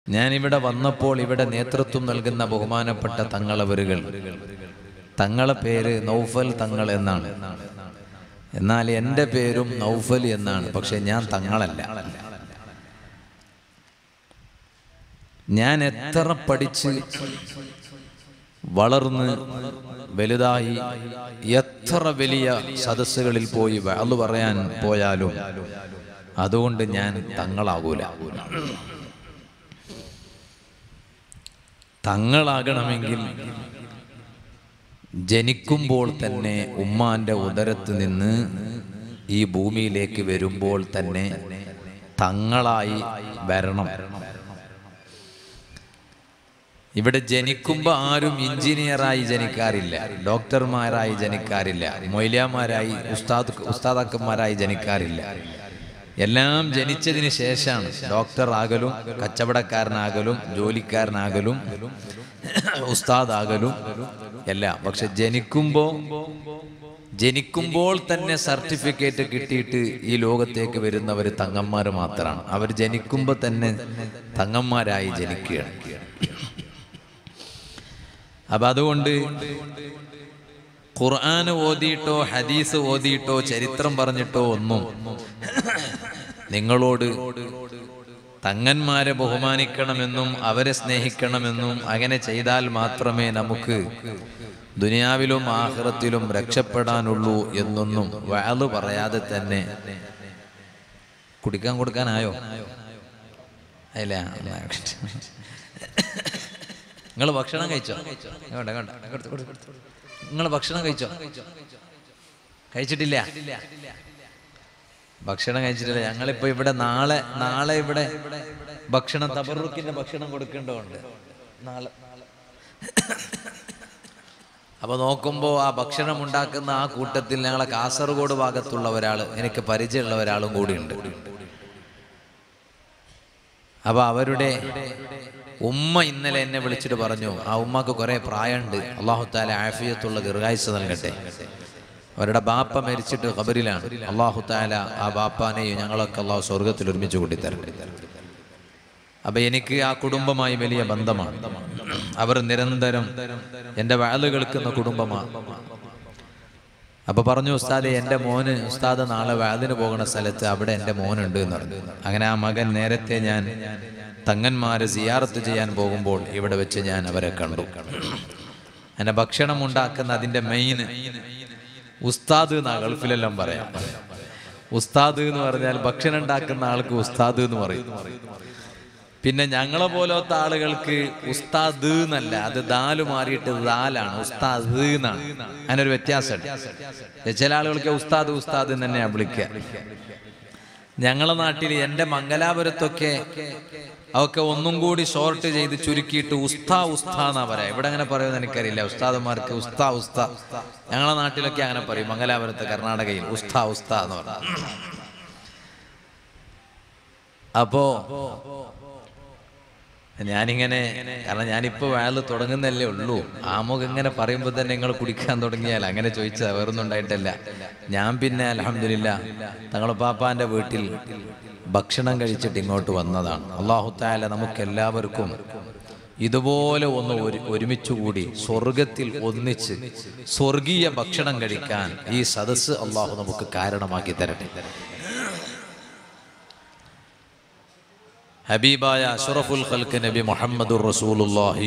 ഞാനിവിടെ വന്നപ്പോൾ ഇവിടെ നേതൃത്വം നൽകുന്ന ബഹുമാനപ്പെട്ട തങ്ങളവരുകൾ തങ്ങളെ പേര് നൗഫൽ തങ്ങൾ എന്നാണ് എന്നാൽ എൻ്റെ പേരും നൗഫൽ എന്നാണ് പക്ഷെ ഞാൻ തങ്ങളല്ല ഞാൻ എത്ര പഠിച്ച് വളർന്ന് വലുതായി എത്ര വലിയ സദസ്സുകളിൽ പോയി അത് പറയാൻ പോയാലും അതുകൊണ്ട് ഞാൻ തങ്ങളാകൂല തങ്ങളാകണമെങ്കിൽ ജനിക്കുമ്പോൾ തന്നെ ഉമ്മാന്റെ ഉദരത്ത് നിന്ന് ഈ ഭൂമിയിലേക്ക് വരുമ്പോൾ തന്നെ തങ്ങളായി വരണം ഇവിടെ ജനിക്കുമ്പോൾ ആരും എഞ്ചിനീയറായി ജനിക്കാറില്ല ഡോക്ടർമാരായി ജനിക്കാറില്ല മൊയ്ലിയാമാരായി ഉസ്താദ് ഉസ്താദാക്കന്മാരായി ജനിക്കാറില്ല എല്ലാം ജനിച്ചതിന് ശേഷമാണ് ഡോക്ടർ ആകലും കച്ചവടക്കാരനാകലും ജോലിക്കാരനാകലും ഉസ്താദാകലും എല്ലാം പക്ഷെ ജനിക്കുമ്പോൾ ജനിക്കുമ്പോൾ തന്നെ സർട്ടിഫിക്കറ്റ് കിട്ടിയിട്ട് ഈ ലോകത്തേക്ക് വരുന്നവർ തങ്ങന്മാർ മാത്രമാണ് അവർ ജനിക്കുമ്പോൾ തന്നെ തങ്ങന്മാരായി ജനിക്കുകയാണ് അപ്പൊ അതുകൊണ്ട് ഖുർആൻ ഓതിയിട്ടോ ഹദീസ് ഓതിയിട്ടോ ചരിത്രം പറഞ്ഞിട്ടോ ഒന്നും നിങ്ങളോട് തങ്ങന്മാരെ ബഹുമാനിക്കണമെന്നും അവരെ സ്നേഹിക്കണമെന്നും അങ്ങനെ ചെയ്താൽ മാത്രമേ നമുക്ക് ദുനിയാവിലും ആഹ്റത്തിലും രക്ഷപ്പെടാനുള്ളൂ എന്നൊന്നും വാള് പറയാതെ തന്നെ കുടിക്കാൻ കൊടുക്കാനായോ അല്ല നിങ്ങൾ ഭക്ഷണം കഴിച്ചോ വേണ്ട വേണ്ട നിങ്ങൾ ഭക്ഷണം കഴിച്ചോ കഴിച്ചിട്ടില്ല ഭക്ഷണം കഴിച്ചിട്ടില്ല ഞങ്ങളിപ്പോ ഇവിടെ നാളെ നാളെ ഇവിടെ ഭക്ഷണം തബറുക്കിന്റെ ഭക്ഷണം കൊടുക്കേണ്ടതുണ്ട് നാളെ അപ്പൊ നോക്കുമ്പോ ആ ഭക്ഷണം ഉണ്ടാക്കുന്ന ആ കൂട്ടത്തിൽ ഞങ്ങളെ കാസർഗോഡ് ഭാഗത്തുള്ള ഒരാള് എനിക്ക് പരിചയമുള്ള ഒരാളും കൂടിയുണ്ട് അപ്പൊ അവരുടെ ഉമ്മ ഇന്നലെ എന്നെ വിളിച്ചിട്ട് പറഞ്ഞു ആ ഉമ്മക്ക് കുറെ പ്രായമുണ്ട് അള്ളാഹുത്താല ആഫിയത്തുള്ള ദീർഘായുസ് നൽകട്ടെ അവരുടെ ബാപ്പ മരിച്ചിട്ട് ഖബറിലാണ് അള്ളാഹുത്താല ആ ബാപ്പാനെയും ഞങ്ങളൊക്കെ അള്ളാഹു സ്വർഗത്തിൽ ഒരുമിച്ച് കൂട്ടിത്തരട്ടെ അപ്പൊ എനിക്ക് ആ കുടുംബമായി വലിയ ബന്ധമാണ് അവർ നിരന്തരം എൻ്റെ വാല് കേൾക്കുന്ന കുടുംബമാണ് അപ്പൊ പറഞ്ഞു ഉസ്താദെ എൻ്റെ മോന് ഉസ്താദ് നാളെ വാതിന് പോകുന്ന സ്ഥലത്ത് അവിടെ എൻ്റെ മോനുണ്ട് എന്ന് പറഞ്ഞു അങ്ങനെ ആ മകൻ നേരത്തെ ഞാൻ തങ്ങന്മാരെ സിയാറത്ത് ചെയ്യാൻ പോകുമ്പോൾ ഇവിടെ വെച്ച് ഞാൻ അവരെ കണ്ടു എന്നെ ഭക്ഷണം ഉണ്ടാക്കുന്ന അതിൻ്റെ മെയിൻ ഉസ്താദ് എന്നാ ഗൾഫിലെല്ലാം പറയാം ഉസ്താദ് എന്ന് പറഞ്ഞാൽ ഭക്ഷണം ഉണ്ടാക്കുന്ന ആൾക്ക് ഉസ്താദ് എന്ന് പറയും പിന്നെ ഞങ്ങളെ പോലത്തെ ആളുകൾക്ക് ഉസ്താദ് എന്നല്ല അത് ദാല് മാറിയിട്ട് ദാലാണ് ഉസ്താദ് എന്നാണ് അതിനൊരു വ്യത്യാസമുണ്ട് ചില ആളുകൾക്ക് ഉസ്താദ് ഉസ്താദ് എന്ന് തന്നെയാണ് വിളിക്കുക ഞങ്ങളെ നാട്ടിൽ എൻ്റെ മംഗലാപുരത്തൊക്കെ അതൊക്കെ ഒന്നും കൂടി ഷോർട്ട് ചെയ്ത് ചുരുക്കിയിട്ട് ഉസ്താ ഉസ്താ എന്നാ പറയാ ഇവിടെ അങ്ങനെ പറയുമെന്ന് എനിക്കറിയില്ല ഉസ്താദന്മാർക്ക് ഉസ്താ ഉസ്താ ഞങ്ങളെ നാട്ടിലൊക്കെ അങ്ങനെ പറയും മംഗലാപുരത്ത് കർണാടകയിൽ ഉസ്താ ഉസ്താ എന്ന് പറഞ്ഞു അപ്പോ ഞാനിങ്ങനെ കാരണം ഞാനിപ്പോ വയല് തുടങ്ങുന്നല്ലേ ഉള്ളൂ ആമുഖം ഇങ്ങനെ പറയുമ്പോൾ തന്നെ നിങ്ങൾ കുടിക്കാൻ തുടങ്ങിയാൽ അങ്ങനെ ചോദിച്ചാ വേറൊന്നും ഉണ്ടായിട്ടല്ല ഞാൻ പിന്നെ അലഹമില്ല തങ്ങളെ പാപ്പാന്റെ വീട്ടിൽ ഭക്ഷണം കഴിച്ചിട്ട് ഇങ്ങോട്ട് വന്നതാണ് അള്ളാഹുത്താല നമുക്ക് എല്ലാവർക്കും ഇതുപോലെ ഒന്ന് ഒരു ഒരുമിച്ചുകൂടി സ്വർഗത്തിൽ ഒന്നിച്ച് സ്വർഗീയ ഭക്ഷണം കഴിക്കാൻ ഈ സദസ്സ് അള്ളാഹു നമുക്ക് കാരണമാക്കി തരട്ടെ ഹബീബായ അഷറഫുൽ ഖൽക്ക് നബി മുഹമ്മദുർ റസൂലുള്ളാഹി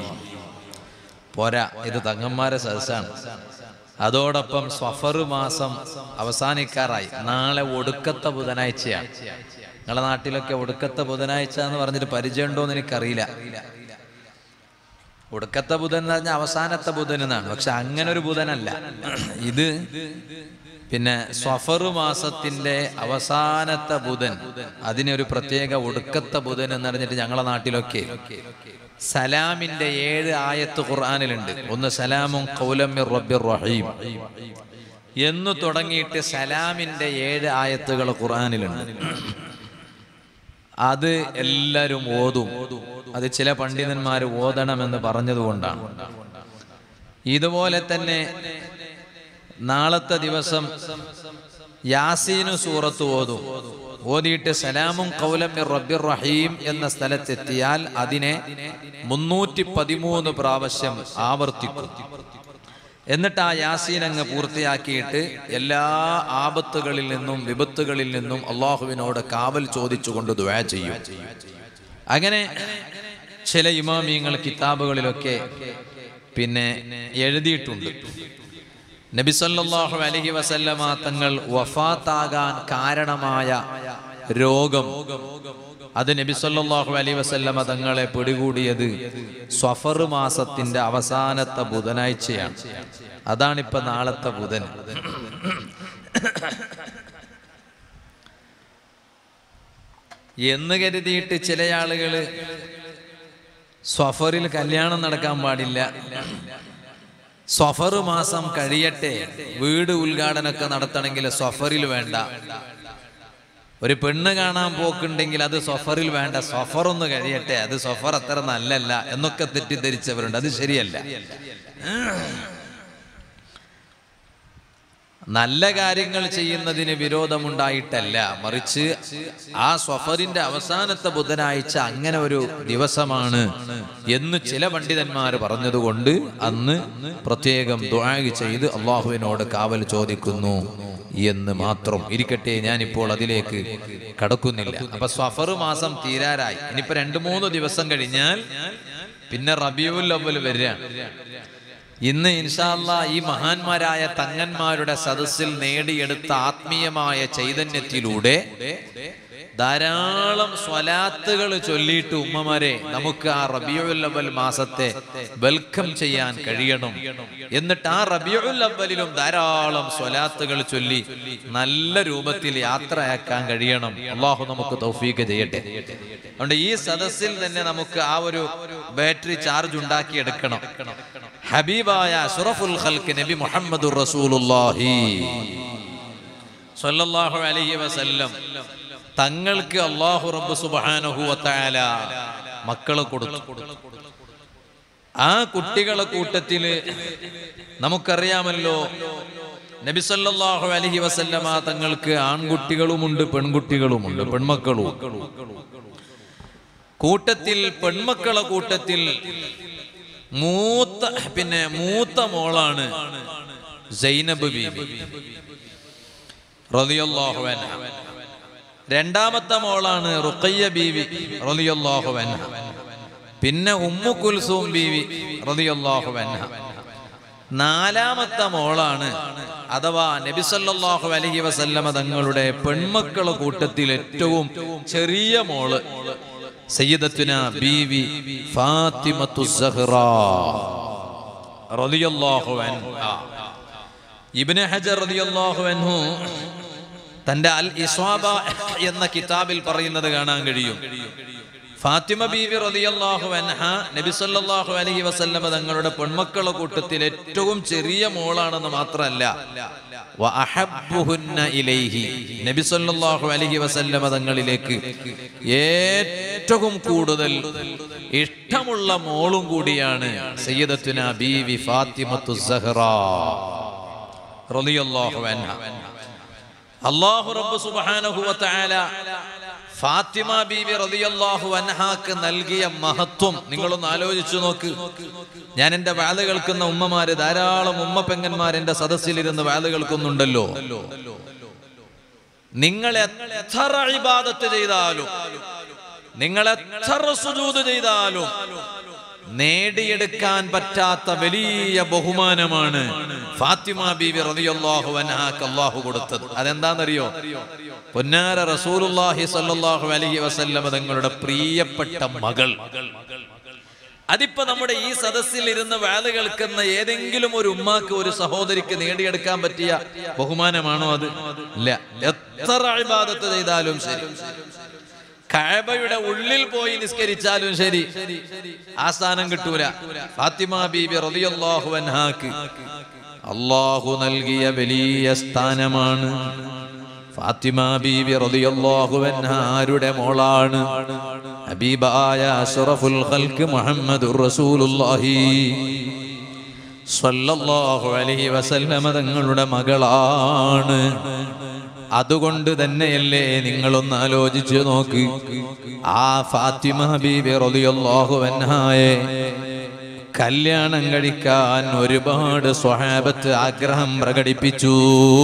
പോരാ ഇത് തങ്ങന്മാരെ സദസ്സാണ് അതോടൊപ്പം സഫർ മാസം അവസാനിക്കാറായി നാളെ ഒടുക്കത്തെ ബുധനാഴ്ചയാണ് നിങ്ങളുടെ നാട്ടിലൊക്കെ ഒടുക്കത്തെ ബുധനാഴ്ച എന്ന് പറഞ്ഞിട്ട് പരിചയമുണ്ടോ എന്ന് എനിക്കറിയില്ല ഒടുക്കത്തെ ബുധൻ എന്ന് പറഞ്ഞാൽ അവസാനത്തെ ബുധൻ എന്നാണ് പക്ഷെ അങ്ങനെ ഒരു ബുധനല്ല ഇത് പിന്നെ സ്വഫർ മാസത്തിന്റെ അവസാനത്തെ ബുധൻ അതിനൊരു പ്രത്യേക ഒടുക്കത്തെ ബുധൻ എന്ന് പറഞ്ഞിട്ട് ഞങ്ങളെ നാട്ടിലൊക്കെ സലാമിന്റെ ഏഴ് ആയത്ത് ഖുർആാനിലുണ്ട് ഒന്ന് സലാമും കൗലമ്മിർ റബ്ബിർ റഹീം എന്ന് തുടങ്ങിയിട്ട് സലാമിന്റെ ഏഴ് ആയത്തുകൾ ഖുർആാനിലുണ്ട് അത് എല്ലാവരും ഓതും അത് ചില പണ്ഡിതന്മാർ ഓതണമെന്ന് പറഞ്ഞതുകൊണ്ടാണ് ഇതുപോലെ തന്നെ നാളത്തെ ദിവസം യാസീനു സൂറത്ത് ഓതും ഓതിയിട്ട് സലാമും കൗലം മിർ റബ്ബിർ റഹീം എന്ന സ്ഥലത്തെത്തിയാൽ അതിനെ മുന്നൂറ്റി പതിമൂന്ന് പ്രാവശ്യം ആവർത്തിക്കും എന്നിട്ട് ആ യാസീൻ അങ്ങ് പൂർത്തിയാക്കിയിട്ട് എല്ലാ ആപത്തുകളിൽ നിന്നും വിപത്തുകളിൽ നിന്നും അള്ളാഹുവിനോട് കാവൽ ചോദിച്ചുകൊണ്ട് ദുആ ചെയ്യും അങ്ങനെ ചില ഇമാമിയങ്ങൾ കിതാബുകളിലൊക്കെ പിന്നെ എഴുതിയിട്ടുണ്ട് നബി സല്ലല്ലാഹു അലൈഹി വസല്ലമ തങ്ങൾ വഫാത്താകാൻ കാരണമായ രോഗം അത് നബി സല്ലല്ലാഹു അലൈഹി വസല്ലമ തങ്ങളെ പിടികൂടിയത് സ്വഫർ മാസത്തിന്റെ അവസാനത്തെ ബുധനാഴ്ചയാണ് അതാണിപ്പോ നാളത്തെ ബുധൻ എന്ന് കരുതിയിട്ട് ചില ആളുകള് സ്വഫറിൽ കല്യാണം നടക്കാൻ പാടില്ല സ്വഫർ മാസം കഴിയട്ടെ വീട് ഉദ്ഘാടനമൊക്കെ നടത്തണമെങ്കിൽ സ്വഫറിൽ വേണ്ട ഒരു പെണ്ണ് കാണാൻ പോക്കുണ്ടെങ്കിൽ അത് സൊഫറിൽ വേണ്ട സൊഫർ ഒന്ന് കഴിയട്ടെ അത് സൊഫർ അത്ര നല്ലല്ല എന്നൊക്കെ തെറ്റിദ്ധരിച്ചവരുണ്ട് അത് ശരിയല്ല നല്ല കാര്യങ്ങൾ ചെയ്യുന്നതിന് വിരോധമുണ്ടായിട്ടല്ല മറിച്ച് ആ സ്വഫറിന്റെ അവസാനത്തെ ബുധനാഴ്ച അങ്ങനെ ഒരു ദിവസമാണ് എന്ന് ചില പണ്ഡിതന്മാർ പറഞ്ഞതുകൊണ്ട് അന്ന് പ്രത്യേകം ദുആഗ് ചെയ്ത് അള്ളാഹുവിനോട് കാവൽ ചോദിക്കുന്നു എന്ന് മാത്രം ഇരിക്കട്ടെ ഞാനിപ്പോൾ അതിലേക്ക് കടക്കുന്നില്ല അപ്പൊ സ്വഫർ മാസം തീരാറായി ഇനിയിപ്പോ രണ്ടു മൂന്ന് ദിവസം കഴിഞ്ഞാൽ പിന്നെ റബിയുൽ അവൽ വരികയാണ് ഇന്ന് ഇൻഷാല്ല ഈ മഹാന്മാരായ തങ്ങന്മാരുടെ സദസ്സിൽ നേടിയെടുത്ത ആത്മീയമായ ചൈതന്യത്തിലൂടെ ധാരാളം സ്വലാത്തുകൾ ചൊല്ലിയിട്ട് ഉമ്മമാരെ നമുക്ക് ആ റബിയുൽ അവൽ മാസത്തെ വെൽക്കം ചെയ്യാൻ കഴിയണം എന്നിട്ട് ആ റബിയുൽ അവലിലും ധാരാളം സ്വലാത്തുകൾ ചൊല്ലി നല്ല രൂപത്തിൽ യാത്രയാക്കാൻ കഴിയണം അള്ളാഹു നമുക്ക് തൗഫീക്ക് ചെയ്യട്ടെ അതുകൊണ്ട് ഈ സദസ്സിൽ തന്നെ നമുക്ക് ആ ഒരു ബാറ്ററി ചാർജ് ഉണ്ടാക്കി എടുക്കണം ഹബീബായ അഷ്റഫുൽ ഖൽക്ക് നബി മുഹമ്മദുർ റസൂലുള്ളാഹി സ്വല്ലല്ലാഹു അലൈഹി വസല്ലം തങ്ങൾക്ക് അള്ളാഹു റബ്ബ് സുബ്ഹാനഹു വതആല മക്കളെ കൊടുത്തു ആ കുട്ടികളെ കൂട്ടത്തില് നമുക്കറിയാമല്ലോ നബി സല്ലല്ലാഹു അലൈഹി വസല്ലമ തങ്ങൾക്ക് ആൺകുട്ടികളുമുണ്ട് പെൺകുട്ടികളുമുണ്ട് പെൺമക്കളും കൂട്ടത്തിൽ പെൺമക്കളെ കൂട്ടത്തിൽ മൂത്ത പിന്നെ മൂത്ത മോളാണ് സൈനബ് ബീബി റളിയല്ലാഹു അൻഹ രണ്ടാമത്തെ മോളാണ് റുഖയ്യ ബീവി റളിയല്ലാഹു അൻഹ പിന്നെ ഉമ്മു കുൽസൂം ബീവി റളിയല്ലാഹു അൻഹ നാലാമത്തെ മോളാണ് അഥവാ നബി സല്ലല്ലാഹു അലൈഹി വസല്ലമ തങ്ങളുടെ പെൺമക്കളെ കൂട്ടത്തിൽ ഏറ്റവും ചെറിയ മോള് സയ്യിദത്തുന ബീവി ഫാത്തിമത്തു സഹ്റ റളിയല്ലാഹു അൻഹ ഇബ്നു ഹജർ റളിയല്ലാഹു അൻഹു തന്റെ അൽ ഇസ്വാബ എന്ന കിതാബിൽ പറയുന്നത് കാണാൻ കഴിയും ഫാത്തിമ ബീവി റളിയല്ലാഹു അൻഹ നബി സല്ലല്ലാഹു അലൈഹി വസല്ലമ തങ്ങളുടെ പെൺമക്കളുടെ കൂട്ടത്തിൽ ഏറ്റവും ചെറിയ മോളാണെന്ന് മാത്രമല്ല വ അഹബ്ബുഹുന്ന ഇലൈഹി നബി സല്ലല്ലാഹു അലൈഹി വസല്ലമ തങ്ങളിലേക്ക് ഏറ്റവും കൂടുതൽ ഇഷ്ടമുള്ള മോളും കൂടിയാണ് സയ്യിദത്തുന ബീവി ഫാത്തിമത്തു സഹ്റ റളിയല്ലാഹു അൻഹ അള്ളാഹു റബ്ബ് സുബ്ഹാനഹു വ തആല ഫാത്തിമ ബീവി റളിയല്ലാഹു അൻഹാക്ക് നൽകിയ മഹത്വം നിങ്ങളൊന്ന് ആലോചിച്ചു നോക്ക് ഞാൻ എന്റെ വാല് കേൾക്കുന്ന ഉമ്മമാര് ധാരാളം ഉമ്മ പെങ്ങന്മാർ എന്റെ സദസ്സിലിരുന്ന് വാല് കേൾക്കുന്നുണ്ടല്ലോ നിങ്ങൾ എത്ര ഇബാദത്ത് ചെയ്താലും നിങ്ങൾ എത്ര സുജൂദ് ചെയ്താലും നേടിയെടുക്കാൻ പറ്റാത്ത വലിയ ബഹുമാനമാണ് ഫാത്തിമ ബീവി റളിയല്ലാഹു അൻഹാക്ക് അല്ലാഹു കൊടുത്തത് അതെന്താണെന്നറിയോ പൊന്നാര റസൂലുള്ളാഹി സ്വല്ലല്ലാഹു അലൈഹി വസല്ലമ തങ്ങളുടെ പ്രിയപ്പെട്ട മകൾ അതിപ്പോ നമ്മുടെ ഈ സദസ്സിൽ ഇരുന്ന് വാല് കേൾക്കുന്ന ഏതെങ്കിലും ഒരു ഉമ്മാക്ക് ഒരു സഹോദരിക്ക് നേടിയെടുക്കാൻ പറ്റിയ ബഹുമാനമാണോ അത് ഇല്ല എത്ര ഇബാദത്ത് ചെയ്താലും ശരി കഅബയുടെ ഉള്ളിൽ പോയി നിസ്കരിച്ചാലും ശരി ആ സ്ഥാനം കിട്ടൂല ഫാത്തിമ ബീബി റളിയല്ലാഹു അൻഹാക്ക് അള്ളാഹു നൽകിയ വലിയ സ്ഥാനമാണ് ഫാത്തിമ ബീബി റളിയല്ലാഹു അൻഹ ആരുടെ മോളാണ് ഹബീബായ അഷ്റഫുൽ ഖൽക്ക് മുഹമ്മദുർ റസൂലുള്ളാഹി സ്വല്ലല്ലാഹു അലൈഹി വസല്ലമ തങ്ങളുടെ മകളാണ് അതുകൊണ്ട് തന്നെയല്ലേ നിങ്ങളൊന്ന് ആലോചിച്ചു നോക്ക് ആ ഫാത്തിമ ബീബി റളിയല്ലാഹു അൻഹായെ കല്യാണം കഴിക്കാൻ ഒരുപാട് സ്വഹാബത്ത് ആഗ്രഹം പ്രകടിപ്പിച്ചു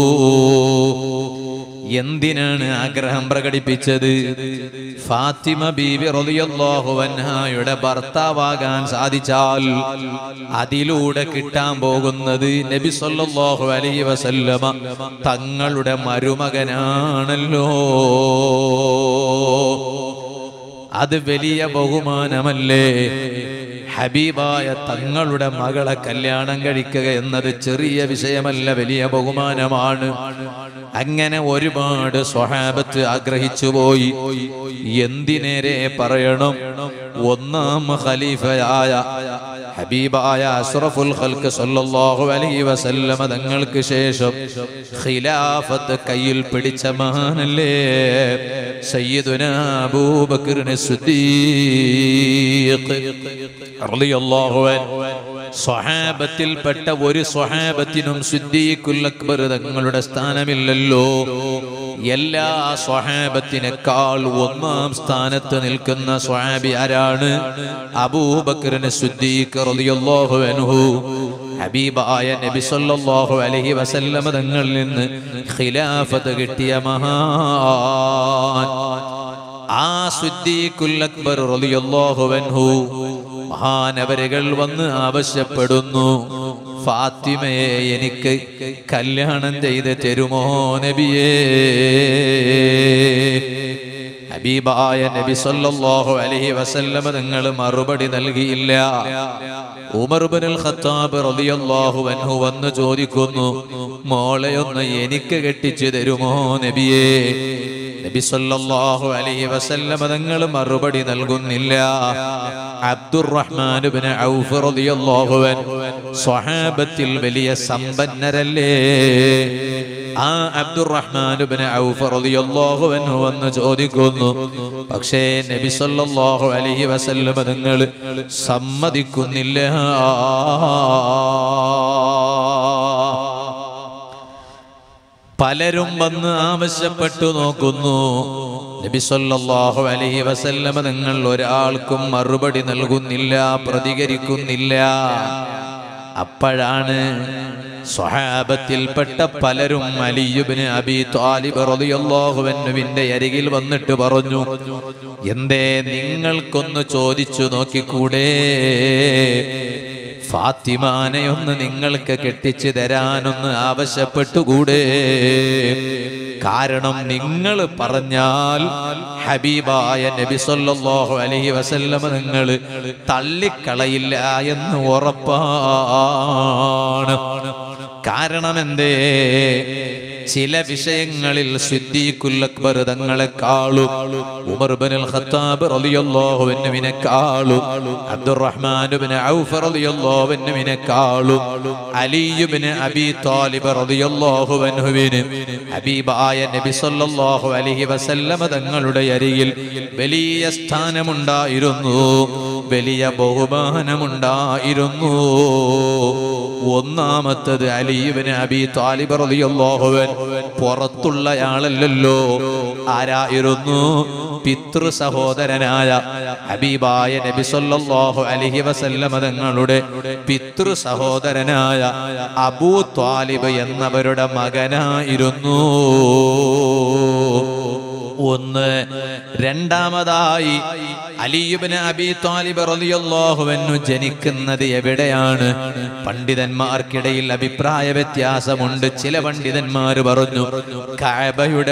എന്തിനാണ് ആഗ്രഹം പ്രകടിപ്പിച്ചത് ഫാത്തിമ ബീവി റളിയല്ലാഹു അൻഹായുടെ ഭർത്താവാകാൻ സാധിച്ചാൽ അതിലൂടെ കിട്ടാൻ പോകുന്നത് നബി സല്ലല്ലാഹു അലൈഹി വസല്ലമ തങ്ങളുടെ മരുമകനാണല്ലോ അത് വലിയ ബഹുമാനമല്ലേ ഹബീബായ തങ്ങളുടെ മകളെ കല്യാണം കഴിക്കുക എന്നത് ചെറിയ വിഷയമല്ല വലിയ ബഹുമാനമാണ് അങ്ങനെ ഒരുപാട് സ്വഹാബത്ത് ആഗ്രഹിച്ചു പോയി എന്തിനേരെ പറയണം ഒന്നാം ഖലീഫയായ ഹബീബായ അഷ്റഫുൽ ഖൽക്ക് സല്ലല്ലാഹു അലൈഹി വസല്ലമ തങ്ങൾക്ക് ശേഷം ഖിലാഫത്ത് കയ്യിൽ പിടിച്ച മഹാനല്ലേ സയ്യിദുന അബൂബക്കറിന് സിദ്ദീഖ് റളിയല്ലാഹു അൻഹു സ്വഹാബത്തിൽപ്പെട്ട ഒരു സ്വഹാബത്തിനും സിദ്ദീഖുൽ അക്ബർ തങ്ങളുടെ സ്ഥാനമില്ലല്ലോ എല്ലാ സ്വഹാബത്തിനേക്കാൾ ഒന്നാം സ്ഥാനത്ത് നിൽക്കുന്ന സ്വഹാബി ആരാണ് അബൂബക്കറിന് സിദ്ദീഖ് റളിയല്ലാഹു അൻഹു ഹബീബായ നബി സല്ലല്ലാഹു അലൈഹി വസല്ലമ തങ്ങളിൽ നിന്ന് ഖിലാഫത്ത് കിട്ടിയ മഹാൻ ആ സിദ്ദീഖുൽ അക്ബർ റളിയല്ലാഹു അൻഹു മഹാനവരുകൾ വന്ന് ആവശ്യപ്പെടുന്നു ഫാത്തിമയെ എനിക്ക് കല്യാണം ചെയ്ത് തരുമോ നബിയേ ഹബീബായ നബി സല്ലല്ലാഹു അലൈഹി വസല്ലമ തങ്ങൾ മറുപടി നൽകിയില്ല ഉമർ ഇബ്നുൽ ഖത്താബ് റളിയല്ലാഹു അൻഹു വന്ന് ചോദിക്കുന്നു മോളെ ഒന്ന് എനിക്ക് കെട്ടിച്ചു തരുമോ നബിയേ നബി സല്ലല്ലാഹു അലൈഹി വസല്ലമ തങ്ങൾ മറുപടി നൽകുന്നില്ല അബ്ദുറഹ്മാൻ ഇബ്നു ഔഫ് റളിയല്ലാഹു അൻഹു സ്വഹാബത്തിൽ വലിയ സമ്പന്നരല്ലേ ആ അബ്ദുറഹ്മാൻ ഇബ്നു ഔഫ് റളിയല്ലാഹു അൻഹു വന്ന് ചോദിക്കുന്നു പക്ഷേ നബി സല്ലല്ലാഹു അലൈഹി വസല്ലമ തങ്ങൾ സമ്മതിക്കുന്നില്ല പലരും വന്ന് ആവശ്യപ്പെട്ടു നോക്കുന്നു നബി സല്ലല്ലാഹു അലൈഹി വസല്ലമ നിങ്ങൾ ഒരാൾക്കും മറുപടി നൽകുന്നില്ല പ്രതികരിക്കുന്നില്ല അപ്പോഴാണ് സ്വഹാബത്തിൽപ്പെട്ട പലരും അലിയുബിന് അബി ത്വാലിബ് റളിയല്ലാഹു അൻഹുവിന്റെ അരികിൽ വന്നിട്ട് പറഞ്ഞു എന്തേ നിങ്ങൾക്കൊന്ന് ചോദിച്ചു നോക്കിക്കൂടെ ഫാത്തിമാനെ ഒന്ന് നിങ്ങൾക്ക് കെട്ടിച്ചു തരാനൊന്ന് ആവശ്യപ്പെട്ടുകൂടെ കാരണം നിങ്ങൾ പറഞ്ഞാൽ ഹബീബായ നബി സല്ലല്ലാഹു അലൈഹി വസല്ലമ നിങ്ങൾ തള്ളിക്കളയില്ല എന്ന് ഉറപ്പാണ് കാരണം എന്തേ ചില വിഷയങ്ങളിൽ സിദ്ദീഖുൽ അക്ബർ തങ്ങളെക്കാളും ഉമർ ഇബ്നുൽ ഖത്താബ് റളിയല്ലാഹു അൻഹുവിനെക്കാളും അബ്ദുറഹ്മാൻ ഇബ്നു ഔഫ് റളിയല്ലാഹു അൻഹുവിനെക്കാളും അലി ഇബ്നു അബി താലിബ് റളിയല്ലാഹു അൻഹുവിന് ഹബീബായ നബി സല്ലല്ലാഹു അലൈഹി വസല്ലമ തങ്ങളുടെ അരികിൽ വലിയ സ്ഥാനമുണ്ടായിരുന്നു വലിയ ബഹുമാനമുണ്ടായിരുന്നു ഒന്നാമത്തത് അലീബിന് അബി താലിബ് റളിയല്ലാഹു അൻഹു പുറത്തുള്ളയാളല്ലല്ലോ ആരായിരുന്നു പിതൃ സഹോദരനായ ഹബീബായ നബി സല്ലല്ലാഹു അലൈഹി വസല്ലമ തങ്ങളുടെ പിതൃ സഹോദരനായ അബൂ ത്വാലിബ് എന്നവരുടെ മകനായിരുന്നു ഒന്ന് രണ്ടാമതായി അലിയുബിന് അബി താലിബ് റളിയല്ലാഹു അൻഹു ജനിക്കുന്നത് എവിടെയാണ് പണ്ഡിതന്മാർക്കിടയിൽ അഭിപ്രായ വ്യത്യാസമുണ്ട് ചില പണ്ഡിതന്മാർ പറഞ്ഞു കഅബയുടെ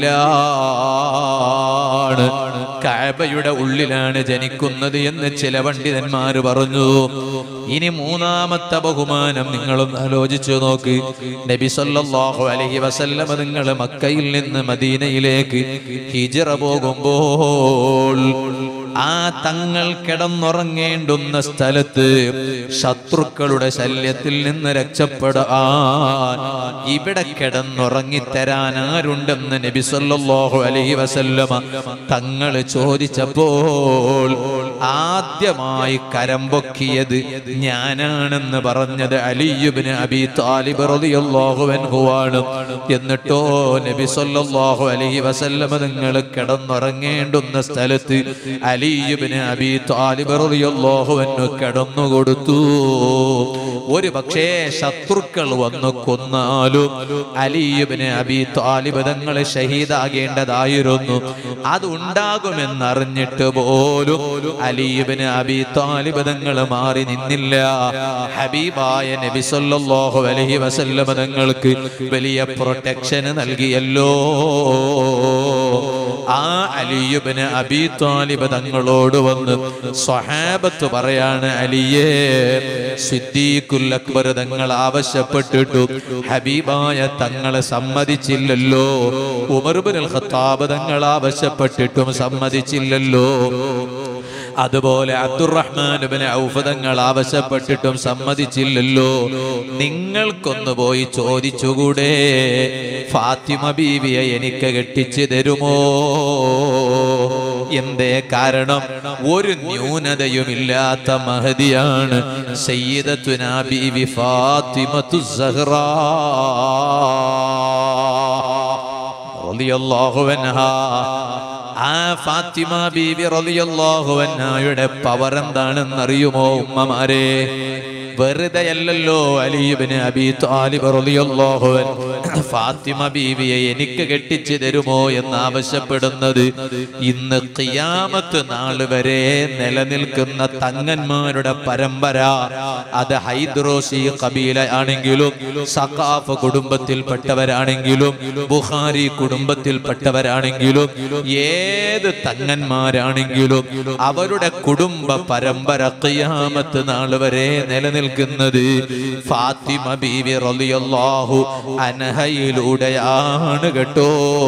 ഉള്ളിലാണ് കഅബയുടെ ഉള്ളിലാണ് ജനിക്കുന്നത് എന്ന് ചില പണ്ഡിതന്മാർ പറഞ്ഞു ഇനി മൂന്നാമത്തെ ബഹുമാനം നിങ്ങളും ആലോചിച്ചു നോക്ക് നബി സല്ലല്ലാഹു അലൈഹി വസല്ലമ നിങ്ങൾ മക്കയിൽ നിന്ന് മദീനയിലേക്ക് ഹിജറ പോകുമ്പോൾ ആ തങ്ങൾ കിടന്നുറങ്ങേണ്ടുന്ന സ്ഥലത്ത് ശത്രുക്കളുടെ ശല്യത്തിൽ നിന്ന് രക്ഷപ്പെടാൻ ഇവിടെ കിടന്നുറങ്ങിത്തരാൻ ആരുണ്ടെന്ന് നബി സല്ലല്ലാഹു അലൈഹി വസല്ലമ തങ്ങൾ ചോദിച്ചപ്പോൾ ആദ്യമായി കരം പൊക്കിയത് ഞാനാണെന്ന് പറഞ്ഞത് അലിയുബിന് അബി താലിബ് റളിയല്ലാഹു അൻഹുവാണ് എന്നിട്ടോ നബി സല്ലല്ലാഹു അലൈഹി വസല്ലമ നിങ്ങൾ കിടന്നുറങ്ങേണ്ടുന്ന സ്ഥലത്ത് അലിയുബിന് അബി താലിബ് റളിയല്ലാഹു അൻഹു കിടന്നു കൊടുത്തു ഒരു പക്ഷേ ശത്രുക്കൾ വന്നു കൊന്നാലും അലിയുബിന് അബി താലിബ് തങ്ങളെ ഷഹീദാകേണ്ടതായിരുന്നു അത് ഉണ്ടാകുമെന്നറിഞ്ഞിട്ട് പോലും അലിയുബിന് അബി താലിബ് തങ്ങൾ മാറി നിന്നില്ല ഹബീബായ നബി സല്ലല്ലാഹു അലൈഹി വസല്ലമ തങ്ങൾക്ക് വലിയ പ്രൊട്ടക്ഷൻ നൽകിയല്ലോ ആ അലിയുബിന് അബി താലിബ് തങ്ങളോട് വന്ന് സ്വഹാബത്ത് പറയാണ് അലിയേ സിദ്ദീഖുൽ അക്ബർ തങ്ങൾ ആവശ്യപ്പെട്ടിട്ടു ഹബീബായ തങ്ങളെ സമ്മതിച്ചില്ലല്ലോ ഉമർബുൽ ഖത്താബ് തങ്ങൾ ആവശ്യപ്പെട്ടിട്ടും സമ്മതിച്ചില്ലല്ലോ അതുപോലെ അബ്ദുറഹ്മാൻ ഇബ്നു ഔഫ് തങ്ങൾ ആവശ്യപ്പെട്ടിട്ടും സമ്മതിച്ചില്ലല്ലോ നിങ്ങൾക്കൊന്ന് പോയി ചോദിച്ചുകൂടെ ഫാത്തിമ ബീവിയെ എനിക്ക് കെട്ടിച്ചു തരുമോ എന്തേ കാരണം ഒരു ന്യൂനതയുമില്ലാത്ത മഹതിയാണ് സയ്യിദത്തുന ബീവി ഫാത്തിമത്തു സഹ്റ റളിയല്ലാഹു അൻഹാ ആ ഫാത്തിമ ബീബി റളിയല്ലാഹു അൻഹായുടെ പവർ എന്താണെന്ന് അറിയുമോ ഉമ്മമാരെ വെറുതെ അല്ലല്ലോ അലിയുബിന് അബി താലിബ് റളിയല്ലാഹു അൻഹു ഫാത്തിമ ബീവിയെ എനിക്ക് കെട്ടിച്ചു തരുമോ എന്ന് ആവശ്യപ്പെടുന്നത് ഇന്ന് ഖിയാമത്ത് നാൾ വരെ നിലനിൽക്കുന്ന തങ്ങന്മാരുടെ പരമ്പര അത് ഹൈദ്രോസി കബീല ആണെങ്കിലും സഖാഫ് കുടുംബത്തിൽപ്പെട്ടവരാണെങ്കിലും ബുഹാരി കുടുംബത്തിൽപ്പെട്ടവരാണെങ്കിലും ഏത് തങ്ങന്മാരാണെങ്കിലും അവരുടെ കുടുംബ പരമ്പര ഖിയാമത്ത് നാൾ വരെ നിലനിൽക്കുന്നത് ഫാത്തിമ ബീവി റളിയല്ലാഹു അനഹയിലൂടെയാണ് കേട്ടോ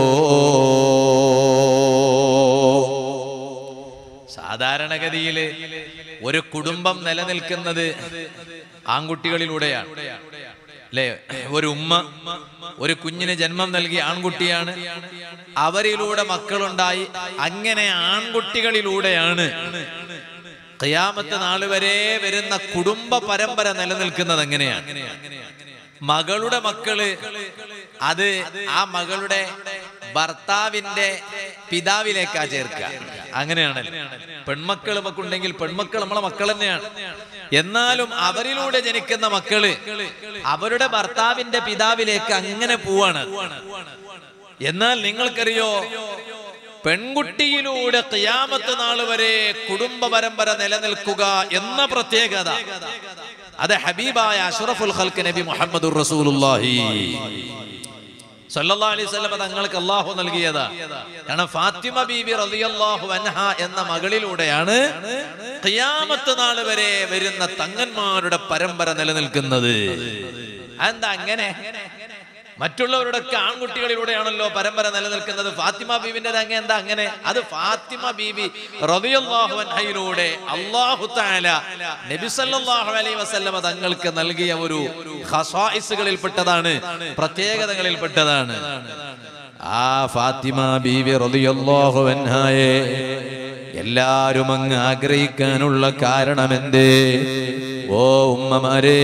സാധാരണഗതിയിൽ ഒരു കുടുംബം നിലനിൽക്കുന്നത് ആൺകുട്ടികളിലൂടെയാണ് അല്ലേ ഒരു ഉമ്മ ഒരു കുഞ്ഞിന് ജന്മം നൽകിയ ആൺകുട്ടിയാണ് അവരിലൂടെ മക്കളുണ്ടായി അങ്ങനെ ആൺകുട്ടികളിലൂടെയാണ് ഖിയാമത്ത് നാൾ വരെ വരുന്ന കുടുംബ പരമ്പര നിലനിൽക്കുന്നത് എങ്ങനെയാണ് മകളുടെ മക്കള് അത് ആ മകളുടെ ഭർത്താവിന്റെ പിതാവിലേക്കാ ചേർക്കുക അങ്ങനെയാണ് പെൺമക്കൾ നമുക്കുണ്ടെങ്കിൽ പെൺമക്കൾ നമ്മളെ മക്കൾ തന്നെയാണ് എന്നാലും അവരിലൂടെ ജനിക്കുന്ന മക്കള് അവരുടെ ഭർത്താവിന്റെ പിതാവിലേക്ക് അങ്ങനെ പോവാണ് എന്നാൽ നിങ്ങൾക്കറിയോ പെൺകുട്ടിയിലൂടെ ഖിയാമത്ത് നാൾ വരെ കുടുംബ പരമ്പര നിലനിൽക്കുക എന്ന പ്രത്യേകത അത് ഹബീബായ അഷ്റഫുൽ ഖൽക്ക് നബി മുഹമ്മദുർ റസൂലുള്ളാഹി സല്ലല്ലാഹു അലൈഹി വസല്ലം തങ്ങൾക്ക് അള്ളാഹു നൽകിയതാ കാരണം ഫാത്തിമ ബീബി റളിയല്ലാഹു അൻഹ എന്ന മകളിലൂടെയാണ് ഖിയാമത്ത് നാൾ വരെ വരുന്ന തങ്ങന്മാരുടെ പരമ്പര നിലനിൽക്കുന്നത് അതെന്താ അങ്ങനെ മറ്റുള്ളവരുടെയൊക്കെ ആൺകുട്ടികളിലൂടെയാണല്ലോ പരമ്പര നിലനിൽക്കുന്നത് ഫാത്തിമ ബീവിന്റെ അങ്ങ് എന്താ അങ്ങനെ അത് ഫാത്തിമ ബീവി റളിയല്ലാഹു അൻഹയിലൂടെ അല്ലാഹു തആല നബി സല്ലല്ലാഹു അലൈഹി വസല്ലമ തങ്ങൾക്ക് നൽകിയ ഒരു ഖസായിസുകളിൽപ്പെട്ടതാണ് പ്രത്യേകതകളിൽപ്പെട്ടതാണ് ആ ഫാത്തിമ ബീവി റളിയല്ലാഹു അൻഹയെ എല്ലാരും അങ്ങ് ആഗ്രഹിക്കാനുള്ള കാരണമെന്തേ ഓ ഉമ്മമാരേ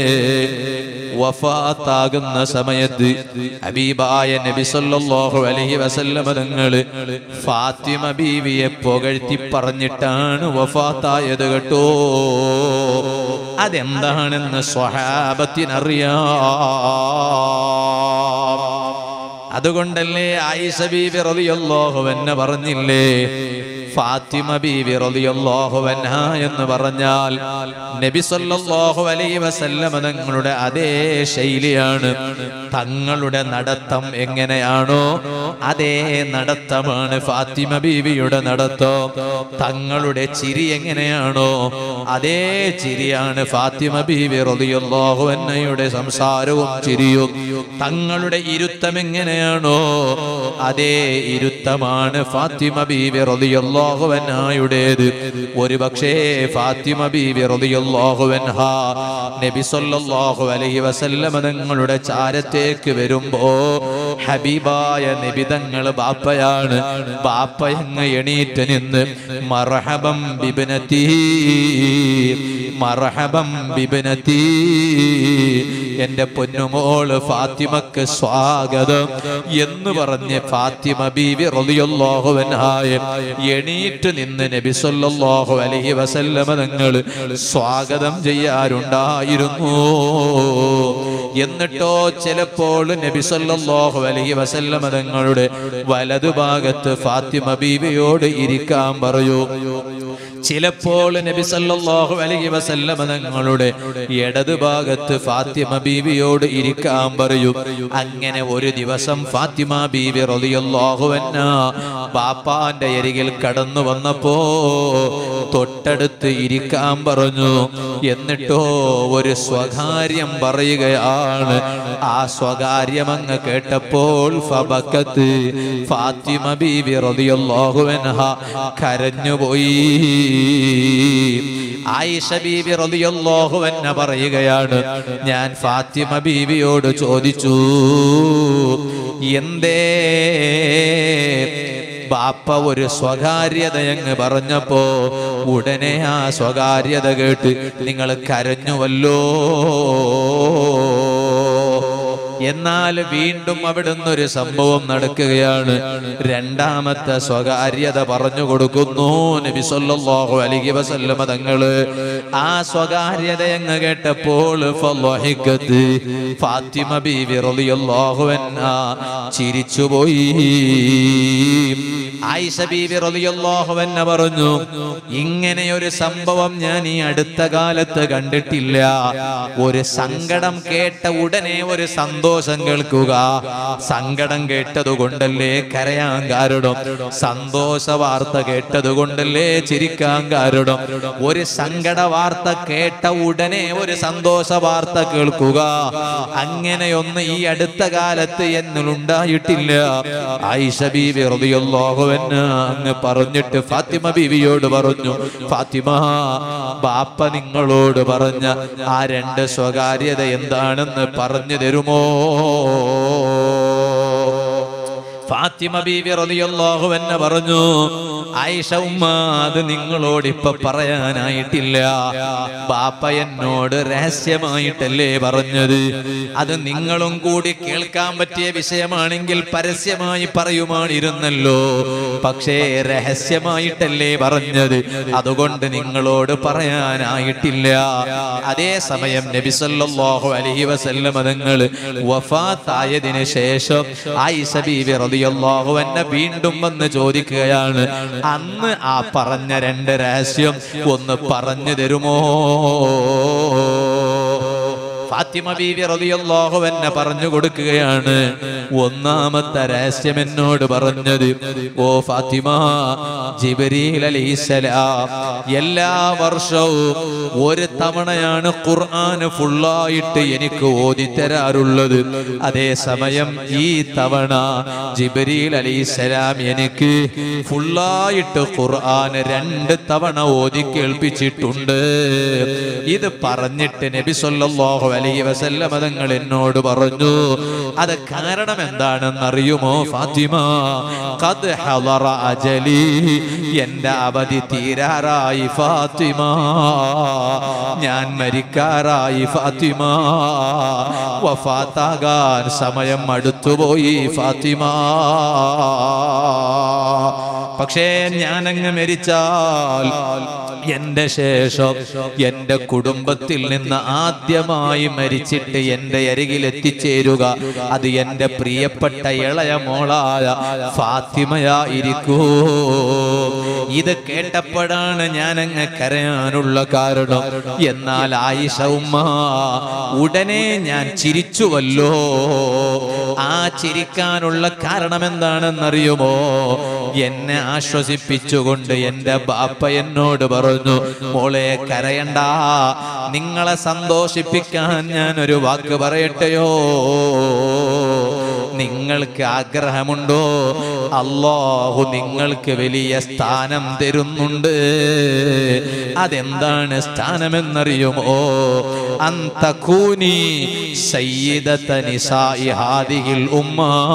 വഫാത്താകുന്ന സമയത്ത് ഹബീബായ നബി സല്ലല്ലാഹു അലൈഹി വസല്ലമ തങ്ങൾ ഫാത്തിമ ബീവിയെ പുകഴ്ത്തി പറഞ്ഞിട്ടാണ് വഫാത്തായത് കേട്ടോ അതെന്താണെന്ന് സ്വഹാബത്തിനറിയാം അതുകൊണ്ടല്ലേ ആയിഷ ബീബി റളിയല്ലാഹു അൻഹ പറഞ്ഞില്ലേ ഫാത്തിമ ബീവി റളിയല്ലാഹു അൻഹ എന്ന് പറഞ്ഞാൽ നബി സല്ലല്ലാഹു അലൈഹി വസല്ലമ തങ്ങളുടെ അതേ ശൈലിയാണ് തങ്ങളുടെ നടത്തം എങ്ങനെയാണോ അതേ നടത്തമാണ് ഫാത്തിമ ബീവിയുടെ നടത്തം തങ്ങളുടെ ചിരി എങ്ങനെയാണോ അതേ ചിരിയാണ് ഫാത്തിമ ബീവി റളിയല്ലാഹു അൻഹയുടെ സംസാരവും ചിരിയും തങ്ങളുടെ ഇരുത്തം എങ്ങനെയാണോ അതേ ഇരുത്തമാണ് ഫാത്തിമ ബീവി റളിയല്ലാഹു അൻഹയുടേത് ഒരു പക്ഷേ ഫാത്തിമ ബീവി റളിയല്ലാഹു അൻഹ നബി സല്ലല്ലാഹു അലൈഹി വസല്ലമ തങ്ങളുടെ ചാരത്തേക്ക് വരുമ്പോ ഹബീബായ നബി തങ്ങൾ ബാപ്പയാണ് ബാപ്പ അങ്ങ് എണീറ്റ് നിന്ന് മർഹബം ബിബ്നതി മർഹബം ബിബ്നതി എന്റെ പൊന്നുമോള് ഫാത്തിമക്ക് സ്വാഗതം എന്ന് പറഞ്ഞ് ഫാത്തിമ ബീവി റളിയല്ലാഹു അൻഹായെ എണീറ്റ് നിന്ന് നബി സല്ലല്ലാഹു അലൈഹി വസല്ലമ തങ്ങൾ സ്വാഗതം ചെയ്യാറുണ്ടായിരുന്നു എന്നിട്ടോ ചിലപ്പോൾ നബി സല്ലല്ലാഹു അലൈഹി വസല്ലമ തങ്ങളുടെ വലതുഭാഗത്ത് ഫാത്തിമ ബീവിയോട് ഇരിക്കാൻ പറയൂ ചിലപ്പോൾ നബി സല്ലല്ലാഹു അലൈഹി വസല്ലമ തങ്ങളുടെ ഇടത് ഭാഗത്ത് ഫാത്തിമ ബീവിയോട് ഇരിക്കാൻ പറയൂ അങ്ങനെ ഒരു ദിവസം ഫാത്തിമ ബീവി റളിയല്ലാഹു അൻഹ ബാപ്പാന്റെ അരികിൽ കടന്നു വന്നപ്പോ തൊട്ടടുത്ത് ഇരിക്കാൻ പറഞ്ഞു എന്നിട്ടോ ഒരു സ്വകാര്യം പറയുകയാണ് ആ സ്വകാര്യം അങ്ങ് കേട്ടപ്പോൾ ഫബക്കത്ത് ഫാത്തിമ ബീവി റളിയല്ലാഹു അൻഹ കരഞ്ഞുപോയി ആയിഷ ബീവി റളിയല്ലാഹു അൻഹ പറയുകയാണ് ഞാൻ ഫാത്തിമ ബീവിയോട് ചോദിച്ചു എന്തേ ബാപ്പ ഒരു സ്വകാര്യത അങ്ങ് പറഞ്ഞപ്പോ ഉടനെ ആ സ്വകാര്യത കേട്ട് നിങ്ങൾ കരഞ്ഞുവല്ലോ എന്നാൽ വീണ്ടും അവിടുന്ന് ഒരു സംഭവം നടക്കുകയാണ് രണ്ടാമത്തെ സ്വകാര്യത പറഞ്ഞു കൊടുക്കുന്നു നബി സല്ലല്ലാഹു അലൈഹി വസല്ലമ തങ്ങള് ആ സ്വകാര്യത എന്ന് കേട്ടപ്പോൾ ഫളഹിക്കത്ത് ഫാത്തിമ ബീവി റളിയല്ലാഹു അൻഹ ചിരിച്ചുപോയി ആയിഷ ബീവി റളിയല്ലാഹു അൻഹ പറഞ്ഞു ഇങ്ങനെ ഒരു സംഭവം ഞാൻ ഈ അടുത്ത കാലത്ത് കണ്ടിട്ടില്ല ഒരു സങ്കടം കേട്ട ഉടനെ ഒരു സന്തോഷം കേൾക്കുക സങ്കടം കേട്ടത് കൊണ്ടല്ലേ കരയാൻ കാരണം സന്തോഷ വാർത്ത കേട്ടത് കൊണ്ടല്ലേ ചിരിക്കാൻ കാരണം ഒരു സങ്കട വാർത്ത കേട്ട ഉടനെ ഒരു സന്തോഷ വാർത്ത കേൾക്കുക അങ്ങനെയൊന്ന് ഈ അടുത്ത കാലത്ത് എന്നിലുണ്ടായിട്ടില്ല ആയിഷ ബീവി റളിയല്ലാഹു അൻഹ അങ്ങ് പറഞ്ഞിട്ട് ഫാത്തിമ ബീവിയോട് പറഞ്ഞു ഫാത്തിമ ബാപ്പ നിങ്ങളോട് പറഞ്ഞ ആ രണ്ട് സ്വകാര്യത എന്താണെന്ന് പറഞ്ഞു തരുമോ ഫാത്തിമ ബീവി റളിയല്ലാഹു അൻഹ പറഞ്ഞു ആയിഷ ഉമ്മ അത് നിങ്ങളോട് ഇപ്പൊ പറയാനായിട്ടില്ല ബാപ്പ എന്നോട് രഹസ്യമായിട്ടല്ലേ പറഞ്ഞത് അത് നിങ്ങളും കൂടി കേൾക്കാൻ പറ്റിയ വിഷയമാണെങ്കിൽ പരസ്യമായി പറയുമായിരുന്നല്ലോ പക്ഷേ രഹസ്യമായിട്ടല്ലേ പറഞ്ഞത് അതുകൊണ്ട് നിങ്ങളോട് പറയാനായിട്ടില്ല അതേസമയം നബി സല്ലല്ലാഹു അലൈഹി വസല്ലം തങ്ങൾ വഫാത്തായതിനു ശേഷം ആയിഷ ബീവി റളിയല്ലാഹു അൻഹ വീണ്ടും വന്ന് ചോദിക്കുകയാണ് അന്ന് ആ പറഞ്ഞ രണ്ട് രഹസ്യം ഒന്ന് പറഞ്ഞു തരുമോ ഫാത്തിമ ബീവി റളിയല്ലാഹു അൻഹ പറഞ്ഞു കൊടുക്കുകയാണ് ഒന്നാമത്തെ രഹസ്യം എന്നോട് പറഞ്ഞത് ഓ ഫാത്തിമ ജിബ്രീൽ അലൈഹിസ്സലാം എല്ലാ വർഷവും ഒരു തവണയാണ് ഖുർആൻ ഫുള്ളായിട്ട് എനിക്ക് ഓതി തരാറുള്ളത് അതേസമയം ഈ തവണ ജിബ്രീൽ അലൈഹിസ്സലാം എനിക്ക് ഫുള്ളായിട്ട് ഖുർആൻ രണ്ട് തവണ ഓതി കേൾപ്പിച്ചിട്ടുണ്ട് ഇത് പറഞ്ഞിട്ട് നബി സല്ലല്ലാഹു അലൈഹി വസല്ലമ തങ്ങൾ എന്നോട് പറഞ്ഞു അത് കാരണം എന്താണെന്ന് അറിയുമോ ഫാത്തിമ ഖദ് ഹളറ അജലി എന്റെ അവധി തീരാറായി ഫാത്തിമ ഞാൻ മരിക്കാറായി ഫാത്തിമ വഫാത്താകാൻ സമയം അടുത്തുപോയി ഫാത്തിമ പക്ഷേ ഞാനങ്ങ് മരിച്ചാൽ എന്റെ ശേഷം എന്റെ കുടുംബത്തിൽ നിന്ന് ആദ്യമായി മരിച്ചിട്ട് എന്റെ അരികിൽ എത്തിച്ചേരുക അത് എന്റെ പ്രിയപ്പെട്ട ഇളയ മോളായ ഫാത്തിമയായിരിക്കൂ ഇത് കേട്ടപ്പോഴാണ് ഞാനങ്ങ് കരയാനുള്ള കാരണം എന്നാൽ ആയിഷ ഉമ്മ ഉടനെ ഞാൻ ചിരിച്ചുവല്ലോ ആ ചിരിക്കാനുള്ള കാരണം എന്താണെന്നറിയുമോ എന്നെ ആശ്വസിപ്പിച്ചുകൊണ്ട് എന്റെ ബാപ്പ എന്നോട് പറഞ്ഞു പറഞ്ഞു മോളെ കരയണ്ട നിങ്ങളെ സന്തോഷിപ്പിക്കാൻ ഞാൻ ഒരു വാക്ക് പറയട്ടെയോ നിങ്ങൾക്ക് ആഗ്രഹമുണ്ടോ അള്ളാഹു നിങ്ങൾക്ക് വലിയ സ്ഥാനം തരുന്നുണ്ട് അതെന്താണ് സ്ഥാനമെന്നറിയുമോ അന്തകൂനി സയ്യിദത്ത നിസാഇ ഹാദിഹിൽ ഉമ്മ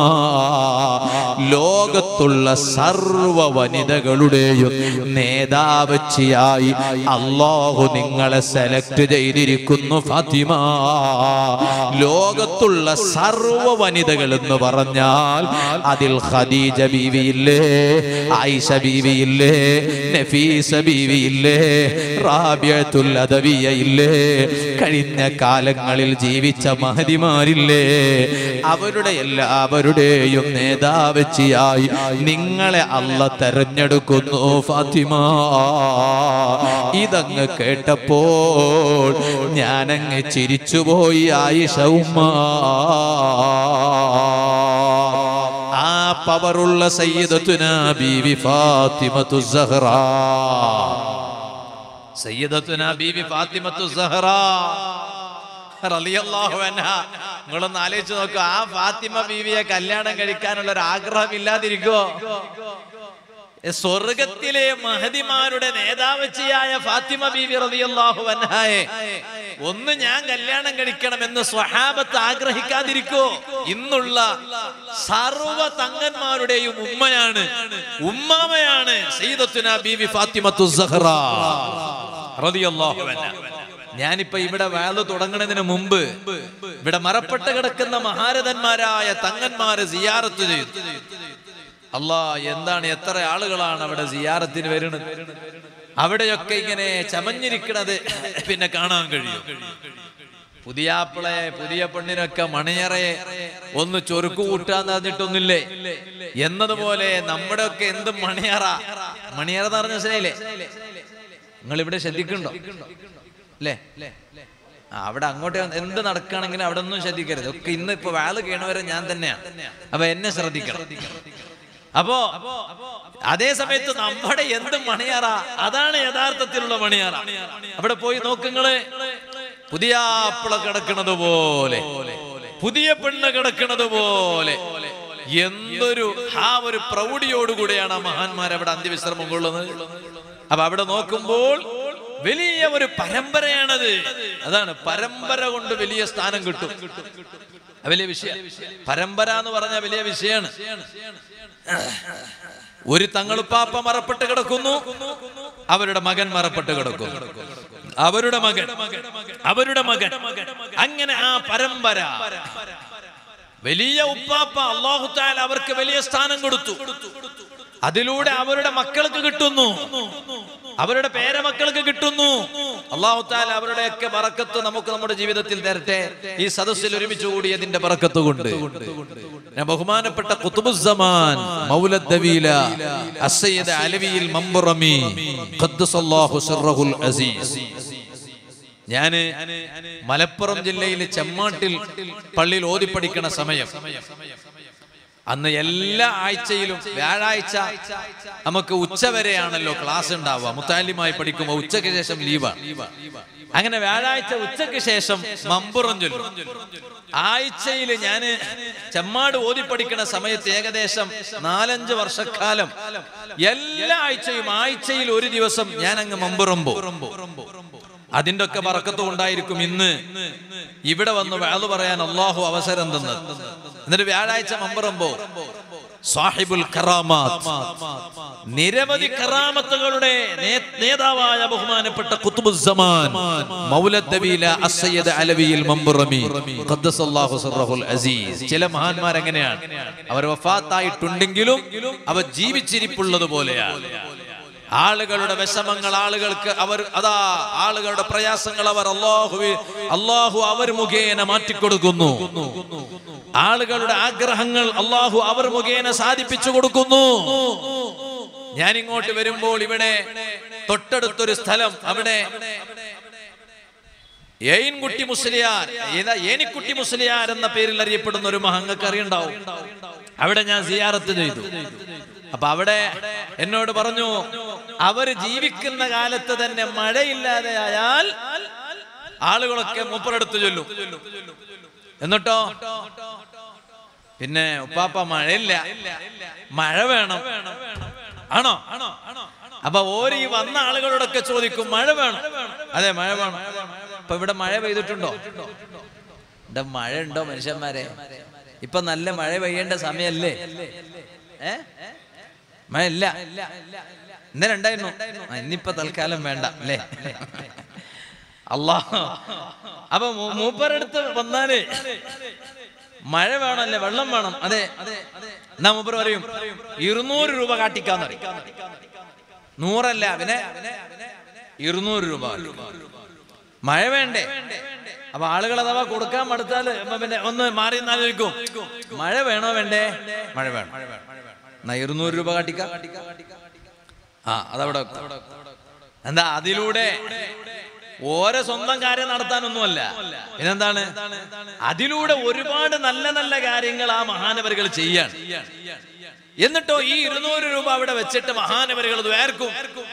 ലോകത്തുള്ള സർവ വനിതകളുടെയും നേതാവച്ചിയായി അള്ളാഹു നിങ്ങളെ സെലക്ട് ചെയ്തിരിക്കുന്നു ഫാത്തിമ ലോകത്തുള്ള സർവ വനിതകൾ എന്ന് പറഞ്ഞാൽ അതിൽ ഖദീജ ബീവിയില്ലേ ആയിഷ ബീവിയില്ലേ നഫീസ ബീവിയില്ലേ റാബിയത്തുൽ അദവിയ ഇല്ലേ കഴിഞ്ഞ കാലങ്ങളിൽ ജീവിച്ച മഹതിമാരില്ലേ അവരുടെ എല്ലാവരുടെയും നേതാവച്ചിയായി നിങ്ങളെ അല്ല തെരഞ്ഞെടുക്കുന്നു ഫാത്തിമ ഇതങ്ങ് കേട്ടപ്പോൾ ഞാനങ്ങ് ചിരിച്ചുപോയി ആയിഷ ഉമ്മ ആ പവറുള്ള സയ്യിദത്തുന ബീവി ഫാത്തിമത്തു സഹ്റ സയ്യിദത്തുന ബീവി ഫാത്തിമത്തു സഹ്റ റളിയല്ലാഹു അൻഹ നിങ്ങളൊന്ന് ആലോചിച്ച് നോക്കൂ ആ ഫാത്തിമ ബീവിയെ കല്യാണം കഴിക്കാനുള്ള ഒരു ആഗ്രഹം ഇല്ലാതിരിക്കോ സ്വർഗത്തിലെ മഹതിമാരുടെ നേതാവച്ചിയായ ഫാത്തിമ ബീവി റളിയല്ലാഹു അൻഹായെ ഒന്ന് ഞാൻ കല്യാണം കഴിക്കണമെന്ന് സ്വഹാബത്ത് ആഗ്രഹിക്കാതിരിക്കോ ഇന്നുള്ള സർവ തങ്ങന്മാരുടെയും ഉമ്മയാണ് ഉമ്മാമയാണ് സയ്യിദത്തുന ബീവി ഫാത്തിമത്തു സഹ്റ റളിയല്ലാഹു അൻഹ ഞാനിപ്പോ ഇവിടെ വേല തുടങ്ങുന്നതിന് മുമ്പ് ഇവിടെ മറപ്പെട്ട് കിടക്കുന്ന മഹാരഥന്മാരായ തങ്ങന്മാര് സിയാറത്ത് ചെയ്തു അല്ലാ എന്താണ് എത്ര ആളുകളാണ് അവിടെ സിയാറത്തിന് വരുന്നത് അവിടെയൊക്കെ ഇങ്ങനെ ചമഞ്ഞിരിക്കണത് പിന്നെ കാണാൻ കഴിയും പുതിയാപ്പിളെ പുതിയ പെണ്ണിനൊക്കെ മണിയറയെ ഒന്ന് ചൊരുക്കു കൂട്ടാന്ന് പറഞ്ഞിട്ടൊന്നില്ലേ എന്നതുപോലെ നമ്മുടെ ഒക്കെ എന്ത് മണിയറ മണിയറ എന്ന് പറഞ്ഞ മനസ്സിലായില്ലേ നിങ്ങൾ ഇവിടെ ശ്രദ്ധിക്കുന്നുണ്ടോ അല്ലേ ആ, അവിടെ അങ്ങോട്ട് എന്ത് നടക്കുകയാണെങ്കിലും അവിടെ ഒന്നും ശ്രദ്ധിക്കരുത് ഒക്കെ ഇന്ന് ഇപ്പൊ വാള് കേണവരെ ഞാൻ തന്നെയാണ് അപ്പൊ എന്നെ ശ്രദ്ധിക്കണം അപ്പോ അതേ സമയത്ത് നമ്മുടെ എന്ത് മണിയറ അതാണ് യഥാർത്ഥത്തിലുള്ള മണിയറ അവിടെ പോയി നോക്കുങ്ങള് പുതിയ ആപ്പിള കിടക്കുന്നത് പോലെ പുതിയ പെണ്ണ് കിടക്കുന്നത് പോലെ എന്തൊരു ആ ഒരു പ്രൗഢിയോടുകൂടിയാണ് ആ മഹാന്മാർ അവിടെ അന്ത്യവിശ്രമം കൊള്ളുന്നത് അപ്പൊ അവിടെ നോക്കുമ്പോൾ വലിയ ഒരു പരമ്പരയാണത് അതാണ് പരമ്പര കൊണ്ട് വലിയ സ്ഥാനം കിട്ടും അത് വലിയ വിഷയം പരമ്പര എന്ന് പറഞ്ഞ വലിയ വിഷയമാണ് ഒരു തങ്ങളുപ്പാപ്പ മറപ്പെട്ട് കിടക്കുന്നു അവരുടെ മകൻ മറപ്പെട്ട് കിടക്കുന്നു അവരുടെ മകൻ അവരുടെ മകൻ അങ്ങനെ ആ പരമ്പര വലിയ ഉപ്പാപ്പ അള്ളാഹു താല അവർക്ക് വലിയ സ്ഥാനം കൊടുത്തു അതിലൂടെ അവരുടെ മക്കൾക്ക് കിട്ടുന്നു അവരുടെ പേരമക്കൾക്ക് കിട്ടുന്നു അള്ളാഹു താല അവരുടെയൊക്കെ പറക്കത്ത് നമുക്ക് നമ്മുടെ ജീവിതത്തിൽ തരട്ടെ ഈ സദസ്സിൽ ഒരുമിച്ച് കൂടിയതിന്റെ പറക്കത്ത് കൊണ്ട് ഞാൻ ബഹുമാനപ്പെട്ട കുത്തുബുസമാൻ മൗലദ്ദവീല അസയ്യദ് അലവിയിൽ മമ്പുറമി ഖദ്ദസല്ലാഹു സിർറഹുൽ അസീസ് ഞാന് മലപ്പുറം ജില്ലയിലെ ചെമ്മാട്ടിൽ പള്ളിയിൽ ഓതി പഠിക്കണ സമയം അന്ന് എല്ലാ ആഴ്ചയിലും വ്യാഴാഴ്ച നമുക്ക് ഉച്ച വരെയാണല്ലോ ക്ലാസ് ഉണ്ടാവുക മുത്താലിമായി പഠിക്കുമ്പോൾ ഉച്ചയ്ക്ക് ശേഷം ലീവാണ് അങ്ങനെ വ്യാഴാഴ്ച ഉച്ചയ്ക്ക് ശേഷം മമ്പുറം ചൊല്ലും ആഴ്ചയിൽ ഞാന് ചെമ്മാട് ഓതി പഠിക്കുന്ന സമയത്ത് ഏകദേശം നാലഞ്ച് വർഷക്കാലം എല്ലാ ആഴ്ചയും ആഴ്ചയിൽ ഒരു ദിവസം ഞാൻ അങ്ങ് മമ്പുറം പോകും അതിന്റെ ഒക്കെ പറക്കത്തും ഉണ്ടായിരിക്കും ഇന്ന് ഇവിടെ വന്ന് വേള് പറയാൻ അള്ളാഹു അവസരം തന്നത് എന്നിട്ട് വ്യാഴാഴ്ച മമ്പറമ്പോ സാഹിബുൽ കറാമാത്ത് നിരവധി കറാമത്തുകളുടെ നേ- നേതാവായ ബഹുമാനപ്പെട്ട കുത്തുബുസമാൻ മൗലദ്ദബീല അസയ്യദ് അലവിയിൽ മമ്പുറമി ഖദ്ദസല്ലാഹു സിർറഹുൽ അസീസ് ചില മഹാന്മാർ എങ്ങനെയാണ് അവർ വഫാത്തായിട്ടുണ്ടെങ്കിലും അവർ ജീവിച്ചിരിപ്പുള്ളത് പോലെയാണ് ആളുകളുടെ വിഷമങ്ങൾ ആളുകൾക്ക് അവർ അതാ ആളുകളുടെ പ്രയാസങ്ങൾ അവർ അള്ളാഹു അള്ളാഹു അവർ മുഖേന മാറ്റിക്കൊടുക്കുന്നു ആളുകളുടെ ആഗ്രഹങ്ങൾ അള്ളാഹു അവർ മുഖേന സാധിപ്പിച്ചു കൊടുക്കുന്നു ഞാൻ ഇങ്ങോട്ട് വരുമ്പോൾ ഇവിടെ തൊട്ടടുത്തൊരു സ്ഥലം അവിടെ ഏയിൻകുട്ടി മുസ്ലിയാർ ഏതാ ഏനിക്കുട്ടി മുസ്ലിയാർ എന്ന പേരിൽ അറിയപ്പെടുന്ന ഒരു മഹങ്ങൾക്ക് അറിയുണ്ടാവും അവിടെ ഞാൻ സിയാറത്ത് ചെയ്തു അപ്പൊ അവിടെ എന്നോട് പറഞ്ഞു അവര് ജീവിക്കുന്ന കാലത്ത് തന്നെ മഴയില്ലാതെ ആയാൽ ആളുകളൊക്കെ മൂപ്പറെടുത്ത് ചൊല്ലും എന്നിട്ടോ പിന്നെ ഉപ്പാപ്പ മഴയില്ല മഴ വേണം ആണോ അപ്പൊ ഓര് ഈ വന്ന ആളുകളോടൊക്കെ ചോദിക്കും മഴ വേണം അതെ മഴ വേണം ഇപ്പൊ ഇവിടെ മഴ പെയ്തിട്ടുണ്ടോ ഇവിടെ മഴ ഉണ്ടോ മനുഷ്യന്മാരെ ഇപ്പൊ നല്ല മഴ പെയ്യേണ്ട സമയല്ലേ ഏ മഴ ഇല്ല ഇന്നലെ ഉണ്ടായിരുന്നു ആ, ഇന്നിപ്പൊ തൽക്കാലം വേണ്ട അല്ലേ അല്ലാ അപ്പൊ മൂ- മൂപ്പരടുത്ത് വന്നാല് മഴ വേണമല്ലേ വെള്ളം വേണം അതെ എന്നാ മൂപ്പർ പറയും ഇരുന്നൂറ് രൂപ കാട്ടിക്കാന്ന് പറയും നൂറല്ല പിന്നെ ഇരുന്നൂറ് രൂപ മഴ വേണ്ടേ അപ്പൊ ആളുകൾ അഥവാ കൊടുക്കാൻ മടുത്താല് അപ്പൊ പിന്നെ ഒന്ന് മാറി ചോദിക്കും മഴ വേണോ വേണ്ടേ മഴ വേണം എന്നാ ഇരുന്നൂറ് രൂപ കാട്ടിക്ക ആ അതവിടെ വെക്ക്. എന്താ അതിലൂടെ ഓരോ സ്വന്തം കാര്യം നടത്താനൊന്നുമല്ല പിന്നെന്താണ് അതിലൂടെ ഒരുപാട് നല്ല നല്ല കാര്യങ്ങൾ ആ മഹാനവരുകൾ ചെയ്യാണ് എന്നിട്ടോ ഈ ഇരുന്നൂറ് രൂപ അവിടെ വെച്ചിട്ട് മഹാനവരുകൾ ദ്വേർക്കും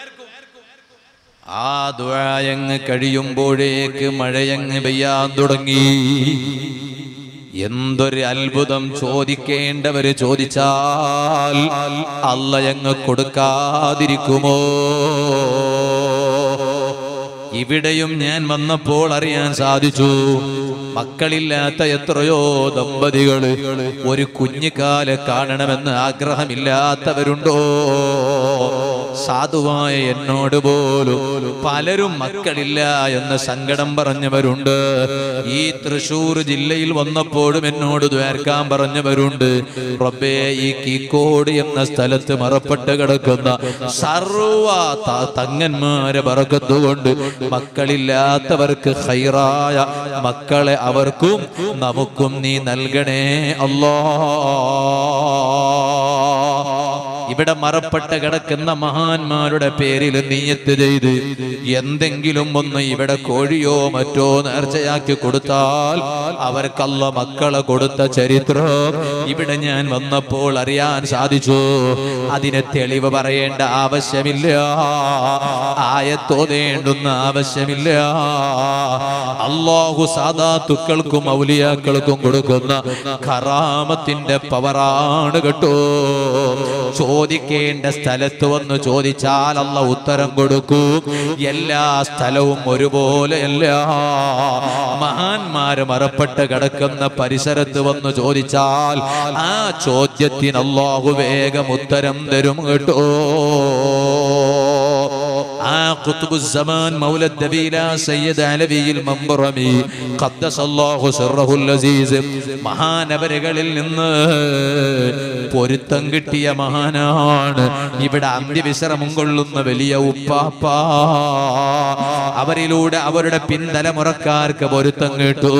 ആ ദ്വായങ്ങ് കഴിയുമ്പോഴേക്ക് മഴയങ്ങ് പെയ്യാൻ തുടങ്ങി എന്തൊരു അത്ഭുതം ചോദിക്കേണ്ടവര് ചോദിച്ചാൽ അല്ലയങ്ങ് കൊടുക്കാതിരിക്കുമോ ഇവിടെയും ഞാൻ വന്നപ്പോൾ അറിയാൻ സാധിച്ചു മക്കളില്ലാത്ത എത്രയോ ദമ്പതികള് ഒരു കുഞ്ഞുകാല് കാണണമെന്ന് ആഗ്രഹമില്ലാത്തവരുണ്ടോ സാധുവായ എന്നോട് പോലും പലരും മക്കളില്ല എന്ന് സങ്കടം പറഞ്ഞവരുണ്ട് ഈ തൃശൂർ ജില്ലയിൽ വന്നപ്പോഴും എന്നോട് ദ്വേർക്കാൻ പറഞ്ഞവരുണ്ട് റബ്ബേ ഈ കീക്കോട് എന്ന സ്ഥലത്ത് മറപ്പെട്ട് കിടക്കുന്ന സർവ ത- തങ്ങന്മാരെ പറക്കത്തുകൊണ്ട് മക്കളില്ലാത്തവർക്ക് ഹൈറായ മക്കളെ അവർക്കും നമുക്കും നീ നൽകണേ അല്ലാ ഇവിടെ മറപ്പെട്ട് കിടക്കുന്ന മഹാന്മാരുടെ പേരിൽ നീയത്ത് ചെയ്ത് എന്തെങ്കിലും ഒന്ന് ഇവിടെ കോഴിയോ മറ്റോ നേർച്ചയാക്കി കൊടുത്താൽ അവർക്കല്ല മക്കളെ കൊടുത്ത ചരിത്രം ഇവിടെ ഞാൻ വന്നപ്പോൾ അറിയാൻ സാധിച്ചു അതിന് തെളിവ് പറയേണ്ട ആവശ്യമില്ല ആയത്തോതേണ്ടുന്ന ആവശ്യമില്ല അള്ളാഹു സാധാത്തുക്കൾക്കും ഔലിയാക്കൾക്കും കൊടുക്കുന്ന ഖറാമത്തിന്റെ പവറാണ് കേട്ടോ ചോദിക്കേണ്ട സ്ഥലത്ത് വന്ന് ചോദിച്ചാൽ അല്ല ഉത്തരം കൊടുക്കും എല്ലാ സ്ഥലവും ഒരുപോലെയല്ല മഹാന്മാര് മറപ്പെട്ട് കിടക്കുന്ന പരിസരത്ത് വന്ന് ചോദിച്ചാൽ ആ ചോദ്യത്തിന് അള്ളാഹു വേഗം ഉത്തരം തരും കേട്ടോ ആ ഖുത്ബുസ്സമാൻ മൗലദ് ദബീല സയ്യിദ് അലവിയിൽ മമ്പറമി ഖദ്ദസല്ലാഹു സിർറഹുൽ അസീസ് മഹാനവരകളിൽ നിന്ന് പൊരുത്തം കിട്ടിയ മഹാനാണ് ഇവിടെ അന്ത്യവിശ്രമം കൊള്ളുന്ന വലിയ ഉപ്പാപ്പ അവരിലൂടെ അവരുടെ പിന്തലമുറക്കാർക്ക് പൊരുത്തം കിട്ടൂ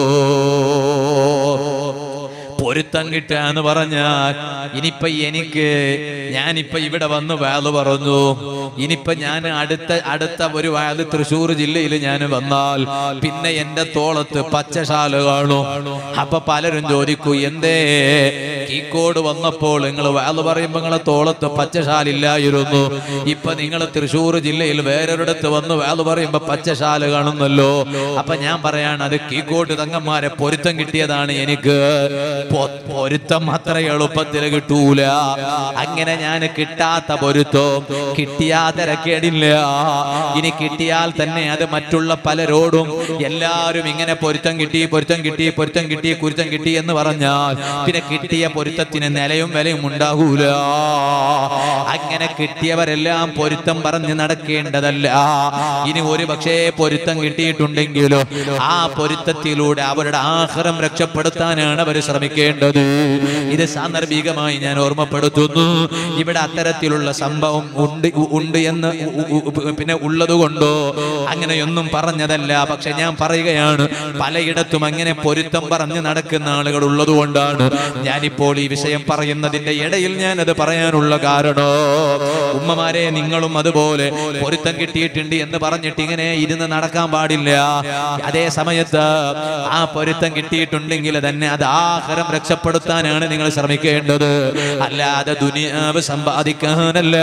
പൊരുത്തം കിട്ടുക എന്ന് പറഞ്ഞാൽ ഇനിയിപ്പൊ എനിക്ക് ഞാനിപ്പൊ ഇവിടെ വന്ന് വാല് പറഞ്ഞു ഇനിയിപ്പൊ ഞാൻ അടുത്ത അടുത്ത ഒരു വാല് തൃശ്ശൂർ ജില്ലയിൽ ഞാൻ വന്നാൽ പിന്നെ എന്റെ തോളത്ത് പച്ചശാല കാണും അപ്പൊ പലരും ചോദിക്കൂ എന്തേ കീക്കോട് വന്നപ്പോൾ നിങ്ങൾ വാല് പറയുമ്പോ നിങ്ങളെ തോളത്ത് പച്ചശാലില്ലായിരുന്നു ഇപ്പൊ നിങ്ങൾ തൃശ്ശൂർ ജില്ലയിൽ വേറൊരിടത്ത് വന്ന് വാല് പറയുമ്പോ പച്ചശാല കാണുന്നല്ലോ അപ്പൊ ഞാൻ പറയാണ് അത് കീക്കോട്ട് തങ്ങന്മാരെ പൊരുത്തം കിട്ടിയതാണ് എനിക്ക് പൊ- പൊരുത്തം അത്ര എളുപ്പത്തിൽ കിട്ടൂല അങ്ങനെ ഞാൻ കിട്ടാത്ത പൊരുത്തം കിട്ടിയാ തിരക്കേടില്ല ഇനി കിട്ടിയാൽ തന്നെ അത് മറ്റുള്ള പലരോടും എല്ലാവരും ഇങ്ങനെ പൊരുത്തം കിട്ടി പൊരുത്തം കിട്ടി പൊരുത്തം കിട്ടി കുരുത്തം കിട്ടി എന്ന് പറഞ്ഞാൽ പിന്നെ കിട്ടിയ പൊരുത്തത്തിന് നിലയും വിലയും ഉണ്ടാകൂല അങ്ങനെ കിട്ടിയവരെല്ലാം പൊരുത്തം പറഞ്ഞ് നടക്കേണ്ടതല്ല ഇനി ഒരു പക്ഷേ പൊരുത്തം കിട്ടിയിട്ടുണ്ടെങ്കിലോ ആ പൊരുത്തത്തിലൂടെ അവരുടെ ആഹാരം രക്ഷപ്പെടുത്താനാണ് അവർ ശ്രമിക്കേണ്ടത് ഇത് സാന്ദർഭികമായി ഞാൻ ഓർമ്മപ്പെടുത്തുന്നു ഇവിടെ അത്തരത്തിലുള്ള സംഭവം ഉണ്ട് ഉണ്ട് എന്ന് ഉ- ഉ- ഉ- പിന്നെ ഉള്ളത് കൊണ്ടോ അങ്ങനെയൊന്നും പറഞ്ഞതല്ല പക്ഷെ ഞാൻ പറയുകയാണ് പലയിടത്തും അങ്ങനെ പൊരുത്തം പറഞ്ഞ് നടക്കുന്ന ആളുകൾ ഉള്ളത് കൊണ്ടാണ് ഞാനിപ്പോൾ ഈ വിഷയം പറയുന്നതിന്റെ ഇടയിൽ ഞാൻ അത് പറയാനുള്ള കാരണം ഉമ്മമാരെ നിങ്ങളും അതുപോലെ പൊരുത്തം കിട്ടിയിട്ടുണ്ട് എന്ന് പറഞ്ഞിട്ട് ഇങ്ങനെ ഇരുന്ന് നടക്കാൻ പാടില്ല അതേ സമയത്ത് ആ പൊരുത്തം കിട്ടിയിട്ടുണ്ടെങ്കിൽ തന്നെ അത് ആഹാരം രക്ഷപ്പെടുത്താനാണ് നിങ്ങൾ ശ്രമിക്കേണ്ടത് അല്ലാതെ ദുനിയാവ് സമ്പാദിക്കാനല്ല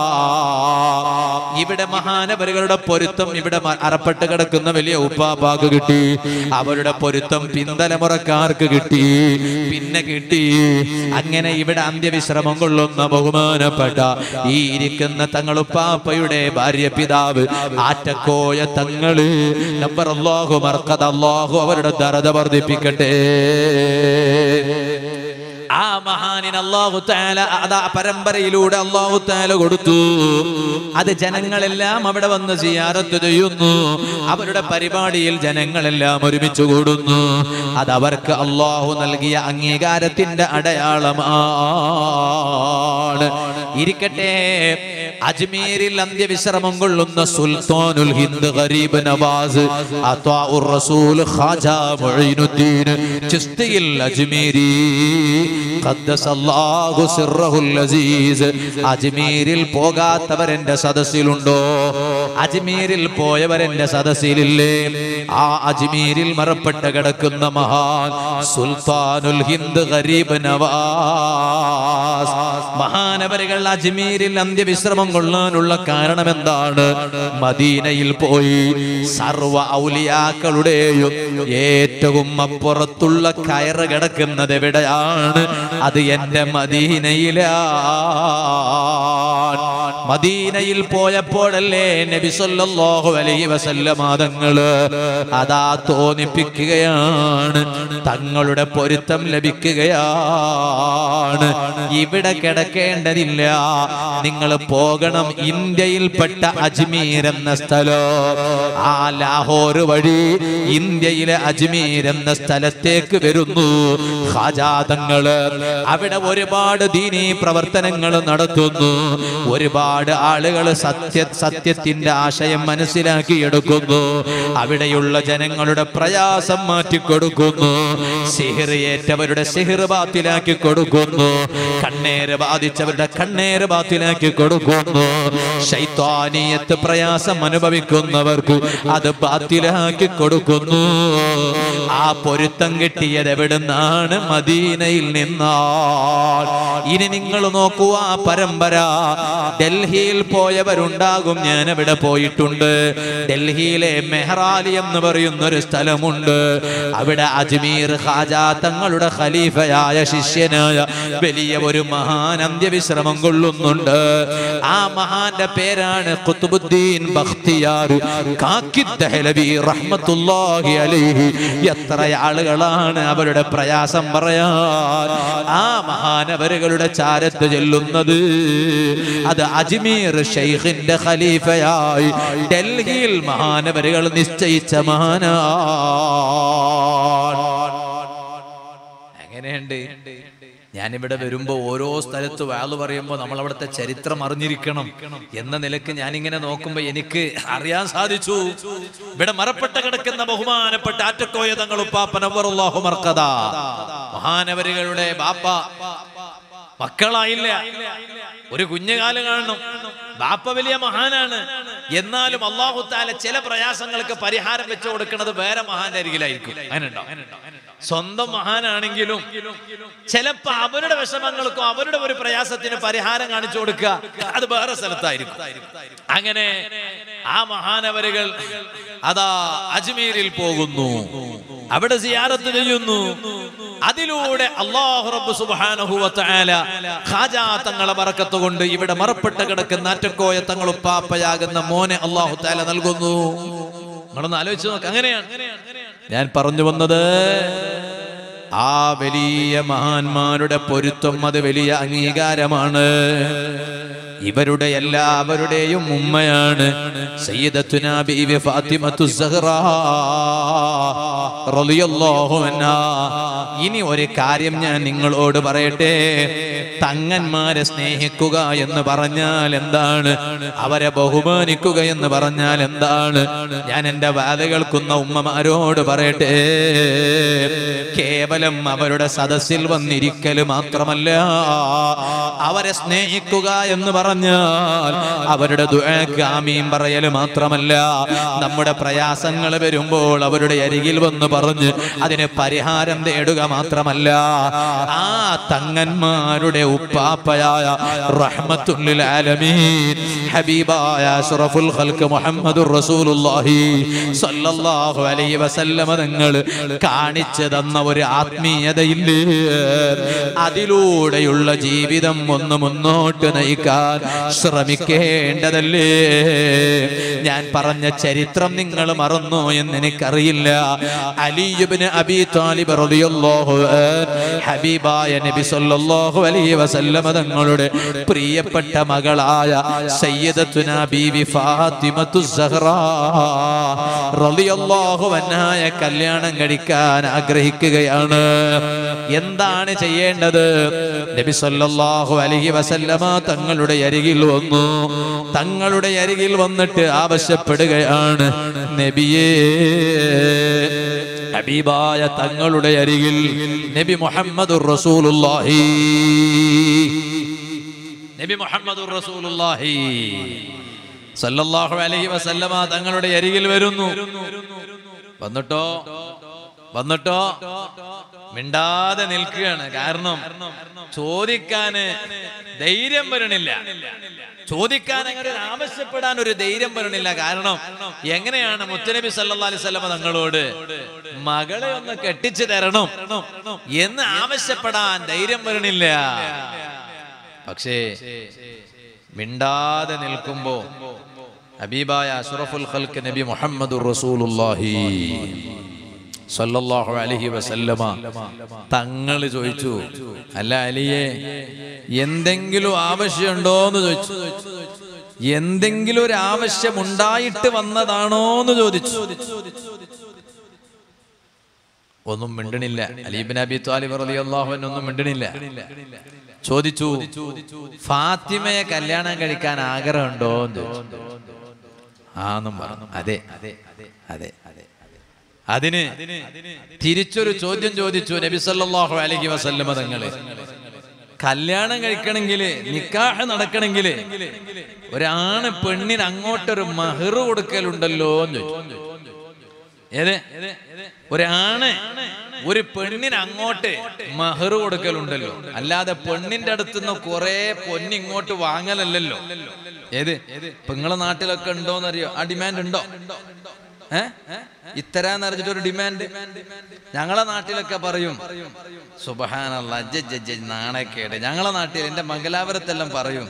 ഇവിടെ മഹാനവരുകളുടെ പൊരുത്തം ഇവിടെ മ- അറപ്പെട്ട് കിടക്കുന്ന വലിയ ഉപ്പാപ്പാക്ക് കിട്ടി അവരുടെ പൊരുത്തം പിന്തലമുറക്കാർക്ക് കിട്ടി പിന്നെ കിട്ടി അങ്ങനെ ഇവിടെ അന്ത്യവിശ്രമം കൊള്ളുന്ന ബഹുമാനപ്പെട്ട ഈ ഇരിക്കുന്ന തങ്ങളുപ്പാപ്പയുടെ ഭാര്യ പിതാവ് ആറ്റക്കോയ തങ്ങള് നമ്പർ അല്ലാഹു മർക്കത് അല്ലാഹു അവരുടെ ദറത വർദ്ധിപ്പിക്കട്ടെ ആ മഹാനിന് അള്ളാഹു താല അതാ പരമ്പരയിലൂടെ അള്ളാഹു താല കൊടുത്തു അത് ജനങ്ങളെല്ലാം അവിടെ വന്ന് സിയാറത്ത് ചെയ്യുന്നു അവരുടെ പരിപാടിയിൽ ജനങ്ങളെല്ലാം ഒരുമിച്ച് കൂടുന്നു അത് അവർക്ക് അള്ളാഹു നൽകിയ അംഗീകാരത്തിന്റെ അടയാളമാണ് ഇരിക്കട്ടെ അജ്മീരിൽ അന്ത്യവിശ്രമം കൊള്ളുന്ന സുൽത്താനുൽ ഹിന്ദ് ഗരീബ് നവാസ് അത്വാഉർ റസൂൽ ഖാജ മുഈനുദ്ദീൻ ചിസ്തിയിൽ അജ്മീരി ഖദ്ദസല്ലാഹു സിർറഹുൽ അസീസ് അജ്മീരിൽ പോകാത്തവരെന്റെ സദസ്സിലുണ്ടോ അജ്മീരിൽ പോയവരെന്റെ സദസ്സിലില്ലേ ആ അജ്മീരിൽ മറപ്പെട്ട് കിടക്കുന്ന മഹാൻ സുൽത്താനുൽ ഹിന്ദ് ഗരീബ് നവാസ് മഹാനവരുകൾ അജ്മീരിൽ അന്ത്യവിശ്രമം കൊള്ളാനുള്ള കാരണം എന്താണ് മദീനയിൽ പോയി സർവ ഔലിയാക്കളുടെയും ഏറ്റവും അപ്പുറത്തുള്ള കയറ് കിടക്കുന്നത് എവിടെയാണ് അത് എന്റെ മദീനയിലാണ് മദീനയിൽ പോയപ്പോഴല്ലേ നബി സല്ലല്ലാഹു അലൈഹി വസല്ലമ തങ്ങള് അതാ തോന്നിപ്പിക്കുകയാണ് തങ്ങളുടെ പൊരുത്തം ലഭിക്കുകയാണ് ഇവിടെ കിടക്കേണ്ടതില്ല നിങ്ങൾ പോകണം ഇന്ത്യയിൽപ്പെട്ട അജ്മീർ എന്ന സ്ഥലം ആ ലാഹോർ വഴി ഇന്ത്യയിലെ അജ്മീർ എന്ന സ്ഥലത്തേക്ക് വരുന്നു ഖാജാതങ്ങള് അവിടെ ഒരുപാട് ദീനീ പ്രവർത്തനങ്ങൾ നടത്തുന്നു ഒരുപാട് ആളുകൾ സത്യ സത്യത്തിന്റെ ആശയം മനസ്സിലാക്കിയെടുക്കുന്നു അവിടെയുള്ള ജനങ്ങളുടെ പ്രയാസം മാറ്റിക്കൊടുക്കുന്നു സിഹിർ ഏറ്റവരുടെ സിഹിർ ബാത്തിലാക്കി കൊടുക്കുന്നു കണ്ണേര് ബാധിച്ചവരുടെ കണ്ണേര് ബാത്തിലാക്കി കൊടുക്കുന്നു ശൈത്വാനീയത്ത് പ്രയാസം അനുഭവിക്കുന്നവർക്ക് അത് ബാത്തിലാക്കി കൊടുക്കുന്നു ആ പൊരുത്തം കിട്ടിയത് എവിടുന്നാണ് മദീനയിൽ നിന്നാണ് ഇനി നിങ്ങൾ നോക്കൂ ആ പരമ്പര ഡൽഹിയിൽ പോയവരുണ്ടാകും ഞാൻ അവിടെ പോയിട്ടുണ്ട് ഡൽഹിയിലെ മെഹ്റാലി എന്ന് പറയുന്ന ഒരു സ്ഥലമുണ്ട് അവിടെ അജ്മീർ ഖാജ തങ്ങളുടെ ഖലീഫയായ ശിഷ്യനായ വലിയ ഒരു മഹാൻ അന്ത്യവിശ്രമം കൊള്ളുന്നുണ്ട് ആ മഹാന്റെ പേരാണ് ഖുത്ബുദ്ദീൻ ബഖ്തിയാർ കാക്കി ദഹ്ലവി റഹ്മത്തുള്ളാഹി അലൈഹി എത്ര ആളുകളാണ് അവരുടെ പ്രയാസം പറയാൻ ആ മഹാനവരുകളുടെ ചാരത്ത് ചെല്ലുന്നത് അത് അജ്മീർ ഷെയ്ഖിന്റെ ഖലീഫയായി ഡൽഹിയിൽ മഹാനവരുകൾ നിശ്ചയിച്ച മഹാനാണ് എങ്ങനെയുണ്ട് ഞാനിവിടെ വരുമ്പോ ഓരോ സ്ഥലത്ത് വാള് പറയുമ്പോൾ നമ്മൾ അവിടുത്തെ ചരിത്രം അറിഞ്ഞിരിക്കണം എന്ന നിലക്ക് ഞാനിങ്ങനെ നോക്കുമ്പോ എനിക്ക് അറിയാൻ സാധിച്ചു ഇവിടെ മറപ്പെട്ട കിടക്കുന്ന ബഹുമാനപ്പെട്ട ആറ്റക്കോയ തങ്ങൾ ഉപ്പാപ്പനവറുല്ലാഹു മർക്കത മഹാനവരുകളുടെ ബാപ്പ മക്കളായില്ല ഒരു കുഞ്ഞുകാല് കാണണം ബാപ്പ വലിയ മഹാനാണ് എന്നാലും അള്ളാഹു താല ചില പ്രയാസങ്ങൾക്ക് പരിഹാരം വെച്ചു കൊടുക്കുന്നത് വേറെ മഹാന്റെ അരികിലായിരിക്കും അങ്ങനെയുണ്ടോ സ്വന്തം മഹാനാണെങ്കിലും ചിലപ്പോ അവരുടെ വിഷമങ്ങൾക്കും അവരുടെ ഒരു പ്രയാസത്തിന് പരിഹാരം കാണിച്ചു കൊടുക്കുക അത് വേറെ സ്ഥലത്തായിരിക്കും അങ്ങനെ ആ മഹാനവരുകൾ അതാ അജ്മീരിൽ പോകുന്നു അവിടെ സിയാറത്ത് ചെയ്യുന്നു അതിലൂടെ അള്ളാഹു റബ്ബ് സുബ്ഹാനഹു വ തആല ഖാജാ തങ്ങളെ ബറക്കത്ത് കൊണ്ട് ഇവിടെ മറപ്പെട്ട് കിടക്കുന്ന ആറ്റക്കോയ തങ്ങൾ ഉപ്പാപ്പയാകുന്ന മോനെ അള്ളാഹു തആല നൽകുന്നു നിങ്ങളൊന്ന് ആലോചിച്ച് നോക്ക് അങ്ങനെയാണ് ഞാൻ പറഞ്ഞു വന്നത് ആ വലിയ മഹാന്മാരുടെ പൊരുത്തം അത് വലിയ അംഗീകാരമാണ് ഇവരുടെ എല്ലാവരുടെയും ഉമ്മയാണ് സയ്യിദത്തുന ബീവി ഫാത്തിമത്തു സഹ്റ റളിയല്ലാഹു അൻഹാ ഇനി ഒരു കാര്യം ഞാൻ നിങ്ങളോട് പറയട്ടെ തങ്ങന്മാരെ സ്നേഹിക്കുക എന്ന് പറഞ്ഞാൽ എന്താണ് അവരെ ബഹുമാനിക്കുക എന്ന് പറഞ്ഞാൽ എന്താണ് ഞാൻ എൻ്റെ വാത കേൾക്കുന്ന ഉമ്മമാരോട് പറയട്ടെ കേവലം അവരുടെ സദസ്സിൽ വന്നിരിക്കൽ മാത്രമല്ല അവരെ സ്നേഹിക്കുക എന്ന് പറഞ്ഞാൽ അവരുടെ ദുആക്ക് ആമീൻ പറയൽ മാത്രമല്ല നമ്മുടെ പ്രയാസങ്ങൾ വരുമ്പോൾ അവരുടെ അരികിൽ വന്ന് പറഞ്ഞ് അതിന് പരിഹാരം തേടുക മാത്രമല്ല ആ തങ്ങന്മാരുടെ ഉപ്പാപ്പയായ റഹ്മത്തുല്ലിൽ ആലമീൻ ഹബീബായ അഷ്റഫുൽ ഖൽക്ക് മുഹമ്മദുർ റസൂലുള്ളാഹി സല്ലല്ലാഹു അലൈഹി വസല്ലമ തങ്ങൾ കാണിച്ചു തന്ന ഒരു ആത്മീയതയില്ലേ അതിലൂടെയുള്ള ജീവിതം ഒന്ന് മുന്നോട്ട് നയിക്കാൻ ശ്രമിക്കേണ്ടതല്ലേ ഞാൻ പറഞ്ഞ ചരിത്രം നിങ്ങൾ മറന്നോ എന്ന് എനിക്കറിയില്ല അലിയുബിന് അബി താലിബ് റളിയല്ലാഹു അൻഹു ഹബീബായ നബി സല്ലല്ലാഹു അലൈഹി വസല്ലമ തങ്ങളുടെ പ്രിയപ്പെട്ട മകളായ സയ്യിദത്തുന ബീവി ഫാത്തിമത്തു സഹ്റ റളിയല്ലാഹു അൻഹായ കല്യാണം കഴിക്കാൻ ആഗ്രഹിക്കുകയാണ് എന്താണ് ചെയ്യേണ്ടത് നബി സല്ലല്ലാഹു അലൈഹി വസല്ലമ തങ്ങളുടെ അരികിൽ വന്നു തങ്ങളുടെ അരികിൽ വന്നിട്ട് ആവശ്യപ്പെടുകയാണ് നബിയേ ഹബീബായ തങ്ങളുടെ അരികിൽ നബി മുഹമ്മദുർ റസൂലുള്ളാഹി നബി മുഹമ്മദുർ റസൂലുള്ളാഹി സല്ലല്ലാഹു അലൈഹി വസല്ലമ തങ്ങളുടെ അരികിൽ വരുന്നു വന്നിട്ടോ വന്നിട്ടോ മിണ്ടാതെ നിൽക്കുകയാണ് കാരണം ചോദിക്കാന് ധൈര്യം വരണില്ല ചോദിക്കാൻ അങ്ങനെ ഒരു ആവശ്യപ്പെടാൻ ഒരു ധൈര്യം വരണില്ല കാരണം എങ്ങനെയാണ് മുത്തനബി സല്ലല്ലാഹു അലൈഹി വസല്ലമ തങ്ങളോട് മകളെ ഒന്ന് കെട്ടിച്ചു തരണം എന്ന് ആവശ്യപ്പെടാൻ ധൈര്യം വരണില്ല പക്ഷേ മിണ്ടാതെ നിൽക്കുമ്പോ ഹബീബായ അഷ്റഫുൽ ഖൽക്ക് നബി മുഹമ്മദുർ റസൂലുള്ളാഹി സല്ലല്ലാഹു അലൈഹി വസല്ലമ തങ്ങൾ ചോദിച്ചു അല്ല അലിയെ എന്തെങ്കിലും ആവശ്യമുണ്ടോ എന്ന് ചോദിച്ചു എന്തെങ്കിലും ഒരു ആവശ്യം ഉണ്ടായിട്ട് വന്നതാണോ എന്ന് ചോദിച്ചു ഒന്നും മിണ്ടണില്ല അലീബിൻ അബി താലിബ് റളിയല്ലാഹു അൻഹു ഒന്നും മിണ്ടണില്ല ചോദിച്ചു ഫാത്തിമയെ കല്യാണം കഴിക്കാൻ ആഗ്രഹമുണ്ടോ എന്ന് ചോദിച്ചു ആന്നും പറഞ്ഞു അതെ അതെ അതെ അതെ അതിന് തിരിച്ചൊരു ചോദ്യം ചോദിച്ചു നബി സല്ലല്ലാഹു അലൈഹി വസല്ലമ തങ്ങള് കല്യാണം കഴിക്കണമെങ്കിൽ നിക്കാഹ് നടക്കണമെങ്കിൽ ഒരാണ് പെണ്ണിന് അങ്ങോട്ടൊരു മഹർ കൊടുക്കലുണ്ടല്ലോ എന്ന് ചോദിച്ചു ഏത് ഒരാണ് ഒരു പെണ്ണിന് അങ്ങോട്ട് മഹർ കൊടുക്കലുണ്ടല്ലോ അല്ലാതെ പെണ്ണിന്റെ അടുത്തുനിന്ന് കുറെ പൊന്ന് ഇങ്ങോട്ട് വാങ്ങലല്ലല്ലോ ഏത് ഇപ്പൊ നിങ്ങളെ നാട്ടിലൊക്കെ ഉണ്ടോന്നറിയോ ആ ഡിമാൻഡ് ഉണ്ടോ ഏ ഇത്തരാന്ന് അറിഞ്ഞിട്ട് ഒരു ഡിമാൻഡ് ഞങ്ങളെ നാട്ടിലൊക്കെ പറയും സുബഹാനല്ല നാണക്കേട് ഞങ്ങളെ നാട്ടിൽ എന്റെ മംഗലാപുരത്തെല്ലാം പറയും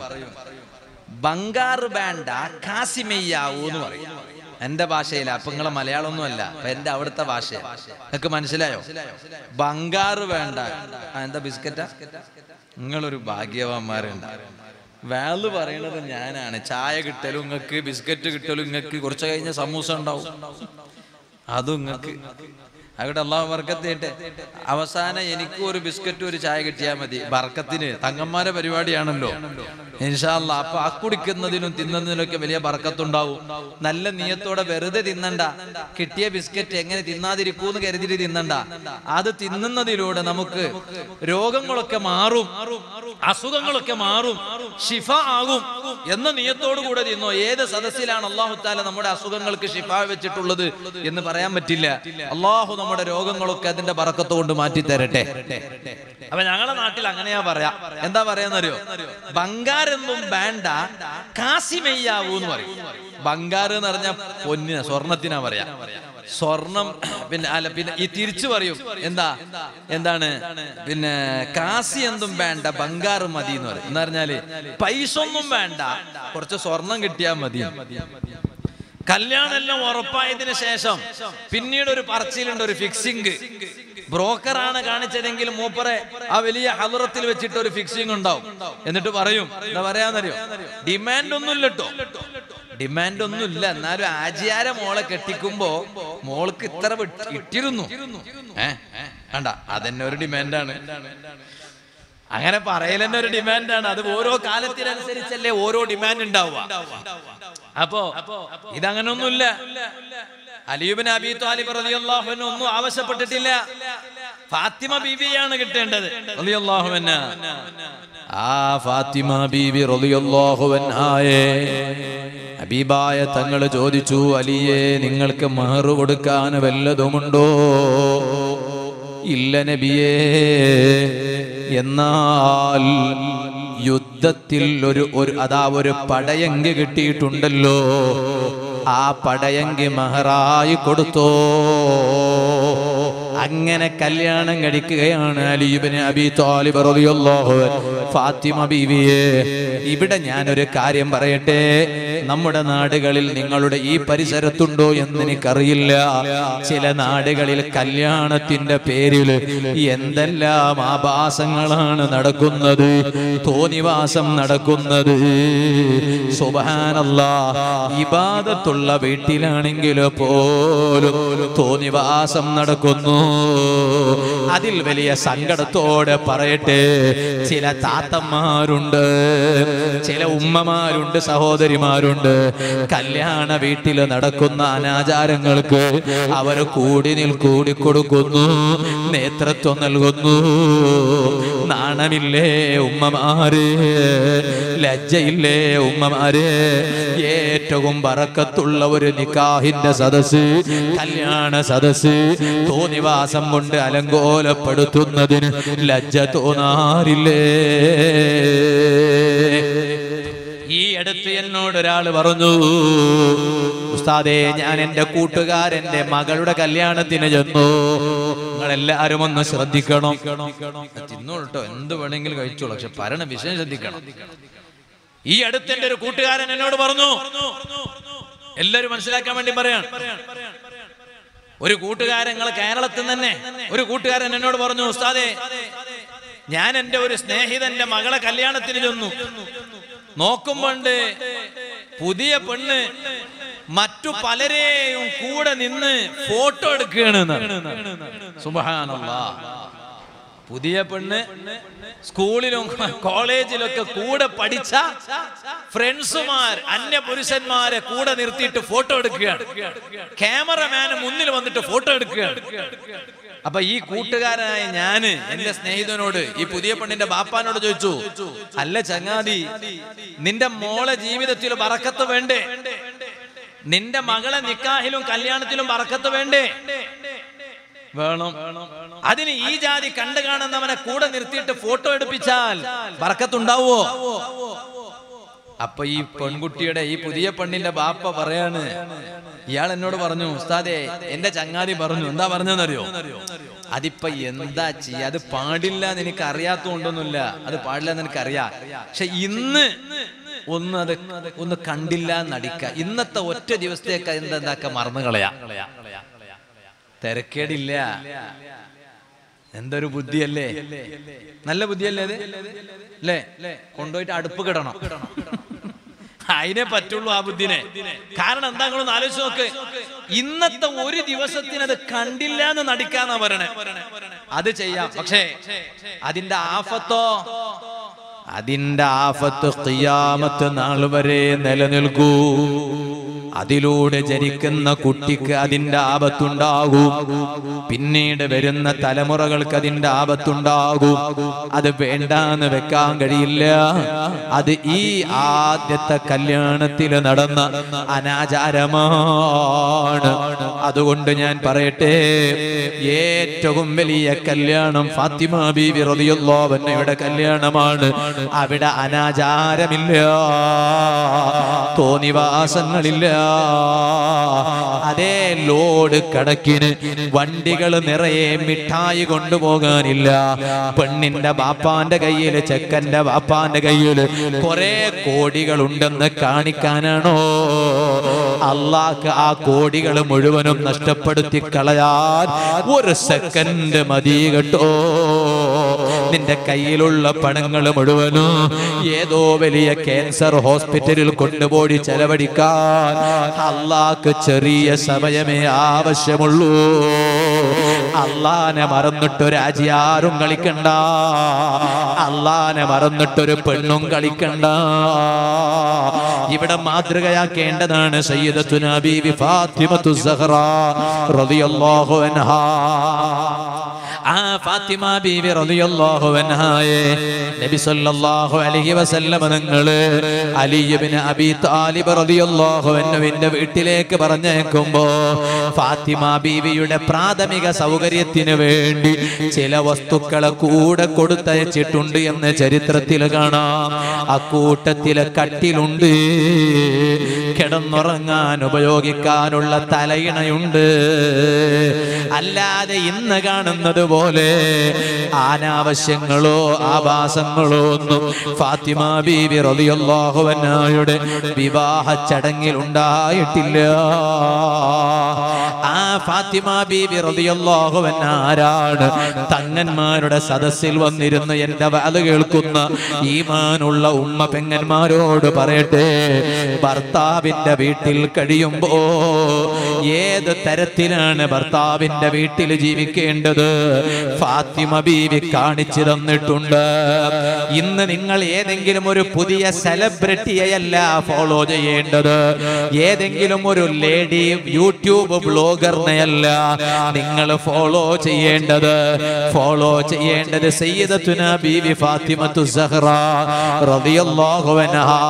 ബംഗാറ് ബാൻഡ കാസിമെയ്യാവൂ എന്ന് പറയും എന്റെ ഭാഷയില അപ്പൊ നിങ്ങളെ മലയാളമൊന്നും അല്ല അപ്പൊ എന്റെ അവിടുത്തെ ഭാഷ നിങ്ങക്ക് മനസ്സിലായോ ബംഗാറ് വേണ്ട ആ, എന്താ ബിസ്ക്കറ്റാ നിങ്ങളൊരു ഭാഗ്യവാന്മാരുണ്ട് വേള് പറയണത് ഞാനാണ് ചായ കിട്ടലും നിങ്ങൾക്ക് ബിസ്ക്കറ്റ് കിട്ടലും നിങ്ങൾക്ക് കുറച്ച് കഴിഞ്ഞ സമൂസ ഉണ്ടാവും അതും നിങ്ങൾക്ക് അവിടെ അള്ളാഹു ബർക്കത്തേട്ടെ അവസാനം എനിക്കും ഒരു ബിസ്ക്കറ്റും ഒരു ചായ കിട്ടിയാൽ മതി ബർക്കത്തിന് തങ്ങന്മാരെ പരിപാടിയാണല്ലോ ഇൻഷാല്ല അപ്പൊ ആ കുടിക്കുന്നതിനും തിന്നുന്നതിനൊക്കെ വലിയ ബർക്കത്തുണ്ടാവും നല്ല നീയത്തോടെ വെറുതെ തിന്നണ്ട കിട്ടിയ ബിസ്ക്കറ്റ് എങ്ങനെ തിന്നാതിരിക്കൂന്ന് കരുതിയിട്ട് തിന്നണ്ട അത് തിന്നുന്നതിലൂടെ നമുക്ക് രോഗങ്ങളൊക്കെ മാറും അസുഖങ്ങളൊക്കെ മാറും ഷിഫ ആകും എന്ന നീയത്തോടു കൂടെ തിന്നോ ഏത് സദസ്സിലാണ് അള്ളാഹു താല നമ്മുടെ അസുഖങ്ങൾക്ക് ഷിഫ വെച്ചിട്ടുള്ളത് എന്ന് പറയാൻ പറ്റില്ല അള്ളാഹു നമ്മുടെ രോഗങ്ങളൊക്കെ അതിന്റെ ബറക്കത്ത് കൊണ്ട് മാറ്റി തരട്ടെ അപ്പൊ ഞങ്ങളുടെ നാട്ടിൽ അങ്ങനെയാ പറയാ എന്താ പറയാന്നറിയോ ബംഗാരെന്നും വേണ്ട കാസിമെയ്യാവൂ എന്ന് പറയും ബംഗാർ എന്ന് പറഞ്ഞ പൊന്നിന സ്വർണത്തിനാ പറയാ സ്വർണം പിന്നെ അല്ല പിന്നെ ഈ തിരിച്ചു പറയും എന്താ എന്താണ് പിന്നെ കാസി എന്തും വേണ്ട ബംഗാർ മതി എന്ന് പറയും എന്ന് പറഞ്ഞാല് പൈസ ഒന്നും വേണ്ട കുറച്ച് സ്വർണം കിട്ടിയാൽ മതി കല്യാണം എല്ലാം ഉറപ്പായതിനു ശേഷം പിന്നീട് ഒരു പറച്ചിലുണ്ട് ഒരു ഫിക്സിങ് ബ്രോക്കറാണ് കാണിച്ചതെങ്കിൽ മൂപ്പറെ ആ വലിയ ഹലറത്തിൽ വെച്ചിട്ട് ഒരു ഫിക്സിംഗ് ഉണ്ടാവും എന്നിട്ട് പറയും എന്താ പറയാന്നറിയോ ഡിമാൻഡ് ഒന്നുമില്ല കേട്ടോ ഡിമാൻഡ് ഒന്നുമില്ല എന്നാലും ആചാര മോളെ കെട്ടിക്കുമ്പോ മോൾക്ക് ഇത്ര വിട്ട് ഇട്ടിരുന്നു ഏ കണ്ട അതന്നെ ഒരു ഡിമാൻഡാണ് അങ്ങനെ പറയലെന്നെ ഒരു ഡിമാൻഡാണ് അത് ഓരോ കാലത്തിനനുസരിച്ചല്ലേ ഓരോ ഡിമാൻഡ് ഉണ്ടാവുക അപ്പോ ഇതങ്ങനൊന്നുമില്ല അലിയുബിൻ അബി താലിബ് റളിയല്ലാഹു അൻഹു ഒന്നും ആവശ്യപ്പെട്ടിട്ടില്ല ഫാത്തിമ ബീവിയാണ് കിട്ടേണ്ടത് റളിയല്ലാഹു അൻഹ ആ ഫാത്തിമ ബീവി റളിയല്ലാഹു അൻഹായെ ഹബീബായ തങ്ങൾ ചോദിച്ചു അലിയെ നിങ്ങൾക്ക് മഹർ കൊടുക്കാൻ വല്ലതുമുണ്ടോ ഇല്ല നബിയേ എന്നാൽ യുദ്ധത്തിൽ ഒരു ഒരു അതാ ഒരു പടയങ്കി കിട്ടിയിട്ടുണ്ടല്ലോ ആ പടയങ്കി മഹറായി കൊടുത്തോ അങ്ങനെ കല്യാണം കഴിക്കുകയാണ് അലീബിന് അബി താലിബ് റളിയല്ലാഹു അൻഹു ഫാത്തിമ ബീവിയെ ഇവിടെ ഞാനൊരു കാര്യം പറയട്ടെ നമ്മുടെ നാടുകളിൽ നിങ്ങളുടെ ഈ പരിസരത്തുണ്ടോ എന്ന് എനിക്കറിയില്ല ചില നാടുകളിൽ കല്യാണത്തിന്റെ പേരിൽ എന്തെല്ലാം ആഭാസങ്ങളാണ് നടക്കുന്നത് തോന്നിവാസം നടക്കുന്നത് സുബാനല്ല ഇബാദത്തുള്ള വീട്ടിലാണെങ്കിൽ പോലും തോന്നിവാസം നടക്കുന്നു അതിൽ വലിയ സങ്കടത്തോടെ പറയട്ടെ ചില താത്തന്മാരുണ്ട് ചില ഉമ്മമാരുണ്ട് സഹോദരിമാരുണ്ട് കല്യാണ വീട്ടിൽ നടക്കുന്ന അനാചാരങ്ങൾക്ക് അവർ കൂടി നിൽ കൂടി കൊടുക്കുന്നു നേതൃത്വം നൽകുന്നു നാണമില്ലേ ഉമ്മമാര് ലജ്ജയില്ലേ ഉമ്മമാര് ഏറ്റവും ബറക്കത്തുള്ള ഒരു നിക്കാഹിന്റെ സദസ് കല്യാണ സദസ് തോന്നിവാസം കൊണ്ട് അലങ്കോലപ്പെടുത്തുന്നതിന് ലജ്ജ തോന്നാറില്ലേ ഈ അടുത്ത് എന്നോട് ഒരാൾ പറഞ്ഞു ഉസ്താദേ ഞാൻ എന്റെ കൂട്ടുകാരന്റെ മകളുടെ കല്യാണത്തിന് ചെന്നു നിങ്ങളെല്ലാരും ഒന്ന് ശ്രദ്ധിക്കണം തിന്നോട്ടോ എന്ത് വേണമെങ്കിലും കഴിച്ചോളൂ പക്ഷെ പരണ വിഷയം ശ്രദ്ധിക്കണം ഈ അടുത്ത് എന്റെ ഒരു കൂട്ടുകാരൻ എന്നോട് പറഞ്ഞു എല്ലാരും മനസ്സിലാക്കാൻ വേണ്ടി പറയാണ് ഒരു കൂട്ടുകാരൻ നിങ്ങൾ കേരളത്തിൽ തന്നെ ഒരു കൂട്ടുകാരൻ എന്നോട് പറഞ്ഞു ഉസ്താദേ ഞാൻ എന്റെ ഒരു സ്നേഹിതന്റെ മകളെ കല്യാണത്തിന് ചെന്നു നോക്കുമ്പോണ്ട് പുതിയ പെണ്ണ് മറ്റു പലരെയും കൂടെ നിന്ന് ഫോട്ടോ എടുക്കുകയാണ് സുബഹാനല്ലാ പുതിയ പെണ്ണ് സ്കൂളിലും കോളേജിലൊക്കെ കൂടെ പഠിച്ച ഫ്രണ്ട്സുമാർ അന്യ പുരുഷന്മാരെ കൂടെ നിർത്തിയിട്ട് ഫോട്ടോ എടുക്കുകയാണ് ക്യാമറമാന് മുന്നിൽ വന്നിട്ട് ഫോട്ടോ എടുക്കുകയാണ് അപ്പൊ ഈ കൂട്ടുകാരനായ ഞാന് എന്റെ സ്നേഹിതനോട് ഈ പുതിയ പെണ്ണിന്റെ ബാപ്പാനോട് ചോദിച്ചു അല്ല ചങ്ങാതി നിന്റെ മോളെ ജീവിതത്തിൽ പറക്കത്ത് വേണ്ടേ നിന്റെ മകളെ നിക്കാഹിലും കല്യാണത്തിലും പറക്കത്ത് വേണ്ടേ വേണം അതിന് ഈ ജാതി കണ്ടു കാണുന്നവനെ കൂടെ നിർത്തിയിട്ട് ഫോട്ടോ എടുപ്പിച്ചാൽ ബർക്കത്തുണ്ടാവോ അപ്പൊ ഈ പെൺകുട്ടിയുടെ ഈ പുതിയ പെണ്ണിന്റെ ബാപ്പ പറയാണ് ഇയാൾ എന്നോട് പറഞ്ഞു ഉസ്താദെ എന്റെ ചങ്ങാതി പറഞ്ഞു എന്താ പറഞ്ഞെന്നറിയോ അതിപ്പോ എന്താ ചെയ്യാ അത് പാടില്ല എന്ന് എനിക്ക് അറിയാത്തോണ്ടൊന്നുമില്ല അത് പാടില്ല എന്ന് എനിക്കറിയാം പക്ഷെ ഇന്ന് ഒന്ന് അത് ഒന്ന് കണ്ടില്ല നടിക്ക ഇന്നത്തെ ഒറ്റ ദിവസത്തേക്ക് എന്താക്ക മറന്നു കളയാ തിരക്കേടില്ല എന്തൊരു ബുദ്ധിയല്ലേ നല്ല ബുദ്ധിയല്ലേ അത് അല്ലേ കൊണ്ടുപോയിട്ട് അടുപ്പ് കിടണം അതിനെ പറ്റുള്ളൂ ആ ബുദ്ധിനെ കാരണം എന്താ നിങ്ങളൊന്ന് ആലോചിച്ച് നോക്ക് ഇന്നത്തെ ഒരു ദിവസത്തിന് അത് കണ്ടില്ല എന്ന് നടിക്കാന്നാ പറയണേ അത് ചെയ്യാം പക്ഷേ അതിന്റെ ആഫത്തോ അതിന്റെ ആഫത്ത് ഖിയാമത്ത് നാൾ വരെ നിലനിൽക്കൂ അതിലൂടെ ജനിക്കുന്ന കുട്ടിക്ക് അതിന്റെ ആപത്തുണ്ടാകും പിന്നീട് വരുന്ന തലമുറകൾക്ക് അതിന്റെ ആപത്തുണ്ടാകും അത് വേണ്ടാന്ന് വെക്കാൻ കഴിയില്ല അത് ഈ ആദ്യത്തെ കല്യാണത്തിൽ നടന്ന അനാചാരമാണ് അതുകൊണ്ട് ഞാൻ പറയട്ടെ ഏറ്റവും വലിയ കല്യാണം ഫാത്തിമ ബീവി റളിയല്ലാഹുവിന്റെ കല്യാണമാണ് അവിടെ അനാചാരമില്ല തോന്നിവാസങ്ങളില്ല അതേ ലോഡ് കടക്കിന് വണ്ടികൾ നിറയെ മിഠായി കൊണ്ടുപോകാനില്ല പെണ്ണിന്റെ ബാപ്പാന്റെ കയ്യില് ചെക്കന്റെ ബാപ്പാന്റെ കയ്യില് കുറെ കോടികൾ ഉണ്ടെന്ന് കാണിക്കാനാണോ അള്ളാഹ് ആ കോടികൾ മുഴുവനും നഷ്ടപ്പെടുത്തി കളയാൻ ഒരു സെക്കൻഡ് മതി കേട്ടോ നിന്റെ കയ്യിലുള്ള പണങ്ങൾ മുഴുവനും ഏതോ വലിയ ക്യാൻസർ ഹോസ്പിറ്റലിൽ കൊണ്ടുപോയി ചെലവഴിക്കാൻ അള്ളാഹ്ക്ക് ചെറിയ സമയമേ ആവശ്യമുള്ളൂ അള്ളാനെ മറന്നിട്ടൊരു ആജിയാരും കളിക്കണ്ട അള്ളാനെ മറന്നിട്ടൊരു പെണ്ണും കളിക്കണ്ട ഇവിടെ മാതൃകയാക്കേണ്ടതാണ് സയ്യിദത്തുന ബീവി ഫാത്തിമത്തു സഹറ റളിയല്ലാഹു അൻഹാ ആ ഫാത്തിമ ബീവി റളിയല്ലാഹു അൻഹായെ നബി സല്ലല്ലാഹു അലൈഹി വസല്ലമ നിങ്ങള് അലി ഇബ്നു അബി താലിബ് റളിയല്ലാഹു അൻഹുവിന്റെ വീട്ടിലേക്ക് പറഞ്ഞേക്കുമ്പോ ഫാത്തിമ ബീവിയുടെ പ്രാഥമിക സൗകര്യത്തിന് വേണ്ടി ചില വസ്തുക്കളെ കൂടെ കൊടുത്തയച്ചിട്ടുണ്ട് എന്ന് ചരിത്രത്തിൽ കാണാം അക്കൂട്ടത്തിലെ കട്ടിലുണ്ട് കിടന്നുറങ്ങാൻ ഉപയോഗിക്കാനുള്ള തലയിണയുണ്ട് അല്ലാതെ ഇന്ന് കാണുന്നത് പോലെ അനാവശ്യങ്ങളോ ആഭാസങ്ങളോ ഒന്നും ഫാത്തിമ ബീബി റളിയല്ലാഹു അൻഹയുടെ വിവാഹ ചടങ്ങിൽ ഉണ്ടായിട്ടില്ല ആ ഫാത്തിമ ബീബി റളിയല്ലാഹു അൻഹ ആരാണ് തങ്ങന്മാരുടെ സദസ്സിൽ വന്നിരുന്ന് എന്റെ വാത് കേൾക്കുന്ന ഈമാനുള്ള ഉമ്മ പെങ്ങന്മാരോട് പറയട്ടെ ഭർത്താവിന്റെ വീട്ടിൽ കഴിയുമ്പോ ഏത് തരത്തിലാണ് ഭർത്താവിന്റെ വീട്ടിൽ ജീവിക്കേണ്ടത് ഫാത്തിമ ബീവി കാണിച്ചു തന്നിട്ടുണ്ട് ഇന്ന് നിങ്ങൾ ഏതെങ്കിലും ഒരു പുതിയ സെലിബ്രിറ്റിയെയല്ല ഫോളോ ചെയ്യേണ്ടത് ഏതെങ്കിലും ഒരു ലേഡി യൂട്യൂബ് ബ്ലോഗറിനെയല്ല നിങ്ങൾ ഫോളോ ചെയ്യേണ്ടത് ഫോളോ ചെയ്യേണ്ടത് സയ്യിദത്തുന ബീവി ഫാത്തിമത്തു സഹ്റ റളിയല്ലാഹു അൻഹാ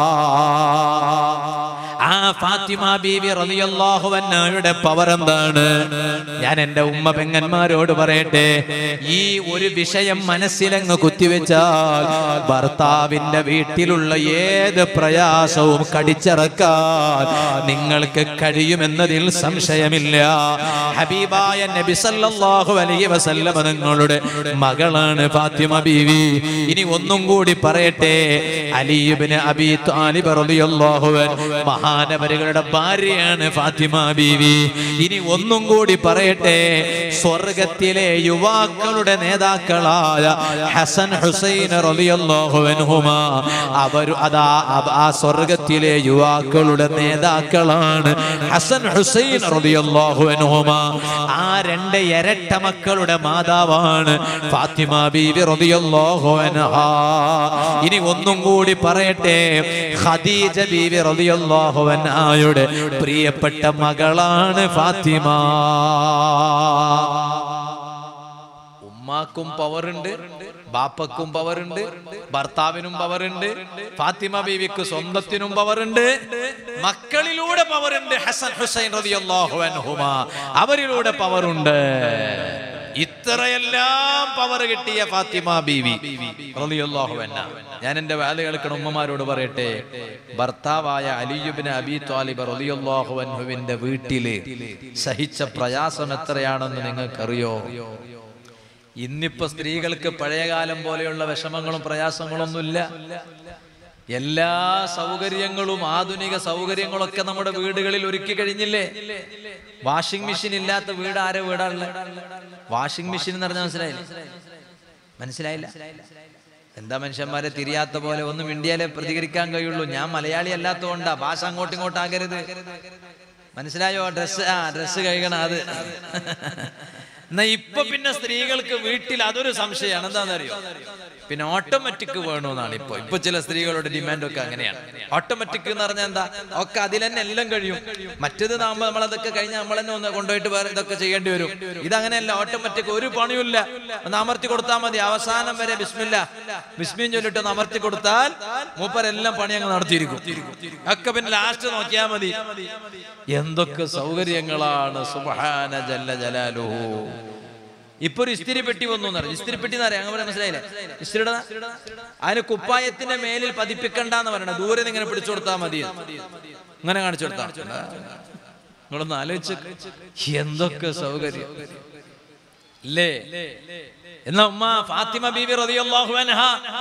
ആ ഫാത്തിമ ബീവി റളിയല്ലാഹു അൻഹയുടെ പവർ എന്താണ് ഞാൻ എൻ്റെ ഉമ്മ പെങ്ങന്മാരോട് പറയട്ടെ ഈ ഒരു വിഷയം മനസ്സിലങ്ങ് കുത്തിവെച്ചാൽ ഭർത്താവിന്റെ വീട്ടിലുള്ള ഏത് പ്രയാസവും കടിച്ചിറക്കാൻ നിങ്ങൾക്ക് കഴിയുമെന്നതിൽ സംശയമില്ല ഹബീബായ നബി സല്ലല്ലാഹു അലൈഹി വസല്ലമ നിങ്ങളുടെ മകളാണ് ഫാത്തിമ ബീവി ഇനി ഒന്നും കൂടി പറയട്ടെ അലിയുബിന് അബി താലിബ് റളിയല്ലാഹു അൻഹു മഹാനവരുകളുടെ ഭാര്യയാണ് ഫാത്തിമ ബീവി ഇനി ഒന്നും കൂടി പറയട്ടെ സ്വർഗത്തിലെ യുവാക്കളുടെ നേതാക്കളായ ഹസൻ ഹുസൈൻ റളിയല്ലാഹു അൻഹുമാ അവർ അതാ അവ- ആ സ്വർഗത്തിലെ യുവാക്കളുടെ നേതാക്കളാണ് ഹസൻ ഹുസൈൻ റളിയല്ലാഹു അൻഹുമാ ആ രണ്ട് ഇരട്ട മക്കളുടെ മാതാവാണ് ഫാത്തിമ ബീവി റളിയല്ലാഹു അൻഹാ ഇനി ഒന്നും കൂടി പറയട്ടെ ഖദീജ ബീവി റളിയല്ലാഹു അൻഹായുടെ പ്രിയപ്പെട്ട മകളാണ് ഫാത്തിമ ഉമ്മാക്കും പവറുണ്ട് ബാപ്പക്കും പവറുണ്ട് ഭർത്താവിനും പവറുണ്ട് ഫാത്തിമ ബീവിക്ക് സ്വന്തത്തിനും പവറുണ്ട് മക്കളിലൂടെ പവറുണ്ട് ഹസൻ ഹുസൈൻ റളിയല്ലാഹു അൻഹുമാ അവരിലൂടെ പവറുണ്ട് ഇത്രയെല്ലാം പവർ കിട്ടിയ ഫാത്തിമ ബീവി റളിയല്ലാഹു അൻഹ ഞാൻ എന്റെ വാല് കേൾക്കണ ഉമ്മമാരോട് പറയട്ടെ ഭർത്താവായ അലിയുബിന് അബി താലിബ് റളിയല്ലാഹു അൻഹുവിന്റെ വീട്ടില് സഹിച്ച പ്രയാസം എത്രയാണെന്ന് നിങ്ങൾക്കറിയോ ഇന്നിപ്പോ സ്ത്രീകൾക്ക് പഴയകാലം പോലെയുള്ള വിഷമങ്ങളും പ്രയാസങ്ങളൊന്നുമില്ല എല്ലാ സൗകര്യങ്ങളും ആധുനിക സൗകര്യങ്ങളൊക്കെ നമ്മുടെ വീടുകളിൽ ഒരുക്കി കഴിഞ്ഞില്ലേ വാഷിംഗ് മെഷീൻ ഇല്ലാത്ത വീട് ആരെ വീടാണുള്ളത് വാഷിംഗ് മെഷീൻ എന്ന് പറഞ്ഞാൽ മനസ്സിലായില്ല മനസ്സിലായില്ല എന്താ മനുഷ്യന്മാരെ തിരിയാത്ത പോലെ ഒന്നും ഇന്ത്യയിലെ പ്രതികരിക്കാൻ കഴിയുള്ളൂ ഞാൻ മലയാളി അല്ലാത്തതുകൊണ്ടാ ഭാഷ അങ്ങോട്ടും ഇങ്ങോട്ടാകരുത് മനസ്സിലായോ ഡ്രസ് ആ ഡ്രസ് കഴുകണം അത് എന്നാ ഇപ്പൊ പിന്നെ സ്ത്രീകൾക്ക് വീട്ടിൽ അതൊരു സംശയമാണ് എന്താണെന്നറിയോ പിന്നെ ഓട്ടോമാറ്റിക് വേണമെന്നാണ് ഇപ്പൊ ഇപ്പൊ ചില സ്ത്രീകളുടെ ഡിമാൻഡ് ഒക്കെ അങ്ങനെയാണ് ഓട്ടോമാറ്റിക് എന്ന് പറഞ്ഞാൽ എന്താ ഒക്കെ അതിൽ തന്നെ എല്ലാം കഴിയും മറ്റേത് നാകുമ്പോ നമ്മൾ അതൊക്കെ കഴിഞ്ഞാൽ നമ്മൾ തന്നെ ഒന്ന് കൊണ്ടുപോയിട്ട് വേറെ ഇതൊക്കെ ചെയ്യേണ്ടി വരും ഇതങ്ങനെയല്ല ഓട്ടോമാറ്റിക് ഒരു പണിയുമില്ല ഒന്ന് അമർത്തി കൊടുത്താൽ മതി അവസാനം വരെ ബിസ്മില്ല ബിസ്മിയും ചൊല്ലിട്ട് ഒന്ന് അമർത്തി കൊടുത്താൽ മൂപ്പരെല്ലാം പണി അങ്ങ് നടത്തിയിരിക്കും ഒക്കെ പിന്നെ ലാസ്റ്റ് നോക്കിയാൽ മതി എന്തൊക്കെ സൗകര്യങ്ങളാണ് സുബ്ഹാന ജല്ല ജലാലുഹു ഇപ്പൊ ഒരു ഇസ്തിരി പെട്ടി വന്നു എന്ന് പറഞ്ഞു ഇസ്തിരി പെട്ടി എന്നറിയാം അങ്ങനെ മനസ്സിലായില്ലേ ഇസ്തിരിയുടെ അതിന് കുപ്പായത്തിന്റെ മേലിൽ പതിപ്പിക്കണ്ടെന്ന് പറയണത് ദൂരെ നിന്ന് ഇങ്ങനെ പിടിച്ചു കൊടുത്താൽ മതി ഇങ്ങനെ കാണിച്ചു കൊടുത്താ നിങ്ങളൊന്ന് ആലോചിച്ച് എന്തൊക്കെ സൗകര്യം അല്ലേ എന്നാ ഉമ്മ ഫാത്തിമ ബീബി റളിയല്ലാഹു അൻഹ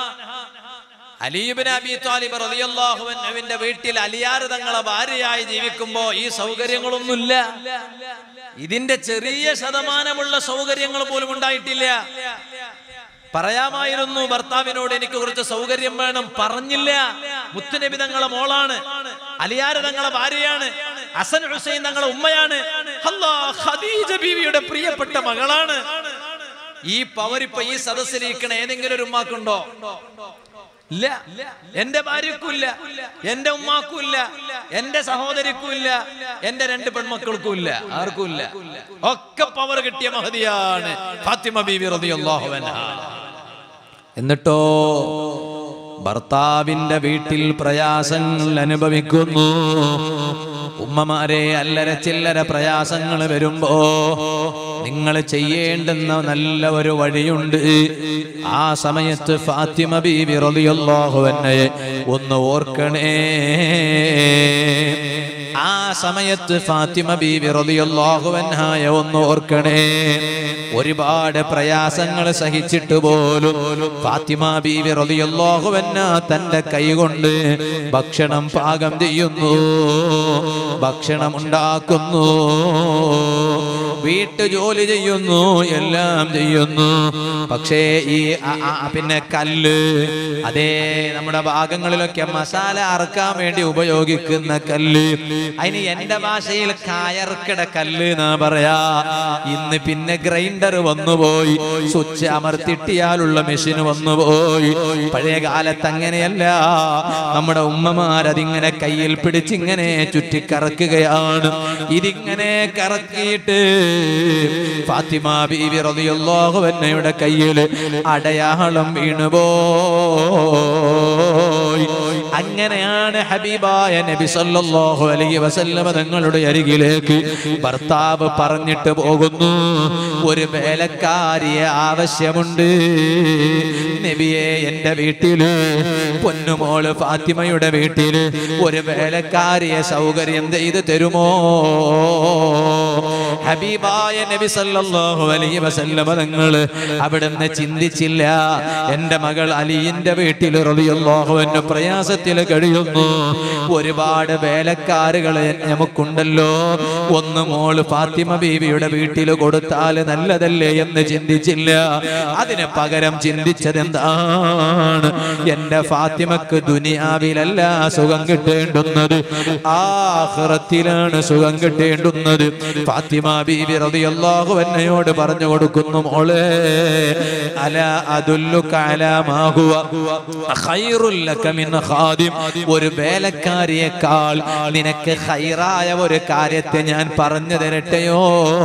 അലീബിൻ അബി താലിബ് റളിയല്ലാഹു അൻഹുവിന്റെ വീട്ടിൽ അലിയാർ തങ്ങളെ ഭാര്യയായി ജീവിക്കുമ്പോ ഈ സൗകര്യങ്ങളൊന്നുമില്ല ഇതിന്റെ ചെറിയ ശതമാനമുള്ള സൗകര്യങ്ങൾ പോലും ഉണ്ടായിട്ടില്ല പറയാമായിരുന്നു ഭർത്താവിനോട് എനിക്ക് കുറച്ച് സൗകര്യം വേണം പറഞ്ഞില്ല മുത്തുനബി തങ്ങളെ മോളാണ് അലിയാർ തങ്ങളെ ഭാര്യയാണ് ഹസൻ ഹുസൈൻ തങ്ങളെ ഉമ്മയാണ് അല്ലാ ഖദീജ ബീവിയുടെ പ്രിയപ്പെട്ട മകളാണ് ഈ പവരിപ്പ ഈ സദസ്സിലിരിക്കണ ഏതെങ്കിലും ഒരു ഉമ്മാക്കുണ്ടോ ഇല്ല എന്റെ ഭാര്യക്കും ഇല്ല എന്റെ ഉമ്മാക്കും ഇല്ല എന്റെ സഹോദരിക്കും ഇല്ല എന്റെ രണ്ട് പെൺമക്കൾക്കും ഇല്ല ആർക്കും ഇല്ല ഒക്കെ പവർ കിട്ടിയ മഹതിയാണ് ഫാത്തിമ ബീവി റളിയല്ലാഹു അൻഹ എന്നിട്ടോ ഭർത്താവിന്റെ വീട്ടിൽ പ്രയാസങ്ങൾ അനുഭവിക്കുന്നു ഉമ്മമാരെ അല്ലര ചില്ലര പ്രയാസങ്ങൾ വരുമ്പോ നിങ്ങൾ ചെയ്യേണ്ടുന്ന നല്ല ഒരു വഴിയുണ്ട് ആ സമയത്ത് ഫാത്തിമ ബീബി റളിയല്ലാഹു അൻഹയെ ഒന്ന് ഓർക്കണേ ആ സമയത്ത് ഫാത്തിമ ബീബി റളിയല്ലാഹു അൻഹായെ ഒന്ന് ഓർക്കണേ ഒരുപാട് പ്രയാസങ്ങൾ സഹിച്ചിട്ട് പോലും ഫാത്തിമ ബീവി റളിയല്ലാഹു അൻഹ തന്റെ കൈകൊണ്ട് ഭക്ഷണം പാകം ചെയ്യുന്നു ഭക്ഷണം ഉണ്ടാക്കുന്നു വീട്ടു ജോലി ചെയ്യുന്നു എല്ലാം ചെയ്യുന്നു പക്ഷേ ഈ അ- അ- പിന്നെ കല്ല് അതേ നമ്മുടെ ഭാഗങ്ങളിലൊക്കെ മസാല അറക്കാൻ വേണ്ടി ഉപയോഗിക്കുന്ന കല്ല് അതിന് എന്റെ ഭാഷയിൽ കായർക്കിട കല്ല് എന്നാ പറയാ ഇന്ന് പിന്നെ ഗ്രൈൻഡർ വന്നുപോയി സ്വിച്ച് അമർത്തിട്ടിയാലുള്ള മെഷീൻ വന്നുപോയി പഴയ കാലത്ത് അങ്ങനെയല്ല നമ്മുടെ ഉമ്മമാരതിങ്ങനെ കയ്യിൽ പിടിച്ചിങ്ങനെ ചുറ്റിക്കറക്കുകയാണ് ഇതിങ്ങനെ കറക്കിയിട്ട് ഫാത്തിമ ബീവി റളിയല്ലാഹു അൻഹയുടെ കയ്യിൽ അടയാളം വീണുപോയി അങ്ങനെയാണ് ഹബീബായ നബി സല്ലല്ലാഹു അലൈഹി വസല്ലമ തങ്ങളുടെ അരികിലേക്ക് ഭർത്താവ് പറഞ്ഞിട്ട് പോകുന്നു ഒരു വേലക്കാരിയെ ആവശ്യമുണ്ട് നബിയെ എന്റെ വീട്ടില് പൊന്നുമോള് ഫാത്തിമയുടെ വീട്ടില് ഒരു വേലക്കാരിയെ സൗകര്യം ചെയ്ത് തരുമോ ഹബീബായ നബി സല്ലല്ലാഹു അലൈഹി വസല്ലമ തങ്ങള് അവിടുന്ന് ചിന്തിച്ചില്ല എന്റെ മകൾ അലിയിന്റെ വീട്ടിൽ റളിയല്ലാഹു അൻഹു പ്രയാസത്തിൽ കഴിയുന്നു ഒരുപാട് വേലക്കാരുകൾ നമുക്കുണ്ടല്ലോ ഒന്ന് മോള് ഫാത്തിമ ബീവിയുടെ വീട്ടിൽ കൊടുത്താൽ നല്ലതല്ലേ എന്ന് ചിന്തിച്ചില്ല അതിന് പകരം ചിന്തിച്ചത് എന്താണ് എന്റെ ഫാത്തിമക്ക് ദുനിയാവിലല്ല സുഖം കിട്ടേണ്ടുന്നത് ആഖിറത്തിലാണ് സുഖം കിട്ടേണ്ടുന്നത് ഫാത്തിമ ബീവി റളിയല്ലാഹു അൻഹയോട് പറഞ്ഞു കൊടുക്കുന്നു മോളെ അല അദുല്ലുക അലാ മാ ഹുവ ഖൈറുൽ ലക മിൻ ഖാദിം ഒരു വേലക്കാരിയേക്കാൾ നിനക്ക് ഖൈറായ ഒരു കാര്യത്തെ ഞാൻ പറഞ്ഞു തരട്ടെയോ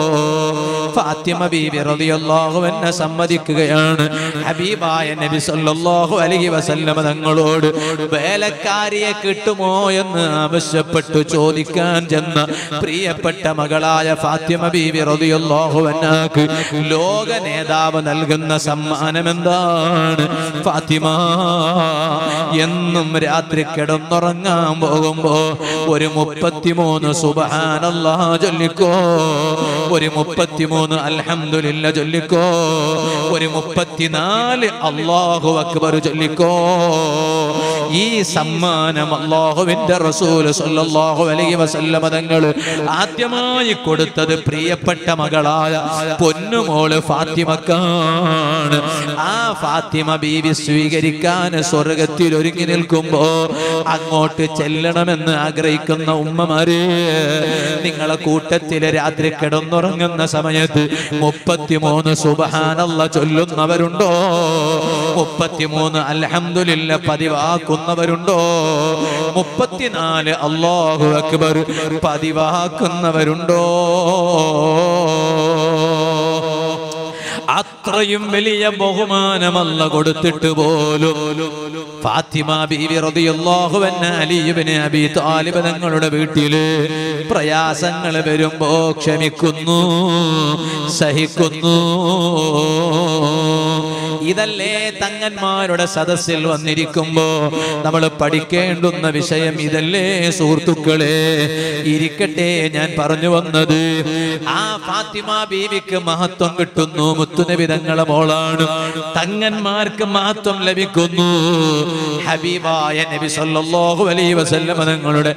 ഫാത്തിമ ബീവി റളിയല്ലാഹു അൻഹ സമ്മതിക്കുകയാണ് ഹബീബായ നബി സല്ലല്ലാഹു അലൈഹി വസല്ലമ തങ്ങളോട് വേലക്കാരിയെ കിട്ടുമോ എന്ന് ആവശ്യപ്പെട്ടു ചോദിക്കാൻ ചെന്ന പ്രിയപ്പെട്ട മകളായ ഫാത്തിമ ബീവി റളിയല്ലാഹു അൻഹാക്ക് ലോക നേതാവ് നൽകുന്ന സമ്മാനം എന്താണ് ഫാത്തിമ എന്നും രാത്രി കിടന്നുറങ്ങാൻ പോകുമ്പോ ഒരു മുപ്പത്തിമൂന്ന് സുബഹാനല്ലാ ചൊല്ലിക്കോ ഒരു മുപ്പത്തിമൂന്ന് അൽഹംദുലില്ല ചൊല്ലിക്കോ ഒരു മുപ്പത്തിനാല് അള്ളാഹു അക്ബർ ചൊല്ലിക്കോ ഈ സമ്മാനം അള്ളാഹുവിന്റെ റസൂല് സല്ലല്ലാഹു അലൈഹി വസല്ലമ തങ്ങൾ ആദ്യമായി കൊടുത്തത് പ്രിയപ്പെട്ട മകളായ പൊന്നുമോള് ഫാത്തിമക്കാണ് ആ ഫാത്തിമ ബീവി സ്വീകരിക്കാൻ സ്വർഗത്തിൽ ഒരുങ്ങി നിൽക്കുമ്പോ അങ്ങോട്ട് ചെല്ലണമെന്ന് ആഗ്രഹിക്കുന്ന ഉമ്മമാരെ നിങ്ങളെ കൂട്ടത്തില് രാത്രി കിടന്നുറങ്ങുന്ന സമയത്ത് മുപ്പത്തിമൂന്ന് സുബഹാനല്ല ചൊല്ലുന്നവരുണ്ടോ മുപ്പത്തിമൂന്ന് അൽഹംദുലില്ല പതിവാക്കുന്നവരുണ്ടോ മുപ്പത്തിനാല് അള്ളാഹു അക്ബർ പതിവാക്കുന്നവരുണ്ടോ അത്രയും വലിയ ബഹുമാനമല്ല കൊടുത്തിട്ട് പോലും ഫാത്തിമ ബീവി റളിയല്ലാഹു അൻഹ അലി ഇബ്നു അബി താലിബ് തങ്ങളുടെ വീട്ടില് പ്രയാസങ്ങൾ വരുമ്പോ ക്ഷമിക്കുന്നു സഹിക്കുന്നു ഇതല്ലേ തങ്ങന്മാരുടെ സദസ്സിൽ വന്നിരിക്കുമ്പോ നമ്മൾ പഠിക്കേണ്ടുന്ന വിഷയം ഇതല്ലേ സുഹൃത്തുക്കളെ ഇരിക്കട്ടെ ഞാൻ പറഞ്ഞു വന്നത് ആ ഫാത്തിമ ബീവിക്ക് മഹത്വം കിട്ടുന്നു മുത്തുനബി തങ്ങളെ മോളാണ് തങ്ങന്മാർക്ക് മഹത്വം ലഭിക്കുന്നു ഹബീബായ നബി സല്ലല്ലാഹു അലൈഹി വസല്ലമ തങ്ങളുടെ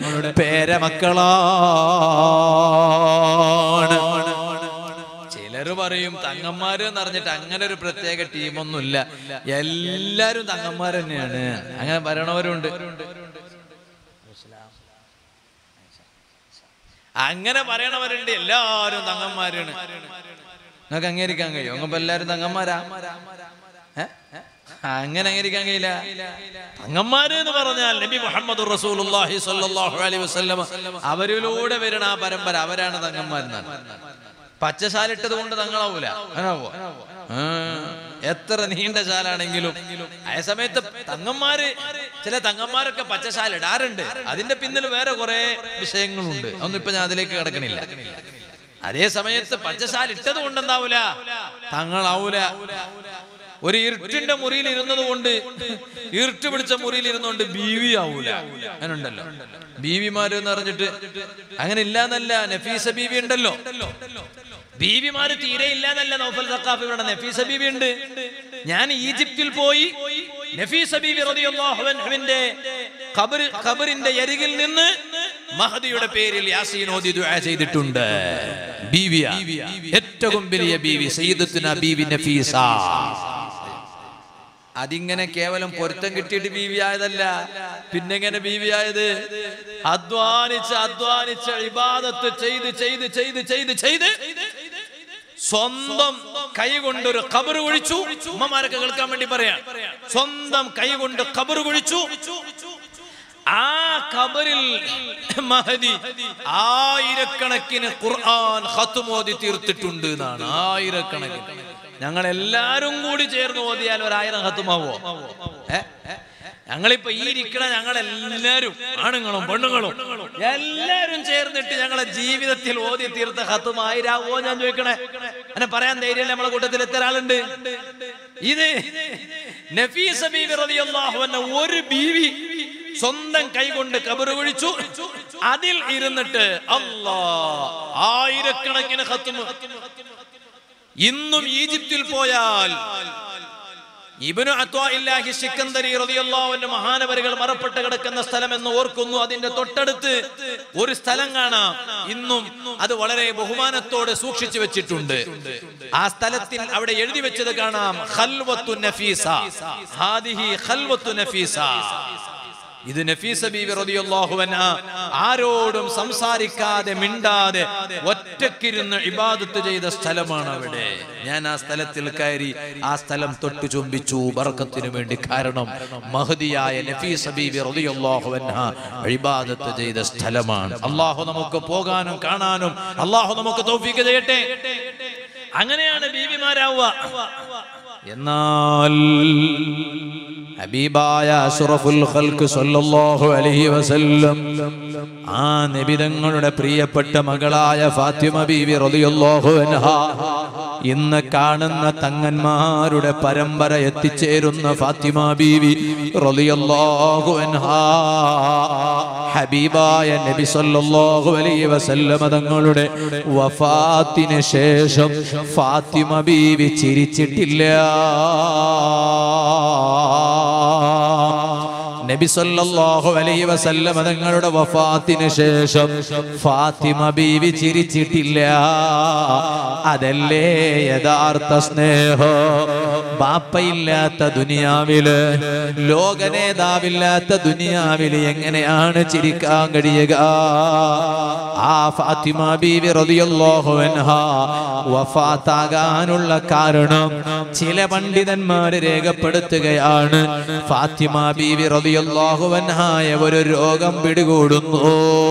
പേരമക്കളാണ് ചിലര് പറയും തങ്ങന്മാര് എന്ന് പറഞ്ഞിട്ട് അങ്ങനെ ഒരു പ്രത്യേക ടീമൊന്നുമില്ല എല്ലാരും തങ്ങന്മാർ തന്നെയാണ് അങ്ങനെ പറയണവരുണ്ട് അങ്ങനെ പറയണവരുണ്ട് എല്ലാവരും തങ്ങന്മാരാണ് നിങ്ങൾക്ക് അംഗീകരിക്കാൻ കഴിയും അങ്ങപ്പോ എല്ലാവരും തങ്ങന്മാരാ ഏ? അങ്ങനെ അംഗീകരിക്കാൻ കഴിയില്ല തങ്ങന്മാര് എന്ന് പറഞ്ഞാൽ നബി മുഹമ്മദ് റസൂലുള്ളാഹി സ്വല്ലല്ലാഹു അലൈഹി വസല്ലം അവരിലൂടെ വരുന്ന ആ പരമ്പര അവരാണ് തങ്ങന്മാരെന്നാണ് പച്ചശാലിട്ടത് കൊണ്ട് തങ്ങളാവൂല അങ്ങനാവോ ആ, എത്ര നീണ്ട ശാലാണെങ്കിലും ആ സമയത്ത് തങ്ങന്മാര് ചില തങ്ങന്മാരൊക്കെ പച്ചശാല ഇടാറുണ്ട് അതിന്റെ പിന്നിൽ വേറെ കുറെ വിഷയങ്ങളുണ്ട് അതൊന്നും ഇപ്പൊ ഞാൻ അതിലേക്ക് കിടക്കണില്ല അതേ സമയത്ത് പച്ചശാല ഇട്ടത് കൊണ്ട് എന്താവൂല തങ്ങളാവൂല ഒരു ഇരുട്ടിന്റെ മുറിയിൽ ഇരുന്നത് കൊണ്ട് ഇരുട്ട് പിടിച്ച മുറിയിൽ ഇരുന്നുകൊണ്ട് ബീവി ആവൂല അങ്ങനെ ഉണ്ടല്ലോ ബീവിമാര് എന്ന് പറഞ്ഞിട്ട് അങ്ങനെ ഇല്ലാന്നല്ല നഫീസ ബീവി ഉണ്ടല്ലോ ബീവിമാര് തീരെ ഇല്ലാന്നല്ല നൗഫൽ സക്കാഫ് ഇവിടെ നഫീസ ബീവി ഉണ്ട് ഞാൻ ഈജിപ്തിൽ പോയി നഫീസ ബീവി റളിയല്ലാഹു അൻഹുവിന്റെ ഖബർ ഖബറിന്റെ അരികിൽ നിന്ന് മഹദിയുടെ പേരിൽ യാസീൻ ഓതി ദുആ ചെയ്തിട്ടുണ്ട് ബീവിയ ഏറ്റവും വലിയ ബീവി സയ്യിദത്തുന ബീവി നഫീസ അതിങ്ങനെ കേവലം പൊരുത്തം കിട്ടിയിട്ട് ബീവിയായതല്ല പിന്നെങ്ങനെ ബീവിയായത് അധ്വാനിച്ച് അധ്വാനിച്ച് ഇബാദത്ത് ചെയ്ത് ചെയ്ത് ചെയ്ത് ചെയ്ത് ചെയ്ത് സ്വന്തം കൈ കൊണ്ടൊരു കബറ് കുഴിച്ചു ഉമ്മമാരൊക്കെ കേൾക്കാൻ വേണ്ടി പറയാം സ്വന്തം കൈ കൊണ്ട് കബറ് കുഴിച്ചു ആ കബറിൽ മഹദി ആയിരക്കണക്കിന് ഖുർആൻ ഖത്തുമോദി തീർത്തിട്ടുണ്ട് എന്നാണ് ആയിരക്കണക്കിന് ഞങ്ങൾ എല്ലാരും കൂടി ചേർന്ന് ഓതിയാൽ ഒരായിരം ഹത്തുമാവോ ഏ ഞങ്ങളിപ്പോ ഈ ഇരിക്കണ ഞങ്ങൾ എല്ലാരും ആണുങ്ങളും പെണ്ണുങ്ങളും എല്ലാരും ചേർന്നിട്ട് ഞങ്ങളെ ജീവിതത്തിൽ ഓതി തീർത്ത ഹത്തുമായിരാവോ ഞാൻ ചോദിക്കണേ എന്നെ പറയാൻ ധൈര്യം നമ്മളെ കൂട്ടത്തിൽ എത്ര ആളുണ്ട് ഇത് നഫീസ ബീവി റളിയല്ലാഹു അൻഹ ഒരു ബീവി സ്വന്തം കൈകൊണ്ട് കബറ് കുഴിച്ചു അതിൽ ഇരുന്നിട്ട് അല്ലാ ആയിരക്കണക്കിന് ഹത്തുമ ഇന്നും ഈജിപ്തിൽ പോയാൽ ഇബ്നു അത്വാഇല്ലാഹി സിക്കന്ദരി റളിയല്ലാഹു അൻഹു മഹാനവരുകൾ മറപ്പെട്ട് കിടക്കുന്ന സ്ഥലം എന്ന് ഓർക്കുന്നു അതിന്റെ തൊട്ടടുത്ത് ഒരു സ്ഥലം കാണാം ഇന്നും അത് വളരെ ബഹുമാനത്തോടെ സൂക്ഷിച്ചു വെച്ചിട്ടുണ്ട് ആ സ്ഥലത്തിൽ അവിടെ എഴുതി വെച്ചത് കാണാം ഖൽവത്തു നഫീസ ഹാദിഹി ഖൽവത്തു നഫീസ ഇത് നഫീസ ബീവി റളിയല്ലാഹു അൻഹ ആരോടും സംസാരിക്കാതെ മിണ്ടാതെ ഒറ്റക്കിരുന്ന് ഇബാദത്ത് ചെയ്ത സ്ഥലമാണ് അവിടെ ഞാൻ ആ സ്ഥലത്തിൽ കയറി ആ സ്ഥലം തൊട്ടു ചുംബിച്ചു ബർക്കത്തിനു വേണ്ടി കാരണം മഹദിയായ നഫീസ ബീവി റളിയല്ലാഹു അൻഹ ഇബാദത്ത് ചെയ്ത സ്ഥലമാണ് അള്ളാഹു നമുക്ക് പോകാനും കാണാനും അള്ളാഹു നമുക്ക് തൗഫീഖ് ചെയ്യട്ടെ അങ്ങനെയാണ് ബീവിമാരാവുക എന്നാൽ ഹബീബായ അഷ്റഫുൽ ഖൽക്ക് സല്ലല്ലാഹു അലൈഹി വസല്ലം ആ നബിതങ്ങളുടെ പ്രിയപ്പെട്ട മകളായ ഫാത്തിമ ബീവി റളിയല്ലാഹു അൻഹ ഇന്ന് കാണുന്ന തങ്ങന്മാരുടെ പരമ്പര എത്തിച്ചേരുന്ന ഫാത്തിമ ബീവി റളിയല്ലാഹു അൻഹ ഹബീബായ നബി സല്ലല്ലാഹു അലൈഹി വസല്ലം തങ്ങളുടെ വഫാത്തിന് ശേഷം ഫാത്തിമ ബീവി ചിരിച്ചിട്ടില്ല നബി സല്ലല്ലാഹു അലൈഹി വസല്ലം തങ്ങളുടെ വഫാത്തിന് ശേഷം ഫാത്തിമ ബീവി ചിരിച്ചിട്ടില്ല അതല്ലേ യഥാർത്ഥ സ്നേഹം ബാപ്പയില്ലാത്ത ദുനിയാവില് ലോക നേതാവില്ലാത്ത ദുനിയാവില് എങ്ങനെയാണ് ചിരിക്കാൻ കഴിയുക ആ ഫാത്തിമ ബീവി റളിയല്ലാഹു അൻഹ വഫാത്താകാനുള്ള കാരണം ചില പണ്ഡിതന്മാര് രേഖപ്പെടുത്തുകയാണ് ഫാത്തിമ ബീവി റളിയല്ലാഹു അൻഹായ ഒരു രോഗം പിടികൂടുന്നു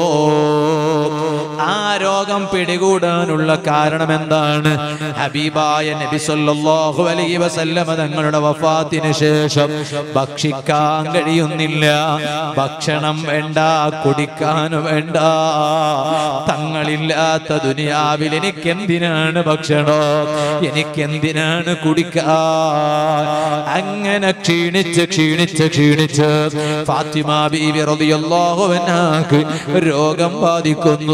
ആ രോഗം പിടികൂടാനുള്ള കാരണം എന്താണ് ഹബീബായ നബി സല്ലല്ലാഹു അലൈഹി വസല്ലമ തങ്ങളുടെ വഫാത്തിന് ശേഷം ഭക്ഷിക്കാൻ കഴിയുന്നില്ല ഭക്ഷണം വേണ്ട കുടിക്കാൻ വേണ്ട തങ്ങളില്ലാത്ത ദുനിയാവിൽ എനിക്ക് എന്തിനാണ് ഭക്ഷണം എനിക്ക് എന്തിനാണ് കുടിക്കാൻ അങ്ങനെ ക്ഷീണിച്ച് ക്ഷീണിച്ച് ക്ഷീണിച്ച് ഫാത്തിമ ബീവി റളിയല്ലാഹു അൻഹാക്ക് രോഗം ബാധിക്കുന്നു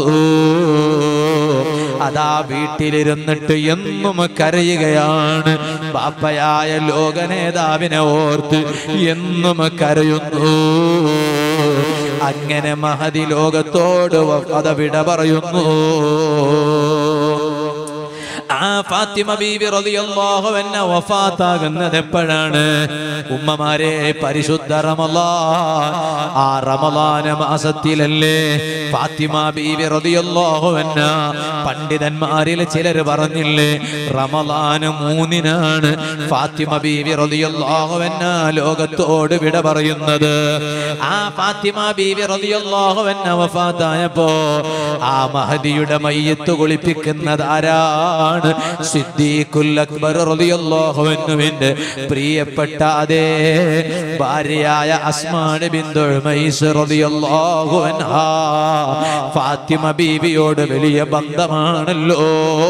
അതാ വീട്ടിലിരുന്നിട്ട് എന്നും കരയുകയാണ് ബാപ്പയായ ലോക നേതാവിനെ ഓർത്ത് എന്നും കരയുന്നു അങ്ങനെ മഹതി ലോകത്തോട് കഥ വിട പറയുന്നു ആ ഫാത്തിമ ബീവി റളിയല്ലാഹു അൻഹ വഫാത്താകുന്നത് എപ്പോഴാണ് ഉമ്മമാരെ പരിശുദ്ധ റമളാൻ ആ റമളാന മാസത്തിലല്ലേ ഫാത്തിമ ബീവി റളിയല്ലാഹു അൻഹ പണ്ഡിതന്മാരിൽ ചിലർ പറഞ്ഞില്ലേ റമളാന് മൂന്നിനാണ് ഫാത്തിമ ബീവി റളിയല്ലാഹു അൻഹ ലോകത്തോട് വിട പറയുന്നത് ആ ഫാത്തിമ ബീവി റളിയല്ലാഹു അൻഹ വഫാത്തായപ്പോ ആ മഹദിയുടെ മയ്യത്ത് കുളിപ്പിക്കുന്നത് ആരാണ് സിദ്ദീഖുൽ അക്ബർ റളിയല്ലാഹു അൻഹുവിന്റെ പ്രിയപ്പെട്ട അതേ ഭാര്യയായ അസ്മാൻ ബിന്ദു ഉമൈസ് റളിയല്ലാഹു അൻഹാ ഫാത്തിമ ബീവിയോട് വലിയ ബന്ധമാണല്ലോ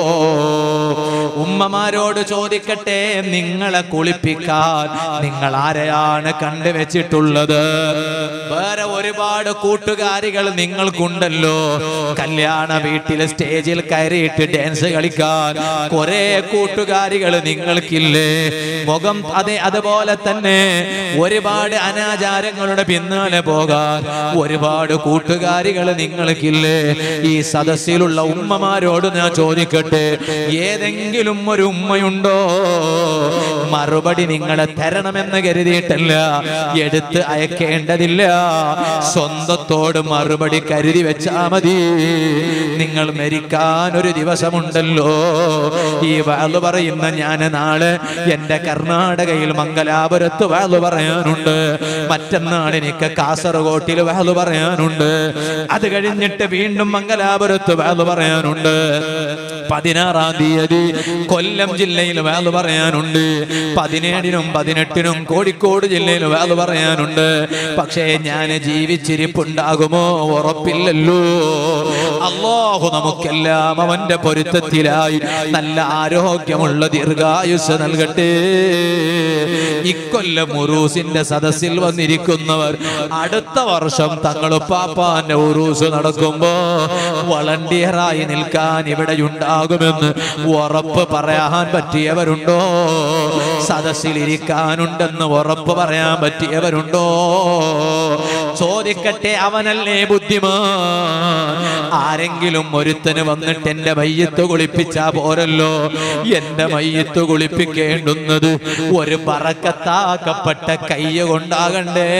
ഉമ്മമാരോട് ചോദിക്കട്ടെ നിങ്ങളെ കുളിപ്പിക്കാൻ നിങ്ങൾ ആരെയാണ് കണ്ടുവച്ചിട്ടുള്ളത് വേറെ ഒരുപാട് കൂട്ടുകാരികൾ നിങ്ങൾക്കുണ്ടല്ലോ കല്യാണ വീട്ടിലെ സ്റ്റേജിൽ കയറിയിട്ട് ഡാൻസ് കളിക്കാൻ കുറെ കൂട്ടുകാരികൾ നിങ്ങൾക്കില്ലേ മുഖം അതെ അതുപോലെ തന്നെ ഒരുപാട് അനാചാരങ്ങളുടെ പിന്നാലെ പോകാൻ ഒരുപാട് കൂട്ടുകാരികൾ നിങ്ങൾക്കില്ലേ ഈ സദസ്സിലുള്ള ഉമ്മമാരോട് ഞാൻ ചോദിക്കട്ടെ ഏതെങ്കിലും ഒരു ഉമ്മയുണ്ടോ മറുപടി നിങ്ങളെ തരണമെന്ന് കരുതിയിട്ടല്ല എടുത്ത് അയക്കേണ്ടതില്ല സ്വന്തത്തോട് മറുപടി കരുതി വെച്ചാ മതി നിങ്ങൾ മരിക്കാൻ ഒരു ദിവസമുണ്ടല്ലോ ഈ വാള് പറയുന്ന ഞാൻ നാളെ എന്റെ കർണാടകയിൽ മംഗലാപുരത്ത് വാള് പറയാനുണ്ട് മറ്റന്നാൾ എനിക്ക് കാസർഗോട്ടിൽ വാള് പറയാനുണ്ട് അത് കഴിഞ്ഞിട്ട് വീണ്ടും മംഗലാപുരത്ത് വാള് പറയാനുണ്ട് പതിനാറാം തീയതി കൊല്ലം ജില്ലയിൽ വേല് പറയാനുണ്ട് പതിനേഴിനും പതിനെട്ടിനും കോഴിക്കോട് ജില്ലയിൽ വേല് പറയാനുണ്ട് പക്ഷേ ഞാൻ ജീവിച്ചിരിപ്പുണ്ടാകുമോ ഉറപ്പില്ലല്ലോ അള്ളാഹു നമുക്കെല്ലാം അവന്റെ പൊരുത്തത്തിലായി നല്ല ആരോഗ്യമുള്ള ദീർഘായുസ് നൽകട്ടെ ഇക്കൊല്ലം ഉറൂസിന്റെ സദസ്സിൽ വന്നിരിക്കുന്നവർ അടുത്ത വർഷം തങ്ങൾ പാപ്പാന്റെ ഉറൂസ് നടക്കുമ്പോ വളണ്ടിയറായി നിൽക്കാൻ ഇവിടെ ഉണ്ടാകുമെന്ന് ഉറപ്പ് പറയാൻ പറ്റിയവരുണ്ടോ സദസ്സിൽ ഇരിക്കാനുണ്ടെന്ന് ഉറപ്പ് പറയാൻ പറ്റിയവരുണ്ടോ ചോദിക്കട്ടെ അവനല്ലേ ബുദ്ധിമാൻ ആരെങ്കിലും ഒരുത്തന് വന്നിട്ട് എന്റെ മയ്യത്ത് കുളിപ്പിച്ചാ പോരല്ലോ എന്റെ മയ്യത്ത് കുളിപ്പിക്കേണ്ടുന്നത് ഒരു പറക്കത്താക്കപ്പെട്ട കയ്യ കൊണ്ടാകണ്ടേ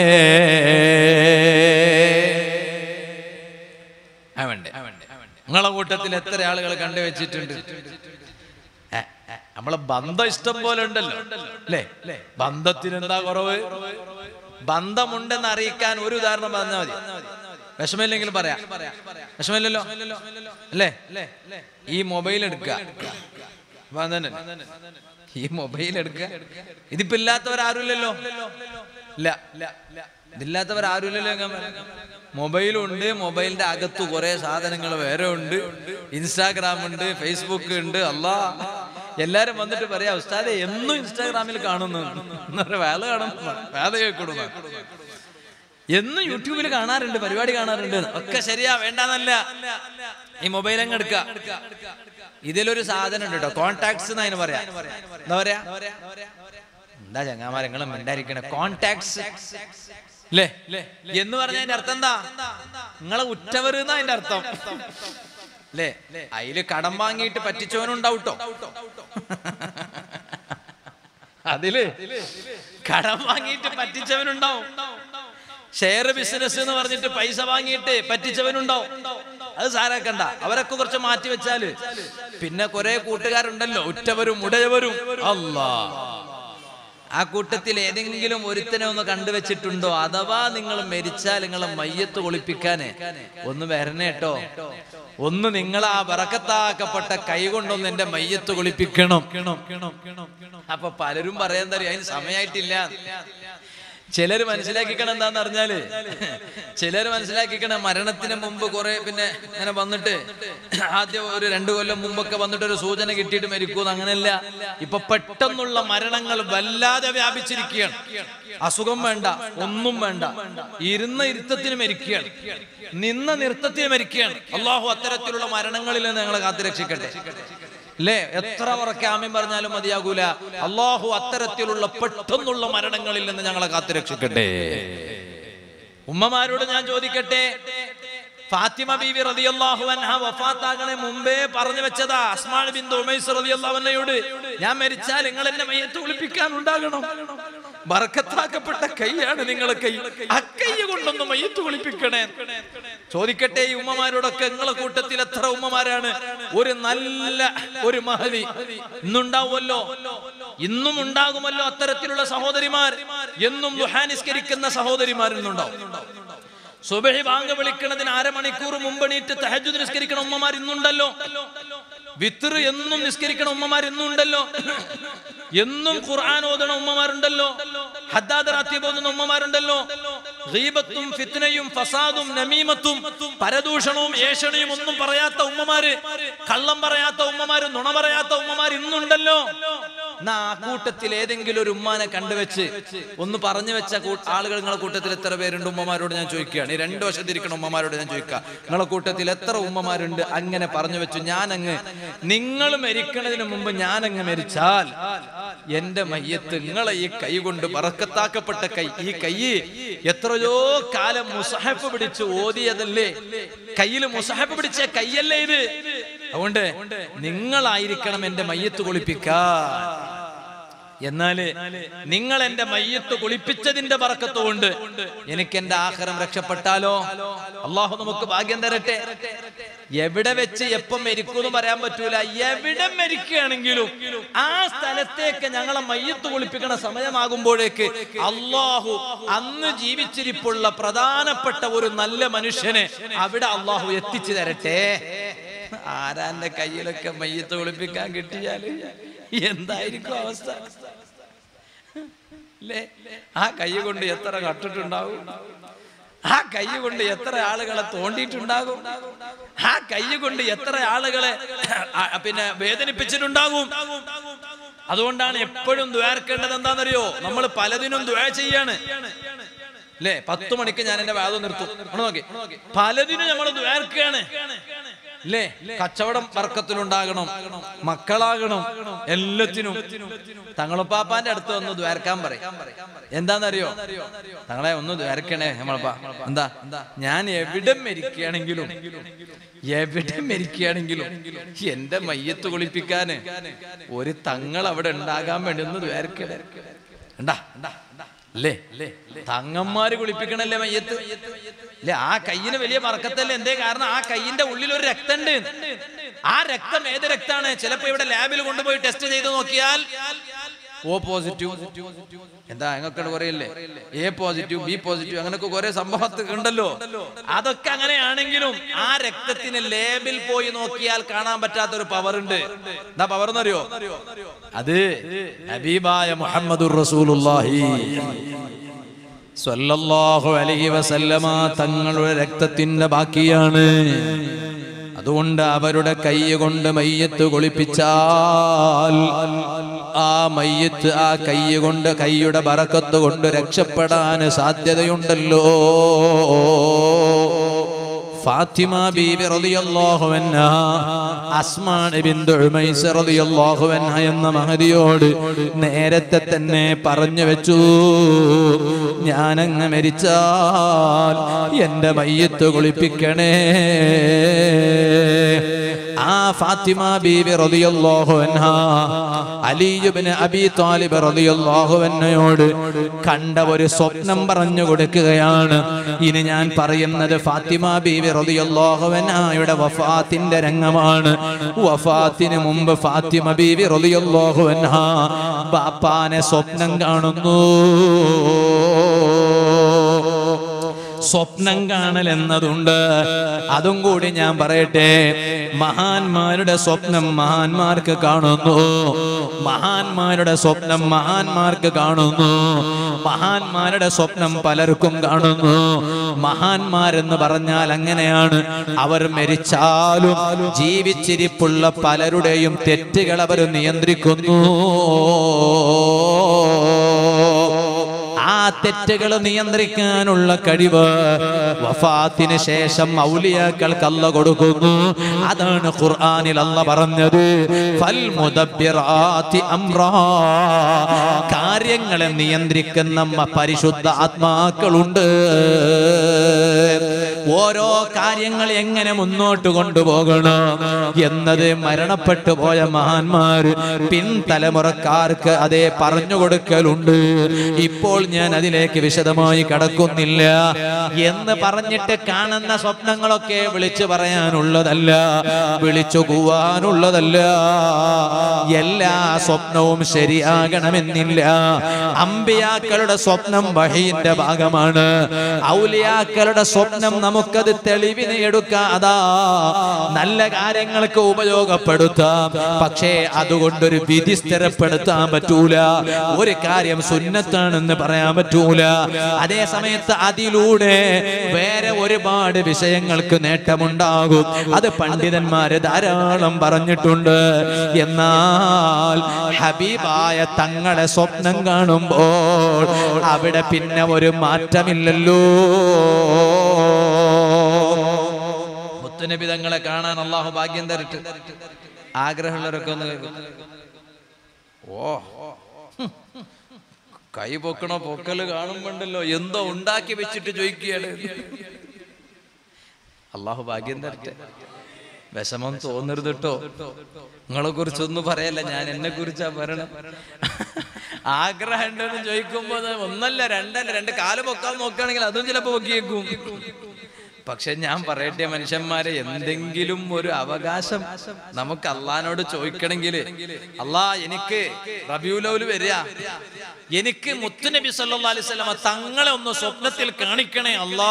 അവണ്ടേ നിങ്ങളെ കൂട്ടത്തിൽ എത്ര ആളുകൾ കണ്ടുവച്ചിട്ടുണ്ട് ഏ, ഏ, നമ്മളെ ബന്ധം ഇഷ്ടം പോലെ ഉണ്ടല്ലോ അല്ലേ ബന്ധത്തിന് എന്താ കുറവ് ബന്ധമുണ്ടെന്ന് അറിയിക്കാൻ ഒരു ഉദാഹരണം പറഞ്ഞാൽ മതി വിഷമില്ലെങ്കിൽ പറയാം വിഷമില്ലല്ലോ അല്ലേ ഈ മൊബൈൽ എടുക്കുക അപ്പൊ അതന്നെ. ഈ മൊബൈൽ എടുക്കുക ഇതിപ്പോ ഇല്ലാത്തവരാരുമില്ലല്ലോ ഇല്ല ഇതില്ലാത്തവരാരുമില്ലല്ലോ മൊബൈലും ഉണ്ട് മൊബൈലിന്റെ അകത്ത് കുറെ സാധനങ്ങൾ വേറെ ഉണ്ട് ഇൻസ്റ്റാഗ്രാം ഉണ്ട് ഫേസ്ബുക്ക് ഉണ്ട് അല്ലാ എല്ലാരും വന്നിട്ട് പറയാ ഉസ്താദെ എന്നും ഇൻസ്റ്റാഗ്രാമിൽ കാണുന്നു എന്ന് പറയാ, വേല കാണുന്നു വേല കേൾക്കണു എന്നും യൂട്യൂബിൽ കാണാറുണ്ട് പരിപാടി കാണാറുണ്ട് ഒക്കെ ശരിയാ വേണ്ടെന്നല്ല ഈ മൊബൈൽ അങ്ങ് എടുക്ക ഇതിലൊരു സാധനം ഉണ്ട് കേട്ടോ കോൺടാക്ട്സ് എന്ന് അതിന് പറയാ എന്താ പറയാ എന്താ ചങ്ങാമാരങ്ങളും മിണ്ടായിരിക്കണേ കോൺടാക്ട്സ് അല്ലേ എന്ന് പറഞ്ഞ അതിന്റെ അർത്ഥം എന്താ നിങ്ങളെ ഉറ്റവർ എന്നാ അതിന്റെ അർത്ഥം അല്ലേ അതില് കടം വാങ്ങിയിട്ട് പറ്റിച്ചവനുണ്ടാവട്ടോ അതില് കടം വാങ്ങിയിട്ട് പറ്റിച്ചവനുണ്ടാവും ഷെയർ ബിസിനസ് എന്ന് പറഞ്ഞിട്ട് പൈസ വാങ്ങിയിട്ട് പറ്റിച്ചവനുണ്ടാവും അത് സാരാക്കണ്ട അവരൊക്കെ കുറച്ച് മാറ്റി വെച്ചാല് പിന്നെ കുറെ കൂട്ടുകാരുണ്ടല്ലോ ഉറ്റവരും ഉടയവരും അല്ലാ ആ കൂട്ടത്തിൽ ഏതെങ്കിലും ഒരുത്തനെ ഒന്ന് കണ്ടുവച്ചിട്ടുണ്ടോ അഥവാ നിങ്ങൾ മരിച്ചാൽ നിങ്ങളെ മയ്യത്ത് ഒളിപ്പിക്കാന് ഒന്ന് വരണേ കേട്ടോ ഒന്ന് നിങ്ങൾ ആ വറക്കത്താക്കപ്പെട്ട കൈ കൊണ്ടൊന്ന് എന്റെ മയ്യത്ത് കുളിപ്പിക്കണം അപ്പൊ പലരും പറയാൻ തരും അതിന് സമയമായിട്ടില്ല ചിലര് മനസ്സിലാക്കിക്കണം എന്താന്ന് അറിഞ്ഞാല് ചിലര് മനസ്സിലാക്കിക്കണം മരണത്തിന് മുമ്പ് കുറെ പിന്നെ ഇങ്ങനെ വന്നിട്ട് ആദ്യം ഒരു രണ്ടു കൊല്ലം മുമ്പൊക്കെ വന്നിട്ട് ഒരു സൂചന കിട്ടിയിട്ട് മരിക്കൂന്ന് അങ്ങനെയല്ല ഇപ്പൊ പെട്ടെന്നുള്ള മരണങ്ങൾ വല്ലാതെ വ്യാപിച്ചിരിക്കുകയാണ് അസുഖം വേണ്ട ഒന്നും വേണ്ട ഇരുന്ന ഇരുത്തത്തിന് മരിക്കുകയാണ് നിന്ന നൃത്തത്തിന് മരിക്കുകയാണ് അള്ളാഹു അത്തരത്തിലുള്ള മരണങ്ങളിൽ നിന്ന് ഞങ്ങളെ കാത്തുരക്ഷിക്കട്ടെ അല്ലേ എത്ര ഉറക്കെ ആമ്യം പറഞ്ഞാലും മതിയാകൂല അള്ളാഹു അത്തരത്തിലുള്ള പെട്ടെന്നുള്ള മരണങ്ങളിൽ നിന്ന് ഞങ്ങളെ കാത്തുരക്ഷിക്കട്ടെ ഉമ്മമാരോട് ഞാൻ ചോദിക്കട്ടെ ഫാത്തിമ ബീവി റളിയല്ലാഹു അൻഹ വഫാത്താകണെ മുമ്പേ പറഞ്ഞു വെച്ചതാ അസ്മാൾ ബിന്ദു ഉമൈസ് റളിയല്ലാഹു അൻഹയോട് ഞാൻ മരിച്ചാൽ നിങ്ങൾ എന്നെ മയ്യത്ത് കുളിപ്പിക്കാൻ ഉണ്ടാകണം ബർക്കത്താക്കപ്പെട്ട കൈയാണ് നിങ്ങളെ കൈ അക്കൈ കൊണ്ടൊന്ന് മയ്യത്ത് കുളിപ്പിക്കണേ ചോദിക്കട്ടെ ഈ ഉമ്മമാരോടൊക്കെ നിങ്ങളെ കൂട്ടത്തിൽ എത്ര ഉമ്മമാരാണ് ഒരു നല്ല ഒരു മഹതി ഇന്നുണ്ടാവുമല്ലോ ഇന്നും ഉണ്ടാകുമല്ലോ അത്തരത്തിലുള്ള സഹോദരിമാർ എന്നും ദുഹാനിസ്കരിക്കുന്ന സഹോദരിമാർ ഇന്നുണ്ടാവും സുബഹി ബാങ്ക് വിളിക്കണതിന് അരമണിക്കൂർ മുമ്പ് എണീറ്റ് തഹജുദ് നിസ്കരിക്കണ ഉമ്മമാർ ഇന്നുണ്ടല്ലോ വിത്തർ എന്നും നിസ്കരിക്കണ ഉമ്മമാർ ഇന്നുണ്ടല്ലോ എന്നും ഖുർആൻ ഓതണ ഉമ്മമാരുണ്ടല്ലോ ഹദ്ദാദ് റാത്തീബ് ഓതുന്ന ഉമ്മമാരുണ്ടല്ലോ ഗീബത്തും ഫിത്നയും ഫസാദും നമീമത്തും പരദൂഷണവും ഏഷണയും ഒന്നും പറയാത്ത ഉമ്മമാര് കള്ളം പറയാത്ത ഉമ്മമാര് നുണ പറയാത്ത ഉമ്മമാർ ഇന്നുണ്ടല്ലോ എന്നാ ആ കൂട്ടത്തിൽ ഏതെങ്കിലും ഒരു ഉമ്മാനെ കണ്ടുവെച്ച് ഒന്ന് പറഞ്ഞു വെച്ച കൂ- ആളുകൾ നിങ്ങളെ കൂട്ടത്തിൽ എത്ര പേരുണ്ട് ഉമ്മമാരോട് ഞാൻ ചോദിക്കുകയാണ് ഈ രണ്ടു വശത്തിരിക്കുന്ന ഉമ്മമാരോട് ഞാൻ ചോദിക്കുക നിങ്ങളെ കൂട്ടത്തിൽ എത്ര ഉമ്മമാരുണ്ട് അങ്ങനെ പറഞ്ഞു വെച്ചു ഞാൻ അങ്ങ് നിങ്ങൾ മരിക്കണതിന് മുമ്പ് ഞാൻ അങ്ങ് മരിച്ചാൽ എന്റെ മയ്യത്ത് നിങ്ങളെ ഈ കൈ കൊണ്ട് ബറക്കത്താക്കപ്പെട്ട കൈ ഈ കൈ എത്രയോ കാലം മുസഹഫ് പിടിച്ച് ഓതിയതല്ലേ കയ്യിൽ മുസഹഫ് പിടിച്ച കൈയല്ലേ ഇത് അതുകൊണ്ട് നിങ്ങളായിരിക്കണം എന്റെ മയ്യത്ത് കുളിപ്പിക്കാൻ എന്നാല് നിങ്ങൾ എന്റെ മയ്യത്ത് കുളിപ്പിച്ചതിന്റെ ബറക്കത്ത് കൊണ്ട് എനിക്ക് എന്റെ ആഹാരം രക്ഷപ്പെട്ടാലോ അള്ളാഹു നമുക്ക് ഭാഗ്യം തരട്ടെ എവിടെ വെച്ച് എപ്പം മരിക്കുമെന്ന് പറയാൻ പറ്റൂല എവിടെ മരിക്കുകയാണെങ്കിലും ആ സ്ഥലത്തേക്ക് ഞങ്ങളെ മയ്യത്ത് കുളിപ്പിക്കണ സമയമാകുമ്പോഴേക്ക് അള്ളാഹു അന്ന് ജീവിച്ചിരിപ്പുള്ള പ്രധാനപ്പെട്ട ഒരു നല്ല മനുഷ്യനെ അവിടെ അള്ളാഹു എത്തിച്ചു തരട്ടെ ആരാന്റെ കയ്യിലൊക്കെ മയ്യത്ത് കുളിപ്പിക്കാൻ കിട്ടിയാല് എന്തായിരിക്കും അവസ്ഥ അല്ലേ ആ കൈ കൊണ്ട് എത്ര കട്ടിട്ടുണ്ടാവും ആ കൈ കൊണ്ട് എത്ര ആളുകളെ തോണ്ടിയിട്ടുണ്ടാകും ആ കൈ കൊണ്ട് എത്ര ആളുകളെ ആ, പിന്നെ വേദനിപ്പിച്ചിട്ടുണ്ടാകും അതുകൊണ്ടാണ് എപ്പോഴും ദ്വാർക്കേണ്ടത് എന്താണെന്നറിയോ നമ്മൾ പലതിനും ദ്വാ ചെയ്യാണ് അല്ലേ പത്ത് മണിക്ക് ഞാൻ എന്റെ വാദം നിർത്തും അങ്ങട് നോക്കി പലതിനും നമ്മൾ ദ്വാർക്കാണ് അല്ലേ കച്ചവടം വർക്കത്തിലുണ്ടാകണം മക്കളാകണം എല്ലാത്തിനും തങ്ങളുപ്പാപ്പാന്റെ അടുത്ത് വന്ന് ദ്വാരക്കാൻ പറയും എന്താന്നറിയോ തങ്ങളെ ഒന്ന് ദ്വാരക്കണേ നമ്മളപ്പാ എന്താ ഞാൻ എവിടെ മരിക്കുകയാണെങ്കിലും എവിടെ മരിക്കുകയാണെങ്കിലും എന്റെ മയ്യത്ത് കുളിപ്പിക്കാന് ഒരു തങ്ങൾ അവിടെ ഉണ്ടാകാൻ വേണ്ടി ഒന്ന് ദ്വാരക്കണേ ഉണ്ടാ അല്ലേ തങ്ങന്മാര് കുളിപ്പിക്കണല്ലേ മയ്യത്ത് അല്ലെ ആ കയ്യിന് വലിയ പറക്കത്തല്ലേ എന്തേ കാരണം ആ കയ്യിന്റെ ഉള്ളിൽ ഒരു രക്തമുണ്ട് ആ രക്തം ഏത് രക്താണ് ചിലപ്പോ ഇവിടെ ലാബിൽ കൊണ്ടുപോയി ടെസ്റ്റ് ചെയ്ത് നോക്കിയാൽ ഓ പോസിറ്റീവ് എന്താ ഞങ്ങൾക്കട് പറയല്ലേ എ പോസിറ്റീവ് ബി പോസിറ്റീവ് അങ്ങനെയൊക്കെ കുറെ സംഭവത്തിൽ ഉണ്ടല്ലോ അതൊക്കെ അങ്ങനെയാണെങ്കിലും ആ രക്തത്തിന് ലേബിൽ പോയി നോക്കിയാൽ കാണാൻ പറ്റാത്ത ഒരു പവർ ഉണ്ട് എന്താ പവർ എന്നറിയോ അത് ഹബീബായ മുഹമ്മദുർ റസൂലുള്ളാഹി സ്വല്ലല്ലാഹു അലൈഹി വസല്ലമ തങ്ങളുടെ രക്തത്തിന്റെ ബാക്കിയാണ് അതുകൊണ്ട് അവരുടെ കൈ കൊണ്ട് മയ്യത്ത് കുളിപ്പിച്ചാൽ ആ മയ്യത്ത് ആ കൈ കൊണ്ട് കൈയുടെ ബറക്കത്ത് കൊണ്ട് രക്ഷപ്പെടാൻ സാധ്യതയുണ്ടല്ലോ ഫാത്തിമ ബീബി റളിയല്ലാഹു അൻഹ അസ്മാൻ ബിന്തു ഉമൈസ് റളിയല്ലാഹു അൻഹ എന്ന മഹദിയോട് നേരത്തെ തന്നെ പറഞ്ഞു വെച്ചു ഞാനങ്ങ് മരിച്ചാൽ എന്റെ മയ്യത്ത് കുളിപ്പിക്കണേ ആ ഫാത്തിമ ബീബി റളിയല്ലാഹു അൻഹ അലി ഇബ്നു അബി താലിബ് റളിയല്ലാഹു അൻഹയോട് കണ്ട ഒരു സ്വപ്നം പറഞ്ഞു കൊടുക്കുകയാണ് ഇനി ഞാൻ പറയുന്നത് ഫാത്തിമ ബീബി റളിയല്ലാഹു അൻഹയുടെ വഫാത്തിന്റെ രംഗമാണ് വഫാത്തിന് മുമ്പ് ഫാത്തിമ ബീബി റളിയല്ലാഹു അൻഹ ബാപ്പാനെ സ്വപ്നം കാണുന്നു സ്വപ്നം കാണൽ എന്നതുണ്ട് അതും കൂടി ഞാൻ പറയട്ടെ മഹാന്മാരുടെ സ്വപ്നം മഹാന്മാർക്ക് കാണുന്നു മഹാന്മാരുടെ സ്വപ്നം മഹാന്മാർക്ക് കാണുന്നു മഹാന്മാരുടെ സ്വപ്നം പലർക്കും കാണുന്നു മഹാന്മാരെന്ന് പറഞ്ഞാൽ അങ്ങനെയാണ് അവർ മരിച്ചാലും ജീവിച്ചിരിപ്പുള്ള പലരുടെയും തെറ്റുകൾ അവർ നിയന്ത്രിക്കുന്നു ആ തെറ്റുകൾ നിയന്ത്രിക്കാനുള്ള കഴിവ് വഫാത്തിന് ശേഷം ഔലിയാക്കൾക്ക് അല്ല കൊടുക്കുന്നു അതാണ് ഖുർആനിൽ അല്ല പറഞ്ഞത് ഫൽ മുദബ്ബിറാത്തി അംറാ കാര്യങ്ങളെ നിയന്ത്രിക്കുന്ന മ- പരിശുദ്ധ ആത്മാക്കളുണ്ട് ഓരോ കാര്യങ്ങൾ എങ്ങനെ മുന്നോട്ട് കൊണ്ടുപോകണം എന്നത് മരണപ്പെട്ടു പോയ മഹാന്മാര് പിൻതലമുറക്കാർക്ക് അതേ പറഞ്ഞു കൊടുക്കലുണ്ട് ഇപ്പോൾ ഞാൻ അതിലേക്ക് വിശദമായി കടക്കുന്നില്ല എന്ന് പറഞ്ഞിട്ട് കാണുന്ന സ്വപ്നങ്ങളൊക്കെ വിളിച്ചു പറയാനുള്ളതല്ല വിളിച്ചു കൂവാനുള്ളതല്ല എല്ലാ സ്വപ്നവും ശരിയാകണമെന്നില്ല അമ്പിയാക്കളുടെ സ്വപ്നം വഹീന്റെ ഭാഗമാണ് ഔലിയാക്കളുടെ സ്വപ്നം നമുക്കത് തെളിവിന് എടുക്കാതാ നല്ല കാര്യങ്ങൾക്ക് ഉപയോഗപ്പെടുത്താം പക്ഷേ അതുകൊണ്ടൊരു വിധി സ്ഥിരപ്പെടുത്താൻ പറ്റൂല ഒരു കാര്യം സുന്നത്താണെന്ന് പറയാൻ പറ്റൂല അതേ സമയത്ത് അതിലൂടെ വേറെ ഒരുപാട് വിഷയങ്ങൾക്ക് നേട്ടമുണ്ടാകും അത് പണ്ഡിതന്മാര് ധാരാളം പറഞ്ഞിട്ടുണ്ട് എന്നാൽ ഹബീബായ തങ്ങളെ സ്വപ്നം കാണുമ്പോൾ അവിടെ പിന്നെ ഒരു മാറ്റമില്ലല്ലോ മുത്തുനബി തങ്ങളെ കാണാൻ അള്ളാഹു ഭാഗ്യം തരട്ട് ആഗ്രഹമുള്ളവരൊക്കെ ഒന്ന് ഓ ഹും. കൈ പൊക്കണോ പൊക്കല് കാണുമ്പോണ്ടല്ലോ എന്തോ ഉണ്ടാക്കി വെച്ചിട്ട് ചോദിക്കുകയാണ് അള്ളാഹു ഭാഗ്യം തരട്ടെ വിഷമം തോന്നരുത് കേട്ടോ നിങ്ങളെ കുറിച്ചൊന്നും പറയല്ല ഞാൻ എന്നെ കുറിച്ചാ പറയണം ആഗ്രഹം ഉണ്ടെന്ന് ചോദിക്കുമ്പോ അത് ഒന്നല്ല രണ്ടല്ല രണ്ട് കാല് പൊക്കാൻ നോക്കുകയാണെങ്കിൽ അതും ചിലപ്പോ പൊക്കിയേക്കും പക്ഷെ ഞാൻ പറയട്ടെ മനുഷ്യന്മാരെ എന്തെങ്കിലും ഒരു അവകാശം നമുക്ക് അള്ളഹാനോട് ചോദിക്കണമെങ്കിൽ അള്ളാ എനിക്ക് റബിയുലൗല് വരിക എനിക്ക് മുത്തുനബി സല്ലല്ലാഹു അലൈഹി വസല്ലമ തങ്ങളെ ഒന്ന് സ്വപ്നത്തിൽ കാണിക്കണേ അല്ലാ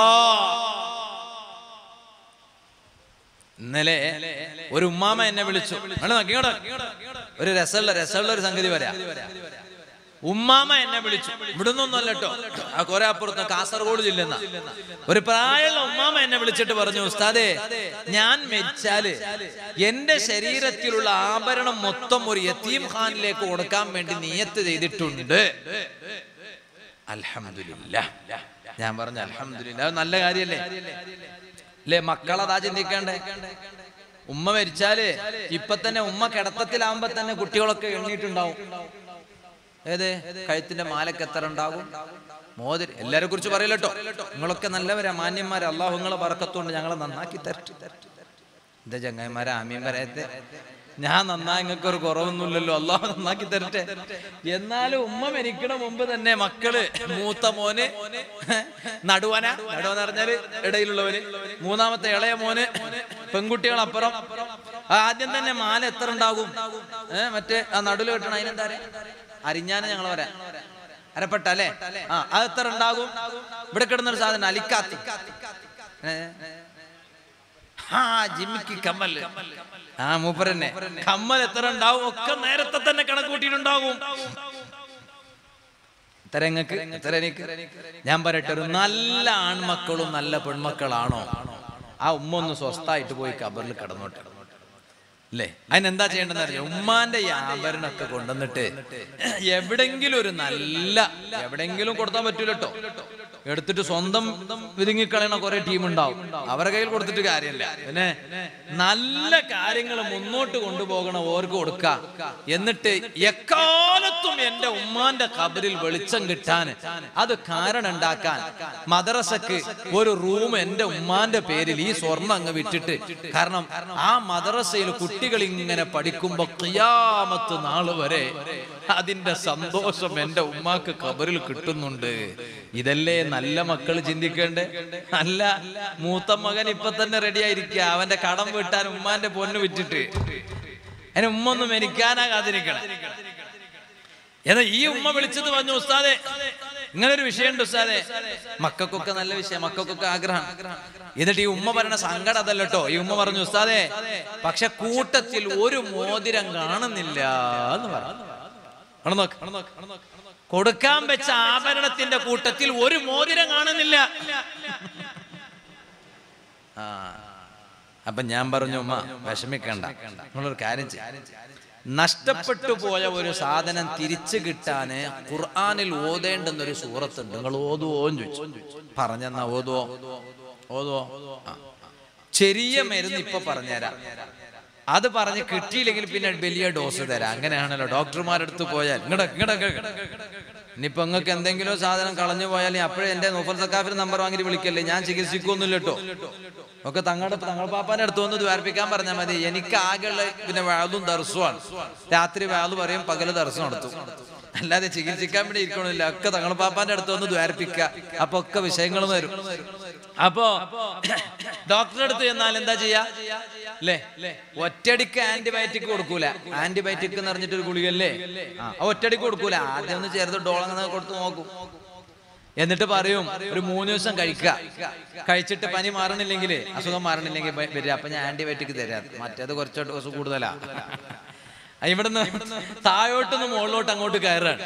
ഇന്നലെ ഒരു ഉമ്മാമ എന്നെ വിളിച്ചു ഇങ്ങോട്ട് നോക്ക്, ഇങ്ങോട്ട് നോക്ക്. ഒരു രസമുള്ള രസമുള്ള ഒരു സംഗതി വരാ ഉമ്മാമ എന്നെ വിളിച്ചു ഇവിടുന്നൊന്നല്ല കേട്ടോ ആ കുറെ അപ്പുറത്ത് കാസർഗോഡ് ജില്ലെന്ന ഒരു പ്രായമുള്ള ഉമ്മാമ എന്നെ വിളിച്ചിട്ട് പറഞ്ഞു ഉസ്താദേ ഞാൻ മരിച്ചാല് എന്റെ ശരീരത്തിലുള്ള ആഭരണം മൊത്തം ഒരു യത്തീം ഖാനിലേക്ക് കൊടുക്കാൻ വേണ്ടി നിയത്ത് ചെയ്തിട്ടുണ്ട് അൽഹംദുലില്ലാ ഞാൻ പറഞ്ഞു അൽഹംദുലില്ലാ അത് നല്ല കാര്യല്ലേ അല്ലേ മക്കളതാ ചിന്തിക്കണ്ടേ ഉമ്മ മരിച്ചാല് ഇപ്പൊ തന്നെ ഉമ്മ കിടത്തത്തിലാവുമ്പോ തന്നെ കുട്ടികളൊക്കെ എണ്ണീട്ടുണ്ടാവും ഏത് കഴുത്തിന്റെ മാലക്ക് എത്ര ഉണ്ടാകും മോതിരി എല്ലാരെ കുറിച്ച് പറയില്ലട്ടോ നിങ്ങളൊക്കെ നല്ലവരാ മാന്യന്മാരാ അള്ളാഹു നിങ്ങളെ പറക്കത്തോണ്ട് ഞങ്ങളെ നന്നാക്കി തരട്ടെ എന്താ ചങ്ങായിമാരെ ആമീൻ പറയത്തെ ഞാൻ നന്നാ നിങ്ങൾക്ക് ഒരു കുറവൊന്നുമില്ലല്ലോ അള്ളാഹു നന്നാക്കി തരട്ടെ എന്നാലും ഉമ്മ മരിക്കണ മുമ്പ് തന്നെ മക്കള് മൂത്ത മോന് നടുവന നടുവന പറഞ്ഞാല് ഇടയിലുള്ളവന് മൂന്നാമത്തെ ഇളയ മോന് പെൺകുട്ടികൾ അപ്പുറം ആദ്യം തന്നെ മാല എത്ര ഉണ്ടാകും ഏഹ് മറ്റേ ആ നടുല് കെട്ടണ അതിനെന്താ അരിഞ്ഞാനെ ഞങ്ങൾ വരാം അരപ്പെട്ട അല്ലേ ആ അത് എത്ര ഉണ്ടാകും ഇവിടെ കിടന്നൊരു സാധനം അലിക്കാത്തി ഏ? ആ ജിമ്മിക്ക് കമ്മൽ ആ മൂപ്പരന്നെ കമ്മൽ എത്ര ഉണ്ടാവും ഒക്കെ നേരത്തെ തന്നെ കണക്ക് കൂട്ടിയിട്ടുണ്ടാകും എത്ര നിങ്ങൾക്ക് എത്ര എനിക്ക് ഞാൻ പറയട്ടെ ഒരു നല്ല ആൺമക്കളും നല്ല പെൺമക്കളാണോ ആ ഉമ്മ ഒന്ന് സ്വസ്ഥായിട്ട് പോയി കബറിൽ കിടന്നോട്ടെ അല്ലേ അതിനെന്താ ചെയ്യേണ്ടതെന്ന് അറിയാം ഉമ്മാന്റെ ഈ ആഭരണമൊക്കെ കൊണ്ടുവന്നിട്ട് എവിടെങ്കിലും ഒരു നല്ല എവിടെങ്കിലും കൊടുത്താൻ പറ്റൂല കേട്ടോ എടുത്തിട്ട് സ്വന്തം വിതുങ്ങിക്കളയണ കുറെ ടീം ഉണ്ടാവും അവരുടെ കയ്യിൽ കൊടുത്തിട്ട് കാര്യമില്ല പിന്നെ നല്ല കാര്യങ്ങൾ മുന്നോട്ട് കൊണ്ടുപോകണം ഓർക്ക് കൊടുക്ക എന്നിട്ട് എക്കാലത്തും എന്റെ ഉമ്മാന്റെ കബറിൽ വെളിച്ചം കിട്ടാൻ അത് കാരണം ഉണ്ടാക്കാൻ മദ്രസക്ക് ഒരു റൂം എന്റെ ഉമ്മാന്റെ പേരിൽ ഈ സ്വർണ്ണം അങ്ങ് വിറ്റിട്ട് കാരണം ആ മദ്രസയിൽ കുട്ടികൾ ഇങ്ങനെ പഠിക്കുമ്പോ കിയാമത്ത് നാള് വരെ അതിന്റെ സന്തോഷം എന്റെ ഉമ്മാക്ക് കബറിൽ കിട്ടുന്നുണ്ട് ഇതല്ലേ നല്ല മക്കൾ ചിന്തിക്കേണ്ടേ അല്ല മൂത്ത മകൻ ഇപ്പൊ തന്നെ റെഡി ആയിരിക്കുക അവന്റെ കടം വീട്ടാൻ ഉമ്മാന്റെ പൊന്ന് വിറ്റിട്ട് അതിന് ഉമ്മ ഒന്നും മരിക്കാനാ കാത്തിരിക്കണം എന്നാ ഈ ഉമ്മ വിളിച്ചത് പറഞ്ഞു ഉസ്താദെ ഇങ്ങനെ ഒരു വിഷയമുണ്ട് ഉസ്താദെ മക്കൾക്കൊക്കെ നല്ല വിഷയം മക്കൾക്കൊക്കെ ആഗ്രഹം എന്നിട്ട് ഈ ഉമ്മ പറഞ്ഞ സങ്കടം അതല്ല കേട്ടോ ഈ ഉമ്മ പറഞ്ഞു ഉസ്താദെ പക്ഷെ കൂട്ടത്തിൽ ഒരു മോതിരം കാണുന്നില്ല എന്ന് പറഞ്ഞു അവിടെ നോക്ക്, അവിടെ നോക്ക്, അവിടെ നോക്ക്, അവിടെ നോക്ക്. കൊടുക്കാൻ വെച്ച ആഭരണത്തിന്റെ കൂട്ടത്തിൽ ഒരു മോതിരം കാണുന്നില്ല ആ അപ്പൊ ഞാൻ പറഞ്ഞു ഉമ്മ വിഷമിക്കണ്ട നിങ്ങളൊരു കാര്യം ചെയ്യ്. നഷ്ടപ്പെട്ടു പോയ ഒരു സാധനം തിരിച്ചു കിട്ടാന് ഖുർആനിൽ ഓതേണ്ടുന്ന ഒരു സൂറത്തുണ്ട് നിങ്ങൾ ഓതുവോന്ന് ചോദിച്ചു പറഞ്ഞെന്നാ ഓതുവോ ഓതുവോ ആ. ചെറിയ മരുന്ന് ഇപ്പൊ പറഞ്ഞുതരാം അത് പറഞ്ഞ് കിട്ടിയില്ലെങ്കിൽ പിന്നെ വലിയ ഡോസ് തരാം അങ്ങനെയാണല്ലോ ഡോക്ടർമാരെടുത്ത് പോയാൽ ഇങ്ങടെ ഇങ്ങടെ ഇനിയിപ്പോ നിങ്ങൾക്ക് എന്തെങ്കിലും സാധനം കളഞ്ഞു പോയാൽ അപ്പോഴേ എന്റെ നൂഫർ സക്കാഫിന്റെ നമ്പർ വാങ്ങിട്ട് വിളിക്കല്ലേ ഞാൻ ചികിത്സിക്കൊന്നുമില്ല കേട്ടോ ഒക്കെ തങ്ങളുടെ തങ്ങൾ പാപ്പാന്റെ അടുത്ത് വന്ന് ദ്വാരിപ്പിക്കാൻ പറഞ്ഞാൽ മതി എനിക്ക് ആകെയുള്ള പിന്നെ വാതും ദർശമാണ് രാത്രി വാത് പറയും പകല് ദർശനം നടത്തും അല്ലാതെ ചികിത്സിക്കാൻ വേണ്ടി ഇരിക്കണില്ല ഒക്കെ തങ്ങൾ പാപ്പാന്റെ അടുത്ത് വന്ന് ദ്വാരിപ്പിക്കുക അപ്പൊ ഒക്കെ വിഷയങ്ങൾ വരും അപ്പോ ഡോക്ടറെ അടുത്ത് ചെന്നാൽ എന്താ ചെയ്യാ അല്ലേ ഒറ്റടിക്ക് ആന്റിബയോട്ടിക് കൊടുക്കൂല ആന്റിബയോട്ടിക് എന്ന് പറഞ്ഞിട്ട് ഒരു ഗുളികല്ലേ ആ ഒറ്റടിക്ക് കൊടുക്കൂല ആദ്യം ഒന്ന് ചേർത്ത് ഡോളങ്ങനെ കൊടുത്ത് നോക്കും എന്നിട്ട് പറയും ഒരു മൂന്ന് ദിവസം കഴിക്കുക കഴിച്ചിട്ട് പനി മാറണില്ലെങ്കിൽ അസുഖം മാറണില്ലെങ്കിൽ വ- വരിക അപ്പൊ ഞാൻ ആന്റിബയോട്ടിക് തരാം മറ്റേത് കുറച്ച് ഡോസ് കൂടുതലാ ആ, ഇവിടുന്ന് താഴോട്ടുനിന്ന് മുകളിലോട്ട് അങ്ങോട്ട് കയറാണ്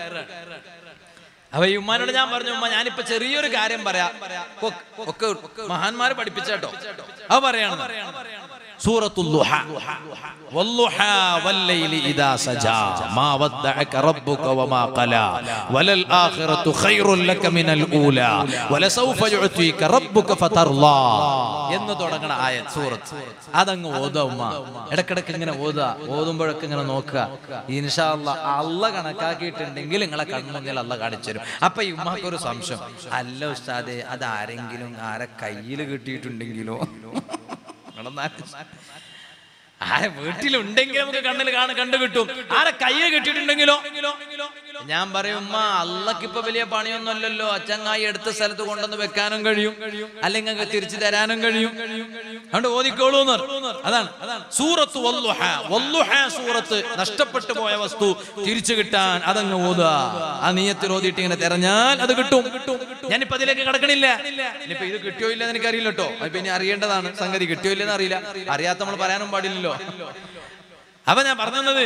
അപ്പൊ ഈ ഉമ്മാനോട് ഞാൻ പറഞ്ഞു ഉമ്മ ഞാനിപ്പോ ചെറിയൊരു കാര്യം പറയാം ഒക്കെ- ഒക്കെ മഹാന്മാര് പഠിപ്പിച്ചേട്ടോ അത് പറയാണ് സൂറത്തുൽ ദുഹ വല്ലുഹ വല്ലൈലി ഇദാ സജാ മാ വദ്ദഅക റബ്ബുക വമാ ഖലാ വലൽ ആഖിറതു ഖൈറുൽ ലക മിനൽ ഊലാ വലസൗഫ യുഅതീക റബ്ബുക ഫതർലാ എന്ന് തുടങ്ങണ ആയത് സൂറത്ത് അതങ്ങ് ഓതാ ഉമ്മ ഇടക്കിടക്ക് ഇങ്ങനെ ഓതാ ഓതുമ്പോഴൊക്കെ ഇങ്ങനെ നോക്കുക ഇൻഷാ അല്ലാ അല്ല കണക്കാക്കിയിട്ടുണ്ടെങ്കിൽ നിങ്ങളെ കൺമുന്നിൽ അല്ല കാണിച്ചു തരും അപ്പൊ ഈ ഉമ്മാക്ക് ഒരു സംശയം അല്ല ഉസ്താദെ അത് ആരെങ്കിലും ആരെ കയ്യിൽ കിട്ടിയിട്ടുണ്ടെങ്കിലോ നിങ്ങളൊന്ന് ആലോചിച്ച്. ആരെ വീട്ടിലുണ്ടെങ്കിൽ നമുക്ക് കണ്ണിൽ കാണാൻ കണ്ടു കിട്ടും ആരെ കയ്യിൽ കിട്ടിയിട്ടുണ്ടെങ്കിലോ ഞാൻ പറയും ഉമ്മ അള്ളക്ക് ഇപ്പൊ വലിയ പണിയൊന്നും അല്ലല്ലോ അച്ചങ്ങായി എടുത്ത സ്ഥലത്ത് കൊണ്ടുവന്ന് വെക്കാനും കഴിയും അല്ലെങ്കിൽ അങ്ങ് തിരിച്ചു തരാനും കഴിയും അതുകൊണ്ട് ഓതിക്കോളൂ എന്ന് പറഞ്ഞു. അതാണ് സൂറത്ത് വല്ലുഹ. വല്ലുഹ സൂറത്ത് നഷ്ടപ്പെട്ടു പോയ വസ്തു തിരിച്ചു കിട്ടാൻ അതങ്ങ് ഓതുക ആ നീയത്തിൽ ഓതിയിട്ട് ഇങ്ങനെ തെരഞ്ഞാൽ അത് കിട്ടും ഞാനിപ്പോ അതിലേക്ക് കിടക്കണില്ല ഇനിയിപ്പോ ഇത് കിട്ടിയോ ഇല്ല എന്ന് എനിക്കറിയില്ല കേട്ടോ അപ്പൊ ഇനി അറിയേണ്ടതാണ് സംഗതി കിട്ടിയോ ഇല്ലെന്ന് അറിയില്ല അറിയാത്ത നമ്മൾ പറയാനും പാടില്ലല്ലോ അപ്പൊ ഞാൻ പറഞ്ഞത്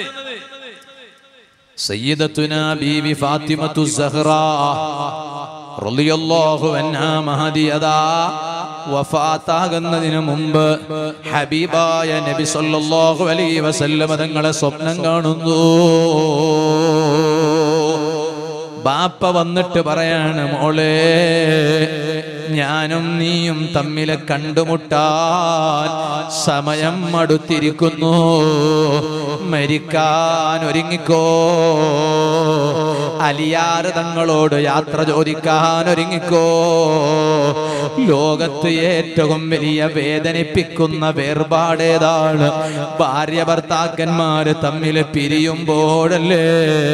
സയ്യിദത്തുന ബീവി ഫാത്തിമത്തു സഹ്റ റളിയല്ലാഹു അൻഹാ മഹദിയദാ വഫാത്താകുന്നതിന് മുമ്പ് ഹബീബായ നബി സല്ലല്ലാഹു അലൈഹി വസല്ലം തങ്ങളെ സ്വപ്നം കാണുന്നു ബാപ്പ വന്നിട്ട് പറയാണ് മോളെ ഞാനും നീയും തമ്മിലെ കണ്ടുമുട്ടാൻ സമയം അടുത്തിരിക്കുന്നു മരിക്കാൻ ഒരുങ്ങിക്കോ അലിയാറ് തങ്ങളോട് യാത്ര ചോദിക്കാൻ ഒരുങ്ങിക്കോ ലോകത്ത് ഏറ്റവും വലിയ വേദനിപ്പിക്കുന്ന വേർപാടേതാണ് ഭാര്യ ഭർത്താക്കന്മാര് തമ്മിൽ പിരിയുമ്പോഴല്ലേ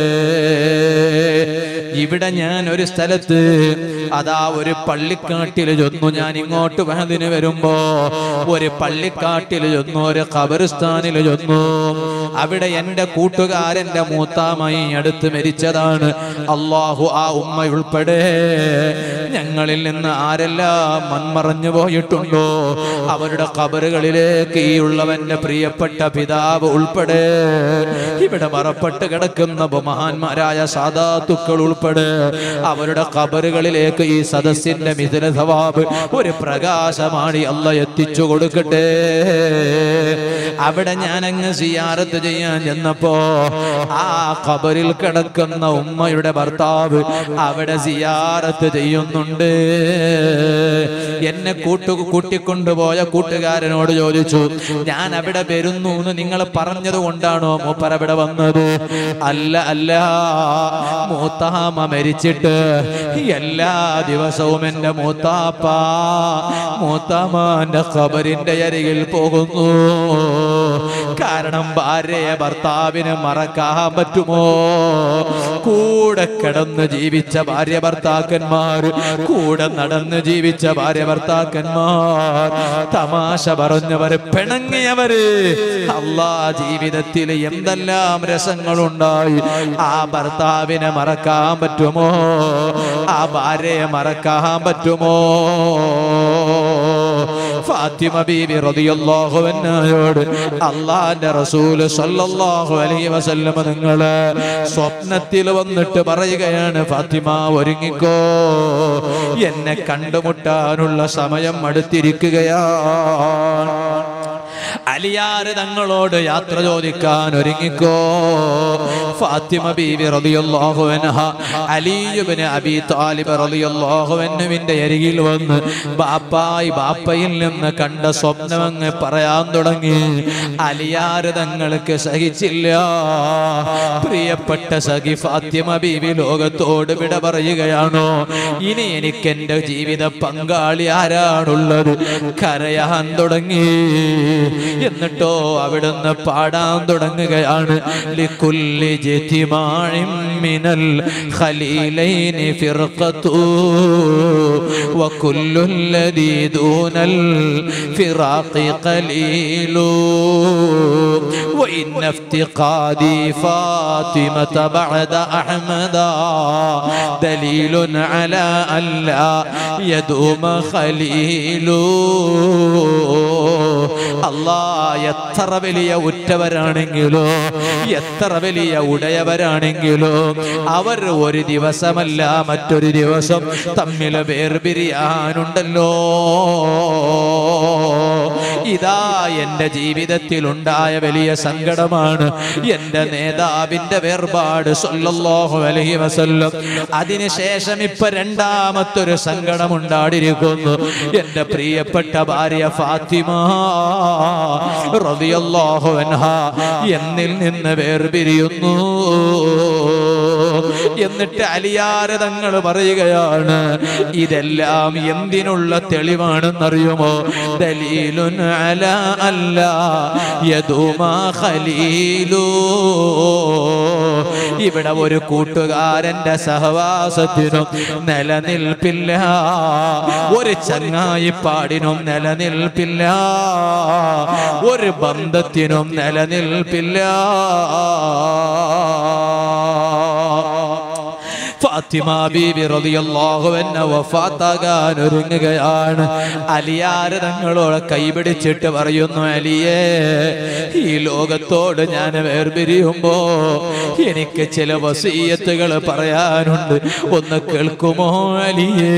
ഇവിടെ ഞാൻ ഒരു സ്ഥലത്ത് അതാ ഒരു പള്ളിക്കാട്ടിൽ ചെന്നു ഞാൻ ഇങ്ങോട്ട് വഹദിന് വരുമ്പോ ഒരു പള്ളിക്കാട്ടിൽ ചെന്നു ഒരു ഖബറിസ്ഥാനിൽ ചെന്നു അവിടെ എന്റെ കൂട്ടുകാരന്റെ മൂത്താമായി അടുത്ത് മരിച്ചതാണ് അള്ളാഹു ആ ഉമ്മ ഉൾപ്പെടെ ഞങ്ങളിൽ നിന്ന് ആരെല്ലാം മൺമറഞ്ഞു പോയിട്ടുണ്ടോ അവരുടെ ഖബറുകളിലേക്ക് ഈ ഉള്ളവന്റെ പ്രിയപ്പെട്ട പിതാവ് ഉൾപ്പെടെ ഇവിടെ മറപ്പെട്ട് കിടക്കുന്ന മഹാന്മാരായ സാധാത്തുക്കൾ ഉൾപ്പെടെ അവരുടെ ഖബറുകളിലേക്ക് ഈ സദസ്സിന്റെ മിഥുന സവാബ് ഒരു പ്രകാശമാണ് അല്ല എത്തിച്ചു കൊടുക്കട്ടെ അവിടെ ഞാൻ അങ്ങ് സിയാറത്ത് ചെയ്യാൻ ചെന്നപ്പോ ആ ഖബറിൽ കിടക്കുന്ന ഉമ്മയുടെ ഭർത്താവ് അവിടെ സിയാറത്ത് ചെയ്യുന്നുണ്ട് എന്നെ കൂട്ടു കൂട്ടിക്കൊണ്ടുപോയ കൂട്ടുകാരനോട് ചോദിച്ചു ഞാൻ അവിടെ വരുന്നു എന്ന് നിങ്ങൾ പറഞ്ഞത് കൊണ്ടാണോ മൂപ്പർ അവിടെ വന്നത് അല്ല അല്ല മൂത്താമ്മ മരിച്ചിട്ട് എല്ലാ ദിവസവും എന്റെ മൂത്താപ്പ മൂത്താമ്മന്റെ ഖബറിന്റെ അരികിൽ പോകുന്നു കാരണം ഭാര്യയെ ഭർത്താവിന് മറക്കാൻ പറ്റുമോ കൂടെ കിടന്ന് ജീവിച്ച ഭാര്യ ഭർത്താക്കന്മാർ കൂടെ നടന്ന് ജീവിച്ച ഭാര്യ ഭർത്താക്കന്മാർ തമാശ പറഞ്ഞവര് പിണങ്ങിയവര് അല്ലാ ജീവിതത്തിൽ എന്തെല്ലാം രസങ്ങളുണ്ടായി ആ ഭർത്താവിനെ മറക്കാൻ പറ്റുമോ ആ ഭാര്യയെ മറക്കാൻ പറ്റുമോ ഫാത്തിമ ബീബി റളിയല്ലാഹു അൻഹയോട് അള്ളാന്റെ റസൂല് സല്ലല്ലാഹു അലൈഹി വസല്ലം നിങ്ങള് സ്വപ്നത്തിൽ വന്നിട്ട് പറയുകയാണ് ഫാത്തിമ ഒരുങ്ങിക്കോ എന്നെ കണ്ടുമുട്ടാനുള്ള സമയം അടുത്തിരിക്കുകയാണ് അലിയാര് തങ്ങളോട് യാത്ര ചോദിക്കാൻ ഒരുങ്ങിക്കോ ഫാത്തിമ ബീവി റളിയല്ലാഹു അൻഹ അലിയുബ്നു അബി താലിബ് റളിയല്ലാഹു അൻഹുവിന്റെ അരികിൽ വന്ന് ബാപ്പായി ബാപ്പയിൽ നിന്ന് കണ്ട സ്വപ്നം അങ്ങ് പറയാൻ തുടങ്ങി അലിയാര് തങ്ങൾക്ക് സഹിച്ചില്ല പ്രിയപ്പെട്ട സഖി ഫാത്തിമ ബീവി ലോകത്തോട് വിട പറയുകയാണോ ഇനി എനിക്ക് എന്റെ ജീവിത പങ്കാളി ആരാണുള്ളത് കരയാൻ തുടങ്ങി എന്നിട്ടോ അവിടുന്ന് പാടാൻ തുടങ്ങുകയാണ് ലിക്കുല്ലി ജിതിമാഇം മിനൽ ഖലീലൈനി ഫിർഖത്തു وكل الذي دون الفراق قليل وإن افتقادي فاطمة بعد أحمد دليل على أن لا يدوم خليل അല്ലാ എത്ര വലിയ ഉറ്റവരാണെങ്കിലോ എത്ര വലിയ ഉടയവരാണെങ്കിലോ അവർ ഒരു ദിവസമല്ല മറ്റൊരു ദിവസം തമ്മിൽ വേർപിരിയാനുണ്ടല്ലോ ഇതാ എന്റെ ജീവിതത്തിൽ ഉണ്ടായ വലിയ സങ്കടമാണ് എന്റെ നേതാവിന്റെ വേർപാട് സല്ലല്ലാഹു അലൈഹി വസല്ലം അതിനുശേഷം ഇപ്പൊ രണ്ടാമത്തൊരു സങ്കടം ഉണ്ടാടിയിരിക്കുന്നു എന്റെ പ്രിയപ്പെട്ട ഭാര്യ ഫാത്തിമ റളിയല്ലാഹു അൻഹ എന്നിൽ നിന്ന് വേർപിരിയുന്നു എന്നിട്ട് അലിയാര തങ്ങൾ പറയുകയാണ് ഇതെല്ലാം എന്തിനുള്ള തെളിവാണെന്നറിയുമോ ദലീലുൻ അല അല്ല യദുമാ ഖലീലു ഇവിടെ ഒരു കൂട്ടുകാരന്റെ സഹവാസത്തിനും നിലനിൽപ്പില്ല ഒരു ചങ്ങായിപ്പാടിനും നിലനിൽപ്പില്ല ഒരു ബന്ധത്തിനും നിലനിൽപ്പില്ല ഫാത്തിമ ബീബി റളിയല്ലാഹു അൻഹ വഫാത്താകാൻ ഒരുങ്ങുകയാണ് അലിയാർ തങ്ങളോട് കൈപിടിച്ചിട്ട് പറയുന്നു അലിയേ ഈ ലോകത്തോട് ഞാൻ വേർപിരിയുമ്പോ എനിക്ക് ചില വസീയത്തുകൾ പറയാനുണ്ട് ഒന്ന് കേൾക്കുമോ അലിയേ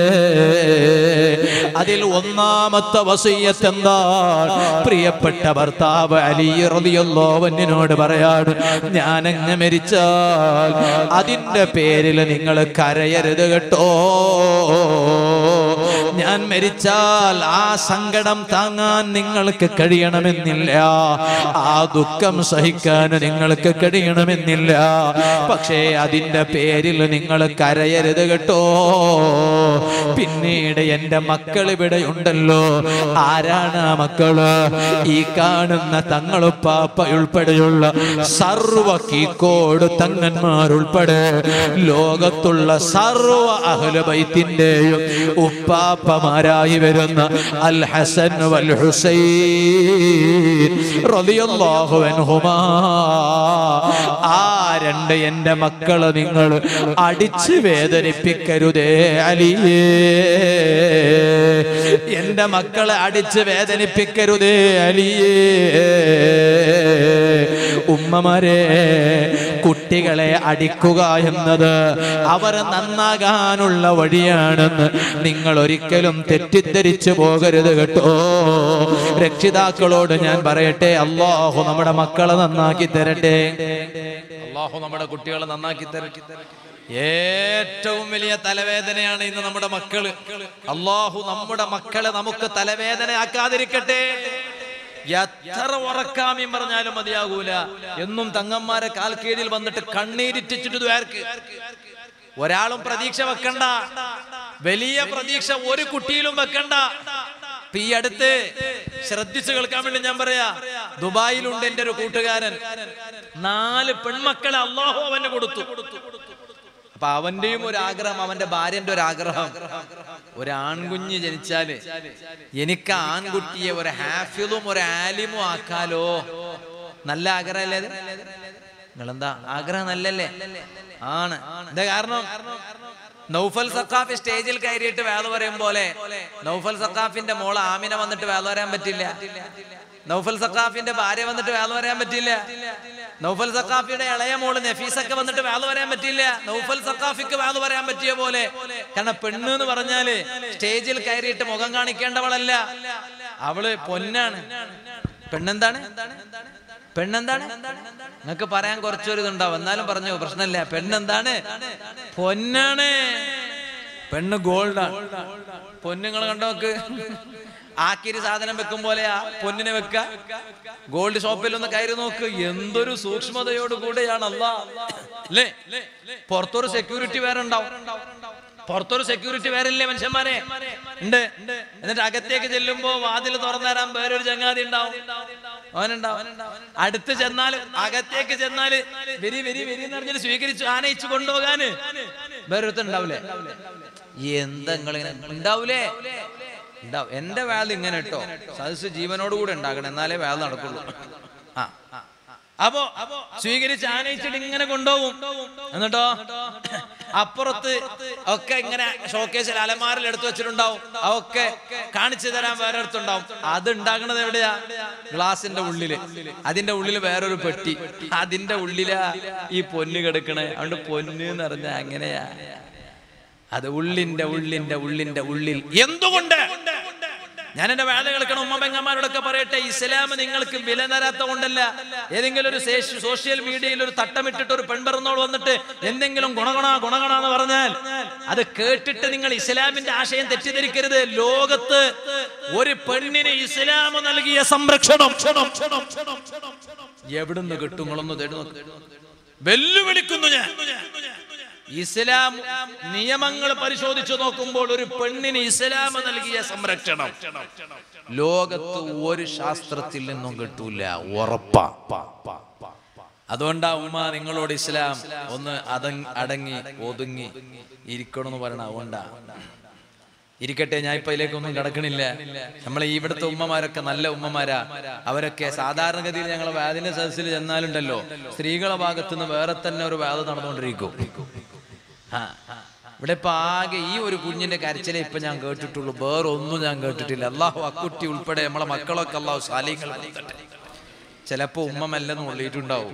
അതിൽ ഒന്നാമത്തെ വസീയത്ത് എന്താണ് പ്രിയപ്പെട്ട ഭർത്താവ് അലി റളിയല്ലാഹുവിനോട് പറയാണ് ഞാൻ അങ്ങ് മരിച്ചാൽ അതിന്റെ പേരിൽ നിങ്ങൾ കരയരുത് കേട്ടോ ഞാൻ മരിച്ചാൽ ആ സങ്കടം താങ്ങാൻ നിങ്ങൾക്ക് കഴിയണമെന്നില്ല ആ ദുഃഖം സഹിക്കാൻ നിങ്ങൾക്ക് കഴിയണമെന്നില്ല പക്ഷേ അതിന്റെ പേരിൽ നിങ്ങൾ കരയരുത് കേട്ടോ പിന്നീട് എന്റെ മക്കൾ ഇവിടെ ഉണ്ടല്ലോ ആരാണ് ആ മക്കള് ഈ കാണുന്ന തങ്ങളുപ്പാപ്പ ഉൾപ്പെടെയുള്ള സർവ കീക്കോട് തങ്ങന്മാരുൾപ്പെടെ ലോകത്തുള്ള സർവ അഹ്ലബൈത്തിന്റെയും ഉപ്പാപ്പമാരായി വരുന്ന അൽ ഹസൻ വൽ ഹുസൈൻ റളിയല്ലാഹു അൻഹുമാ ആ രണ്ട് എന്റെ മക്കള് നിങ്ങൾ അടിച്ച് വേദനിപ്പിക്കരുതേ അലിയേ എന്റെ മക്കളെ അടിച്ച് വേദനിപ്പിക്കരുതേ അലിയേ ഉമ്മമാരെ കുട്ടികളെ അടിക്കുക എന്നത് അവർ നന്നാകാനുള്ള വഴിയാണെന്ന് നിങ്ങൾ ഒരിക്കലും തെറ്റിദ്ധരിച്ചു പോകരുത് കേട്ടോ രക്ഷിതാക്കളോട് ഞാൻ പറയട്ടെ അള്ളാഹു നമ്മുടെ മക്കളെ നന്നാക്കി തരട്ടെ അള്ളാഹു നമ്മുടെ കുട്ടികളെ നന്നാക്കി തരട്ടെ ഏറ്റവും വലിയ തലവേദനയാണ് ഇന്ന് നമ്മുടെ മക്കള് അള്ളാഹു നമ്മുടെ മക്കളെ നമുക്ക് തലവേദന ആക്കാതിരിക്കട്ടെ എത്ര ഉറക്കാമ്യം പറഞ്ഞാലും മതിയാകൂല എന്നും തങ്ങന്മാരെ കാൽക്കീഴിൽ വന്നിട്ട് കണ്ണീരിറ്റിച്ചിട്ട് ദ്വാർക്ക് ഒരാളും പ്രതീക്ഷ വെക്കണ്ട വലിയ പ്രതീക്ഷ ഒരു കുട്ടിയിലും വെക്കണ്ട ഇപ്പൊ ഈ അടുത്ത് ശ്രദ്ധിച്ചു കേൾക്കാൻ വേണ്ടി ഞാൻ പറയാ ദുബായിലുണ്ട് എന്റെ ഒരു കൂട്ടുകാരൻ നാല് പെൺമക്കളെ അള്ളാഹു അവന് കൊടുത്തു അപ്പൊ അവന്റെയും ഒരു ആഗ്രഹം അവന്റെ ഭാര്യന്റെ ഒരു ആഗ്രഹം ഒരു ആൺകുഞ്ഞ് ജനിച്ചാല് എനിക്ക് ആ ആൺകുട്ടിയെ ഒരു ഹാഫിളും ഒരു ആലിമും ആക്കാലോ നല്ല ആഗ്രഹമല്ലേ അത് നിങ്ങളെന്താ ആഗ്രഹം നല്ലല്ലേ ആണ് എന്താ കാരണം നൗഫൽ സഖാഫി സ്റ്റേജിൽ കയറിയിട്ട് വേല പറയും പോലെ നൗഫൽ സഖാഫിന്റെ മോള് ആമിന വന്നിട്ട് വേല പറയാൻ പറ്റില്ല നൗഫൽ സഖാഫിന്റെ ഭാര്യ വന്നിട്ട് വേല പറയാൻ പറ്റില്ല നൗഫൽ സഖാഫിയുടെ ഇളയ മോള് നഫീസൊക്കെ വന്നിട്ട് വേല പറയാൻ പറ്റില്ല നൗഫൽ സഖാഫിക്ക് വേല പറയാൻ പറ്റിയ പോലെ കാരണം പെണ്ണ് എന്ന് പറഞ്ഞാല് സ്റ്റേജിൽ കയറിയിട്ട് മുഖം കാണിക്കേണ്ടവളല്ല അവള് പൊന്നാണ് പെണ്ണെന്താണ് പെണ്ണെന്താണ് നിങ്ങൾക്ക് പറയാൻ കുറച്ചൊരു ഇതുണ്ടാവും എന്നാലും പറഞ്ഞു പ്രശ്നമില്ല പെണ്ണെന്താണ് പൊന്നാണ് പെണ്ണ് ഗോൾഡാണ് പൊന്നുങ്ങൾ കണ്ടോക്ക് ആക്കിരി സാധനം വെക്കും പോലെയാ പൊന്നിനെ വെക്ക ഗോൾഡ് ഷോപ്പിൽ ഒന്ന് കയറി നോക്ക് എന്തൊരു സൂക്ഷ്മതയോട് കൂടെയാണ് അല്ല അല്ലേ പുറത്തൊരു സെക്യൂരിറ്റി വേറെ ഉണ്ടാവും പുറത്തൊരു സെക്യൂരിറ്റി വേറെ ഇല്ലേ മനുഷ്യന്മാരെ ഉണ്ട് എന്നിട്ട് അകത്തേക്ക് ചെല്ലുമ്പോ വാതിൽ തുറന്നു തരാൻ വേറൊരു ചങ്ങാതി ഉണ്ടാവും അവനുണ്ടാവും അടുത്ത് ചെന്നാല് അകത്തേക്ക് ചെന്നാല് വരി വരി വരി എന്ന് പറഞ്ഞിട്ട് സ്വീകരിച്ചു ആനയിച്ചു കൊണ്ടുപോകാന് വേറൊരുത്തൻ ഉണ്ടാവില്ലേ എന്താ നിങ്ങളിങ്ങനെ ഉണ്ടാവൂലേ ഉണ്ടാവും എന്റെ വേല ഇങ്ങനെ കേട്ടോ സദസ് ജീവനോട് കൂടെ ഉണ്ടാകണം എന്നാലേ വേല നടക്കുള്ളൂ ആ അപ്പോ സ്വീകരിച്ച് ആനയിച്ചിട്ട് ഇങ്ങനെ കൊണ്ടുപോകും എന്നിട്ടോ അപ്പുറത്ത് ഒക്കെ ഇങ്ങനെ ഷോക്കേസിൽ അലമാരിൽ എടുത്തു വെച്ചിട്ടുണ്ടാവും അതൊക്കെ കാണിച്ചു തരാൻ വേറെ അടുത്തുണ്ടാവും അത് ഉണ്ടാക്കണത് എവിടെയാ ഗ്ലാസിന്റെ ഉള്ളില് അതിന്റെ ഉള്ളില് വേറൊരു പെട്ടി അതിന്റെ ഉള്ളിലാ ഈ പൊന്ന് കിടക്കണേ അതുകൊണ്ട് പൊന്ന് എന്ന് പറഞ്ഞ അങ്ങനെയാ അത് ഉള്ളിന്റെ ഉള്ളിന്റെ ഉള്ളിന്റെ ഉള്ളിൽ എന്തുകൊണ്ട് ഞാൻ എന്റെ വേല കേൾക്കണം ഉമ്മ പെങ്ങന്മാരോടൊക്കെ പറയട്ടെ ഇസ്ലാം നിങ്ങൾക്ക് വില തരാത്ത കൊണ്ടല്ല ഏതെങ്കിലും ഒരു സേഷ്- സോഷ്യൽ മീഡിയയിൽ ഒരു തട്ടമിട്ടിട്ട് ഒരു പെൺപിറന്നോൾ വന്നിട്ട് എന്തെങ്കിലും ഗുണഗണ ഗുണഗണ എന്ന് പറഞ്ഞാൽ അത് കേട്ടിട്ട് നിങ്ങൾ ഇസ്ലാമിന്റെ ആശയം തെറ്റിദ്ധരിക്കരുത് ലോകത്ത് ഒരു പെണ്ണിന് ഇസ്ലാം നൽകിയ സംരക്ഷണം എവിടുന്ന് കിട്ടും നിങ്ങളൊന്ന് തേടി നോക്ക്. വെല്ലുവിളിക്കുന്നു ഞാൻ ഇസ്ലാം നിയമങ്ങൾ പരിശോധിച്ചു നോക്കുമ്പോൾ ഒരു പെണ്ണിന് ഇസ്ലാം നൽകിയ സംരക്ഷണം ലോകത്ത് ഒരു ശാസ്ത്രത്തിൽ നിന്നും കിട്ടൂല ഉറപ്പാ അതുകൊണ്ടാ ഉമ്മ നിങ്ങളോട് ഇസ്ലാം ഒന്ന് അതങ് അടങ്ങി ഒതുങ്ങി ഇരിക്കണമെന്ന് പറയണ അതുകൊണ്ടാ ഇരിക്കട്ടെ ഞാൻ ഇപ്പൊ ഇതിലേക്കൊന്നും കിടക്കണില്ല നമ്മളെ ഇവിടുത്തെ ഉമ്മമാരൊക്കെ നല്ല ഉമ്മമാരാ അവരൊക്കെ സാധാരണഗതിയിൽ ഞങ്ങൾ വേദിന്റെ സദസ്സിൽ ചെന്നാലുണ്ടല്ലോ സ്ത്രീകളെ ഭാഗത്തുനിന്ന് വേറെ തന്നെ ഒരു വേദ നടന്നുകൊണ്ടിരിക്കും ആ ഇവിടെ ഇപ്പൊ ആകെ ഈ ഒരു കുഞ്ഞിന്റെ കരച്ചിലെ ഇപ്പൊ ഞാൻ കേട്ടിട്ടുള്ളൂ വേറെ ഒന്നും ഞാൻ കേട്ടിട്ടില്ല അള്ളാഹു അക്കുട്ടി ഉൾപ്പെടെ നമ്മളെ മക്കളൊക്കെ അള്ളാഹു ശാലികൾ ചിലപ്പോ ഉമ്മ മെല്ലെ നുള്ളിയിട്ടുണ്ടാവും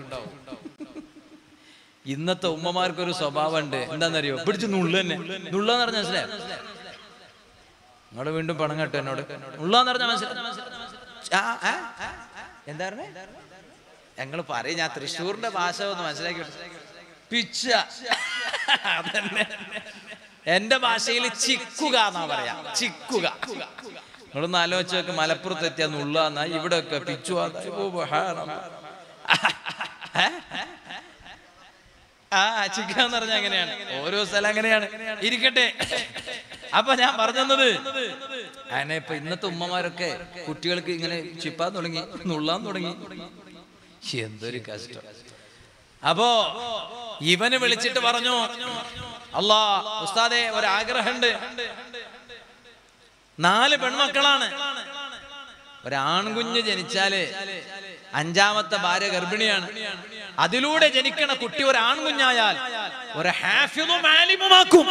ഇന്നത്തെ ഉമ്മമാർക്കൊരു സ്വഭാവം ഉണ്ട് എന്താണെന്നറിയോ പിടിച്ച് നുള്ളു തന്നെ നുള്ളാന്ന് പറഞ്ഞ മനസ്സിലായോ നിങ്ങൾ വീണ്ടും പണം കേട്ടോ എന്നോട് നുള്ളാന്ന് പറഞ്ഞ മനസ്സിലായോ എന്താ പറഞ്ഞേ ഞങ്ങൾ പറയും ഞാൻ തൃശ്ശൂരിന്റെ ഭാഷ ഒന്ന് മനസ്സിലാക്കി പിച്ച അതന്നെ എന്റെ ഭാഷയിൽ ചിക്കുക എന്നാ പറയാ ചിക്കുക നിങ്ങളൊന്ന് ആലോചിച്ച് നോക്ക് മലപ്പുറത്ത് എത്തിയാ നുള്ളാന്നാ ഇവിടെ ഒക്കെ പിച്ചുവാ ആ ചിക്ക എന്ന് പറഞ്ഞ അങ്ങനെയാണ് ഓരോ സ്ഥലം അങ്ങനെയാണ് ഇരിക്കട്ടെ അപ്പൊ ഞാൻ പറഞ്ഞത് അങ്ങനെ ഇപ്പൊ ഇന്നത്തെ ഉമ്മമാരൊക്കെ കുട്ടികൾക്ക് ഇങ്ങനെ ചിപ്പാൻ തുടങ്ങി നുള്ളാൻ തുടങ്ങി എന്തൊരു കഷ്ടം അപ്പോ ഇവന് വിളിച്ചിട്ട് പറഞ്ഞു അല്ലാ ഉസ്താദെ ഒരാഗ്രഹമുണ്ട് നാല് പെൺമക്കളാണ് ഒരാൺകുഞ്ഞ് ജനിച്ചാല് അഞ്ചാമത്തെ ഭാര്യ ഗർഭിണിയാണ് അതിലൂടെ ജനിക്കണ കുട്ടി ഒരു ആൺകുഞ്ഞായാൽ ഒരു ഹാഫിദും ആലിമുമാക്കും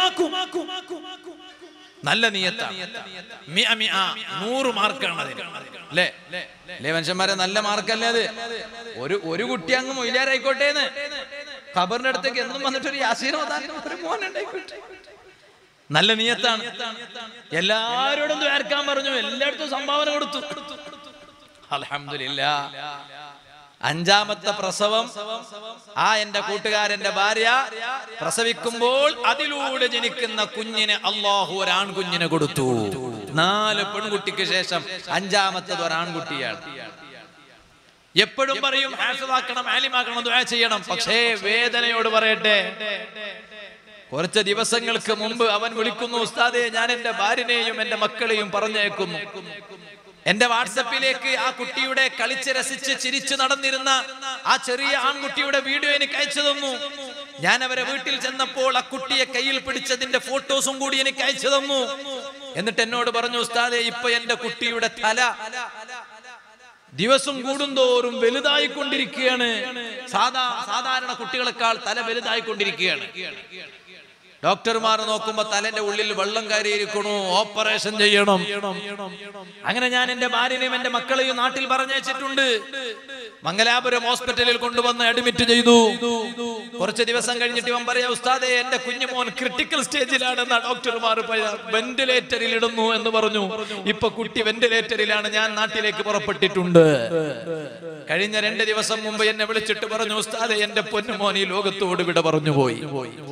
നല്ല നീയത്താണ് മിഅ മിഅ, നൂറ് മാർക്കാണ് അതിന് അല്ലേ അല്ലേ മനുഷ്യന്മാരെ നല്ല മാർക്കല്ലേ അത് ഒരു ഒരു കുട്ടി അങ്ങ് മൊയിലാരായിക്കോട്ടേന്ന് ഖബറിന്റെ അടുത്തേക്ക് എന്നും വന്നിട്ട് ഒരു യാസീനോ ഒരു മോനുണ്ടായിക്കോട്ടെ നല്ല നീയത്താണ് എല്ലാരോടും ദ്വാരക്കാൻ പറഞ്ഞു എല്ലായിടത്തും സംഭാവന കൊടുത്തു അൽഹംദുലില്ലാ അഞ്ചാമത്തെ പ്രസവം ആ എന്റെ കൂട്ടുകാരന്റെ ഭാര്യ പ്രസവിക്കുമ്പോൾ അതിലൂടെ ജനിക്കുന്ന കുഞ്ഞിന് അള്ളാഹു ഒരു ആൺകുഞ്ഞിനെ കൊടുത്തു നാല് പെൺകുട്ടിക്ക് ശേഷം അഞ്ചാമത്തത് ഒരു ആൺകുട്ടിയാണ് എപ്പോഴും പറയും ഹാഫിളാക്കണം ആലിമാക്കണം ദുആ ചെയ്യണം പക്ഷേ വേദനയോട് പറയട്ടെ കുറച്ച് ദിവസങ്ങൾക്ക് മുമ്പ് അവൻ വിളിക്കുന്നു ഉസ്താദെ ഞാൻ എന്റെ ഭാര്യനെയും എന്റെ മക്കളെയും പറഞ്ഞേക്കുന്നു എന്റെ വാട്സപ്പിലേക്ക് ആ കുട്ടിയുടെ കളിച്ച് രസിച്ച് ചിരിച്ചു നടന്നിരുന്ന ആ ചെറിയ ആൺകുട്ടിയുടെ വീഡിയോ എനിക്ക് അയച്ചു തന്നു ഞാൻ അവരെ വീട്ടിൽ ചെന്നപ്പോൾ ആ കുട്ടിയെ കയ്യിൽ പിടിച്ചതിന്റെ ഫോട്ടോസും കൂടി എനിക്ക് അയച്ചു തന്നു എന്നിട്ട് എന്നോട് പറഞ്ഞു ഉസ്താദെ ഇപ്പൊ എന്റെ കുട്ടിയുടെ തല ദിവസം കൂടുന്തോറും വലുതായിക്കൊണ്ടിരിക്കുകയാണ് സാധാ സാധാരണ കുട്ടികളെക്കാൾ തല വലുതായിക്കൊണ്ടിരിക്കുകയാണ് ഡോക്ടർമാർ നോക്കുമ്പോ തലന്റെ ഉള്ളിൽ വെള്ളം കയറിയിരിക്കണു ഓപ്പറേഷൻ ചെയ്യണം അങ്ങനെ ഞാൻ എന്റെ ഭാര്യനെയും എന്റെ മക്കളെയും നാട്ടിൽ പറഞ്ഞയച്ചിട്ടുണ്ട് മംഗലാപുരം ഹോസ്പിറ്റലിൽ കൊണ്ടുവന്ന് അഡ്മിറ്റ് ചെയ്തു കുറച്ച് ദിവസം കഴിഞ്ഞിട്ട് ഇവൻ പറയാ ഉസ്താദെ എന്റെ കുഞ്ഞുമോൻ ക്രിട്ടിക്കൽ സ്റ്റേജിലാണെന്ന ഡോക്ടർമാർ വെന്റിലേറ്ററിൽ ഇടുന്നു എന്ന് പറഞ്ഞു ഇപ്പൊ കുട്ടി വെന്റിലേറ്ററിലാണ് ഞാൻ നാട്ടിലേക്ക് പുറപ്പെട്ടിട്ടുണ്ട് കഴിഞ്ഞ രണ്ട് ദിവസം മുമ്പ് എന്നെ വിളിച്ചിട്ട് പറഞ്ഞു ഉസ്താദെ എന്റെ പൊന്നുമോൻ ഈ ലോകത്തോട് വിട പറഞ്ഞു പോയി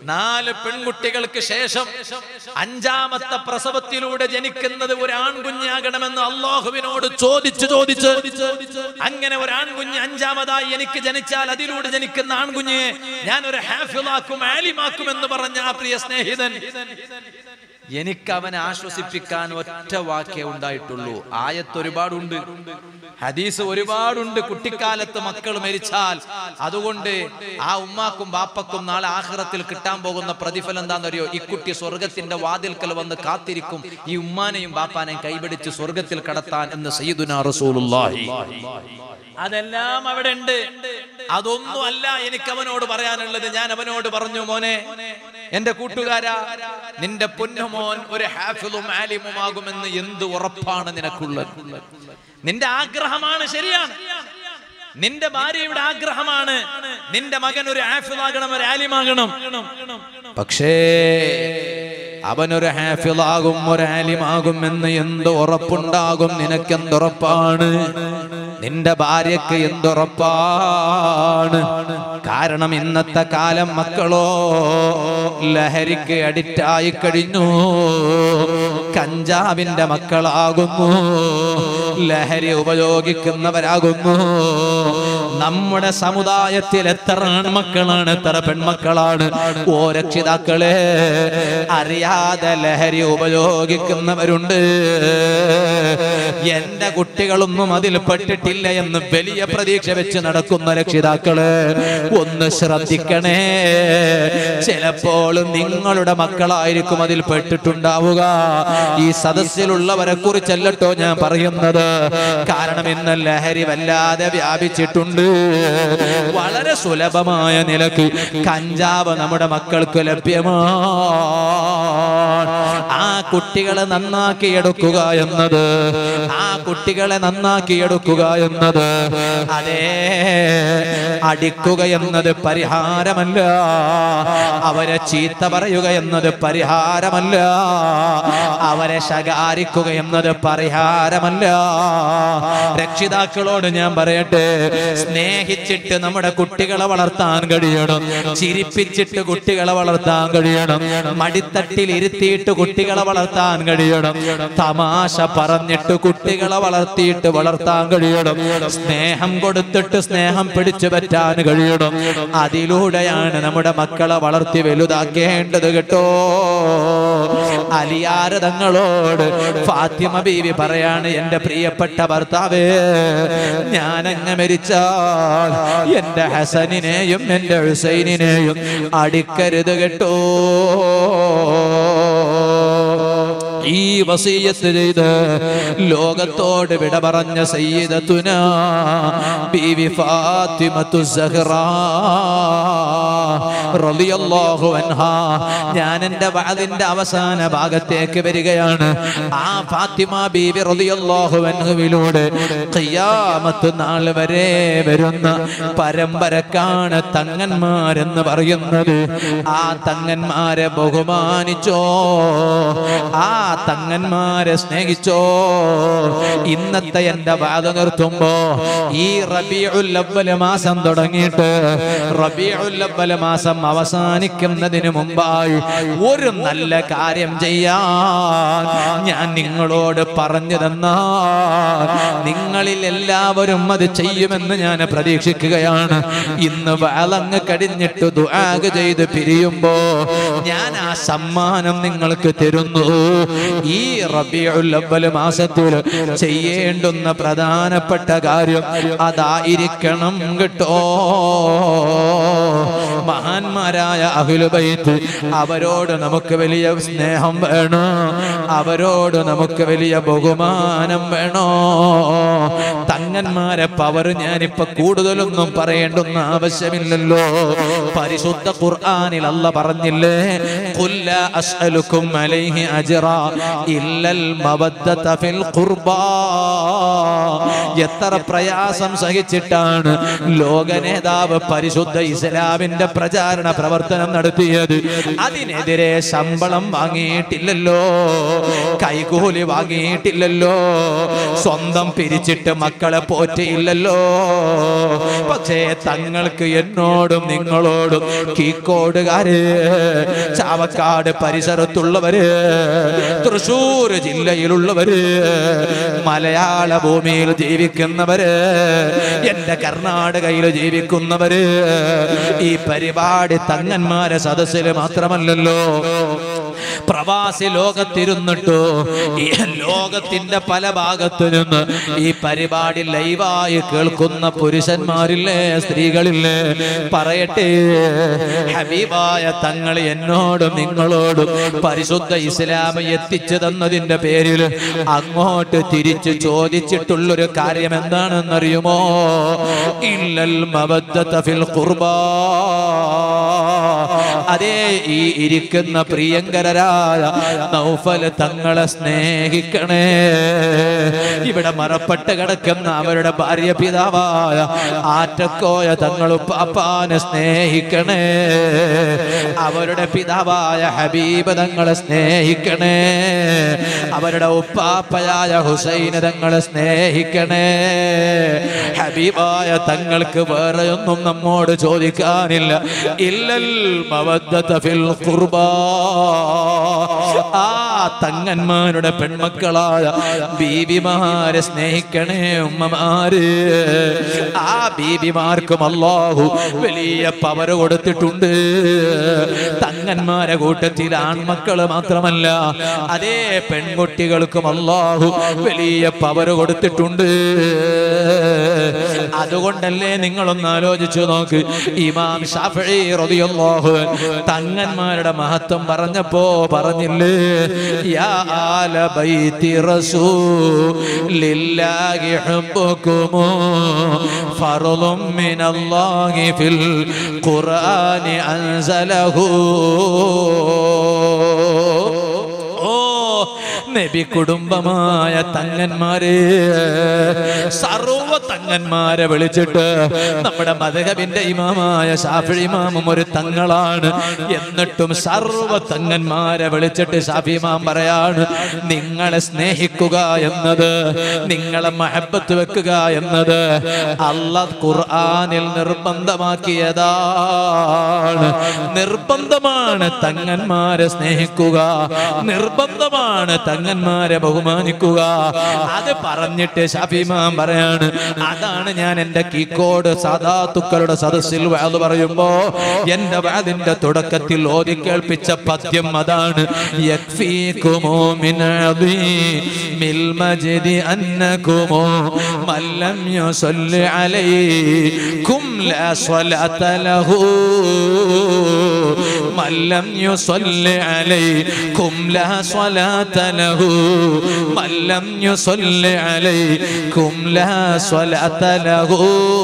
നാല് പെൺകുട്ടികൾക്ക് ശേഷം അഞ്ചാമത്തെ പ്രസവത്തിലൂടെ ജനിക്കുന്നത് ഒരു ആൺകുഞ്ഞാകണമെന്ന് അള്ളാഹുവിനോട് ചോദിച്ചു ചോദിച്ച് അങ്ങനെ ഒരു ആൺകുഞ്ഞ് അഞ്ചാമതായി എനിക്ക് ജനിച്ചാൽ അതിലൂടെ ജനിക്കുന്ന ആൺകുഞ്ഞെ ഞാൻ ഒരു ഹാഫിളാക്കും ആലിമാക്കും എന്ന് പറഞ്ഞ ആ പ്രിയ സ്നേഹിതൻ എനിക്ക് അവനെ ആശ്വസിപ്പിക്കാൻ ഒറ്റ വാക്കേ ഉണ്ടായിട്ടുള്ളൂ ആയത്ത് ഒരുപാടുണ്ട് ഹദീസ് ഒരുപാടുണ്ട് കുട്ടിക്കാലത്ത് മക്കൾ മരിച്ചാൽ അതുകൊണ്ട് ആ ഉമ്മാക്കും ബാപ്പക്കും നാളെ ആഹ്റത്തിൽ കിട്ടാൻ പോകുന്ന പ്രതിഫലം എന്താണെന്നറിയോ ഈ കുട്ടി സ്വർഗത്തിന്റെ വാതിൽക്കൽ വന്ന് കാത്തിരിക്കും ഈ ഉമ്മാനെയും ബാപ്പാനെയും കൈപിടിച്ച് സ്വർഗത്തിൽ കടത്താൻ എന്ന് സയ്യിദുനാ റസൂലുള്ളാഹി അതെല്ലാം അവിടെ ഉണ്ട് അതൊന്നും അല്ല എനിക്ക് അവനോട് പറയാനുള്ളത് ഞാൻ അവനോട് പറഞ്ഞു മോനെ എന്റെ കൂട്ടുകാരാ നിന്റെ പൊന്നുമോൻ ഒരു ഹാഫിളും ആലിമുമാകുമെന്ന് എന്ത് ഉറപ്പാണ് നിനക്കുള്ളത് നിന്റെ ആഗ്രഹമാണ് ശരിയാണ് നിന്റെ ഭാര്യയുടെ ആഗ്രഹമാണ് നിന്റെ മകൻ ഒരു ഹാഫിളാകണം ഒരു ആലിമാകണം പക്ഷേ അവനൊരു ഹാഫിളാകും ഒരു ആലിമാകും എന്ന് എന്ത് ഉറപ്പുണ്ടാകും നിനക്കെന്തുറപ്പാണ് നിന്റെ ഭാര്യക്ക് എന്തുറപ്പാണ് കാരണം ഇന്നത്തെ കാലം മക്കളോ ലഹരിക്ക് അഡിക്റ്റായി കഴിഞ്ഞു കഞ്ചാവിന്റെ മക്കളാകുന്നു ലഹരി ഉപയോഗിക്കുന്നവരാകുന്നു നമ്മുടെ സമുദായത്തിൽ എത്ര ആൺമക്കളാണ് എത്ര പെൺമക്കളാണ് ഓ രക്ഷിതാക്കളെ അറിയാതെ ലഹരി ഉപയോഗിക്കുന്നവരുണ്ട് എന്റെ കുട്ടികളൊന്നും അതിൽ പെട്ടിട്ടില്ല എന്ന് വലിയ പ്രതീക്ഷ വെച്ച് നടക്കുന്ന രക്ഷിതാക്കള് ഒന്ന് ശ്രദ്ധിക്കണേ ചിലപ്പോൾ നിങ്ങളുടെ മക്കളായിരിക്കും അതിൽ പെട്ടിട്ടുണ്ടാവുക ഈ സദസ്സിലുള്ളവരെ കുറിച്ചല്ലട്ടോ ഞാൻ പറയുന്നത് കാരണം ഇന്ന് ലഹരി വല്ലാതെ വ്യാപിച്ചിട്ടുണ്ട് വളരെ സുലഭമായ നിലക്ക് കഞ്ചാവ് നമ്മുടെ മക്കൾക്ക് ലഭ്യമാണ് ആ കുട്ടികളെ നന്നാക്കി എടുക്കുക എന്നത് ആ കുട്ടികളെ നന്നാക്കി എടുക്കുക എന്നത് അതേ അടിക്കുക എന്നത് പരിഹാരമല്ല അവരെ ചീത്ത പറയുക എന്നത് പരിഹാരമല്ല അവരെ ശകാരിക്കുക എന്നത് പരിഹാരമല്ല രക്ഷിതാക്കളോട് ഞാൻ പറയട്ടെ സ്നേഹിച്ചിട്ട് നമ്മുടെ കുട്ടികളെ വളർത്താൻ കഴിയണം ചിരിപ്പിച്ചിട്ട് കുട്ടികളെ വളർത്താൻ കഴിയണം മടിത്തട്ടിൽ ഇരുത്തിയിട്ട് കുട്ടികളെ വളർത്താൻ കഴിയണം തമാശ പറഞ്ഞിട്ട് കുട്ടികളെ വളർത്തിയിട്ട് വളർത്താൻ കഴിയണം സ്നേഹം കൊടുത്തിട്ട് സ്നേഹം പിടിച്ചു പറ്റാൻ കഴിയണം അതിലൂടെയാണ് നമ്മുടെ മക്കളെ വളർത്തി വലുതാക്കേണ്ടത് കേട്ടോ അലിയാര തങ്ങളോട് ഫാത്തിമ ബീവി പറയാണ് എന്റെ പ്രിയപ്പെട്ട ഭർത്താവേ ഞാൻ അങ്ങ് മരിച്ചാൽ എന്റെ ഹസനിനെയും എന്റെ ഹുസൈനിനെയും അടിക്കരുത് കേട്ടോ ഈ വസീയത്ത് ചെയ്ത് ലോകത്തോട് വിട പറഞ്ഞ സയ്യിദത്തുന ബീവി ഫാത്തിമത്തു സഹ്റ റളിയല്ലാഹു അൻഹാ ഞാൻ എൻ്റെ വഅദിന്റെ അവസാന ഭാഗത്തേക്ക് വരികയാണ് ആ ഫാത്തിമ ബീവി റളിയല്ലാഹു അൻഹുവിലൂടെ ഖിയാമത്ത് നാൾ വരെ വരുന്ന പരമ്പരക്കാണ് തങ്ങന്മാരെന്ന് പറയുന്നത് ആ തങ്ങന്മാരെ ബഹുമാനിച്ചോ ആ തങ്ങന്മാരെ സ്നേഹിച്ചോ ഇന്നത്തെ എന്റെ വാദ നിർത്തുമ്പോ ഈ റബിയുൽ അവ്വൽ മാസം തുടങ്ങിയിട്ട് റബിയുൽ അവ്വൽ മാസം അവസാനിക്കുന്നതിന് മുമ്പായി ഒരു നല്ല കാര്യം ചെയ്യാൻ ഞാൻ നിങ്ങളോട് പറഞ്ഞു തന്നാൽ നിങ്ങളിൽ എല്ലാവരും അത് ചെയ്യുമെന്ന് ഞാൻ പ്രതീക്ഷിക്കുകയാണ് ഇന്ന് വാളങ്ങ് കടിഞ്ഞിട്ട് ദുആഗ് ചെയ്ത് പിരിയുമ്പോ ഞാൻ ആ സമ്മാനം നിങ്ങൾക്ക് തരുന്നു ഈ റബിയുൽ അവ്വൽ മാസത്തിൽ ചെയ്യേണ്ടുന്ന പ്രധാനപ്പെട്ട കാര്യം അതായിരിക്കണം കേട്ടോ മഹാന്മാരായ അഖിലുബൈത്ത് അവരോട് നമുക്ക് വലിയ സ്നേഹം വേണോ അവരോട് നമുക്ക് വലിയ ബഹുമാനം വേണോ തങ്ങന്മാരെ പവർ ഞാനിപ്പോ കൂടുതലൊന്നും പറയേണ്ടുന്ന ആവശ്യമില്ലല്ലോ പരിശുദ്ധ ഖുർആനിൽ അല്ല പറഞ്ഞില്ലേ ഖുല്ല അസ്അലുക്കും അലൈഹി അജ്റ ഇല്ലൽ മവദ്ദത ഫിൽ ഖുർബാ എത്ര പ്രയാസം സഹിച്ചിട്ടാണ് ലോക നേതാവ് പരിശുദ്ധ ഇസ്ലാമിന്റെ പ്രചാരണ പ്രവർത്തനം നടത്തിയത് അതിനെതിരെ ശമ്പളം വാങ്ങിയിട്ടില്ലല്ലോ കൈകൂലി വാങ്ങിയിട്ടില്ലല്ലോ സ്വന്തം പിരിച്ചിട്ട് മക്കളെ പോറ്റിയില്ലല്ലോ പക്ഷേ തങ്ങൾക്ക് എന്നോടും നിങ്ങളോടും കീക്കോടുകാര് ചാവക്കാട് പരിസരത്തുള്ളവര് തൃശൂർ ജില്ലയിലുള്ളവര് മലയാള ഭൂമിയിൽ ജീവിക്കുന്നവര് എന്റെ കർണാടകയിൽ ജീവിക്കുന്നവര് ഈ പരിപാടി തങ്ങന്മാരെ സദസ്സിൽ മാത്രമല്ലല്ലോ പ്രവാസി ലോകത്തിരുന്നിട്ടോ ഈ ലോകത്തിന്റെ പല ഭാഗത്തു നിന്ന് ഈ പരിപാടി ലൈവായി കേൾക്കുന്ന പുരുഷന്മാരില്ലേ സ്ത്രീകളില്ലേ പറയട്ടെ ഹബീബായ തങ്ങൾ എന്നോടും നിങ്ങളോടും പരിശുദ്ധ ഇസ്ലാം എത്തിച്ചു തന്നതിന്റെ പേരിൽ അങ്ങോട്ട് തിരിച്ചു ചോദിച്ചിട്ടുള്ളൊരു കാര്യം എന്താണെന്നറിയുമോ ഇല്ലൽ മബദ്ദത ഫിൽ ഖുർബാ അതേ ഈ ഇരിക്കുന്ന പ്രിയങ്കരരായ നൗഫൽ തങ്ങളെ സ്നേഹിക്കണേ ഇവിടെ മറപ്പെട്ട് കിടക്കുന്ന അവരുടെ ഭാര്യ പിതാവായ ആറ്റക്കോയ തങ്ങൾ പാപ്പാനെ സ്നേഹിക്കണേ അവരുടെ പിതാവായ ഹബീബ് തങ്ങളെ സ്നേഹിക്കണേ അവരുടെ ഉപ്പാപ്പയായ ഹുസൈന് തങ്ങളെ സ്നേഹിക്കണേ ഹബീബായ തങ്ങൾക്ക് വേറെ ഒന്നും നമ്മോട് ചോദിക്കാനില്ല ഇല്ലൽ മവദ്ദത ഫിൽ ഖുർബാ ആ തങ്ങന്മാരുടെ പെൺമക്കളായ ബീബിമാരെ സ്നേഹിക്കണേ ഉമ്മമാര് ആ ബീബിമാർക്കും അല്ലാഹു വലിയ പവർ കൊടുത്തിട്ടുണ്ട് തങ്ങന്മാരെ കൂട്ടത്തിൽ ആൺമക്കള് മാത്രമല്ല അതേ പെൺകുട്ടികൾക്കും അല്ലാഹു വലിയ പവർ കൊടുത്തിട്ടുണ്ട് അതുകൊണ്ടല്ലേ നിങ്ങളൊന്ന് ആലോചിച്ചു നോക്ക് ഇമാം ഷാഫി റളിയല്ലാഹു അൻഹു തങ്ങന്മാരുടെ മഹത്വം പറഞ്ഞപ്പോ പറഞ്ഞില്ലേ യാ ആല ബൈത്തി റസൂലില്ലാഹി ഹബ്ബുകും ഫർളും മിനല്ലാഹി ഫിൽ ഖുർആനി അൻസലഹു ഓ നബി കുടുംബമായ തങ്ങന്മാരെ സർവ തങ്ങന്മാരെ വിളിച്ചിട്ട് നമ്മുടെ മധുഹബിന്റെ ഇമാമായ ഷാഫി ഇമാമും ഒരു തങ്ങളാണ് എന്നിട്ടും സർവ തങ്ങന്മാരെ വിളിച്ചിട്ട് ഷാഫി ഇമാം പറയാണ് നിങ്ങളെ സ്നേഹിക്കുക എന്നത് നിങ്ങളെ മഹബത്ത് വെക്കുക എന്നത് അള്ളാഹ് ഖുർആനിൽ നിർബന്ധമാക്കിയതാണ് നിർബന്ധമാണ് തങ്ങന്മാരെ സ്നേഹിക്കുക നിർബന്ധമാണ് തങ്ങന്മാരെ ബഹുമാനിക്കുക അത് പറഞ്ഞിട്ട് ഷഫീമാൻ പറയാണ് അതാണ് ഞാൻ എന്റെ കീക്കോട് സാധാത്തുക്കളുടെ സദസ്സിൽ വാത് പറയുമ്പോ എന്റെ വാതിന്റെ തുടക്കത്തിൽ ഓതി കേൾപ്പിച്ച പദ്യം അതാണ് യക്ഫീകുമോ മിൻ അദീമിൽ മജ്ദി അന്നകുമോ മല്ലം യുസല്ലി അലൈകും ലാ സ്വലാത ലഹു മല്ലം യുസല്ലി അലൈകും ലാ സ്വലാത ലഹു മല്ലം യുസല്ലി അലൈകും ലാ സ്വലാത ലഹു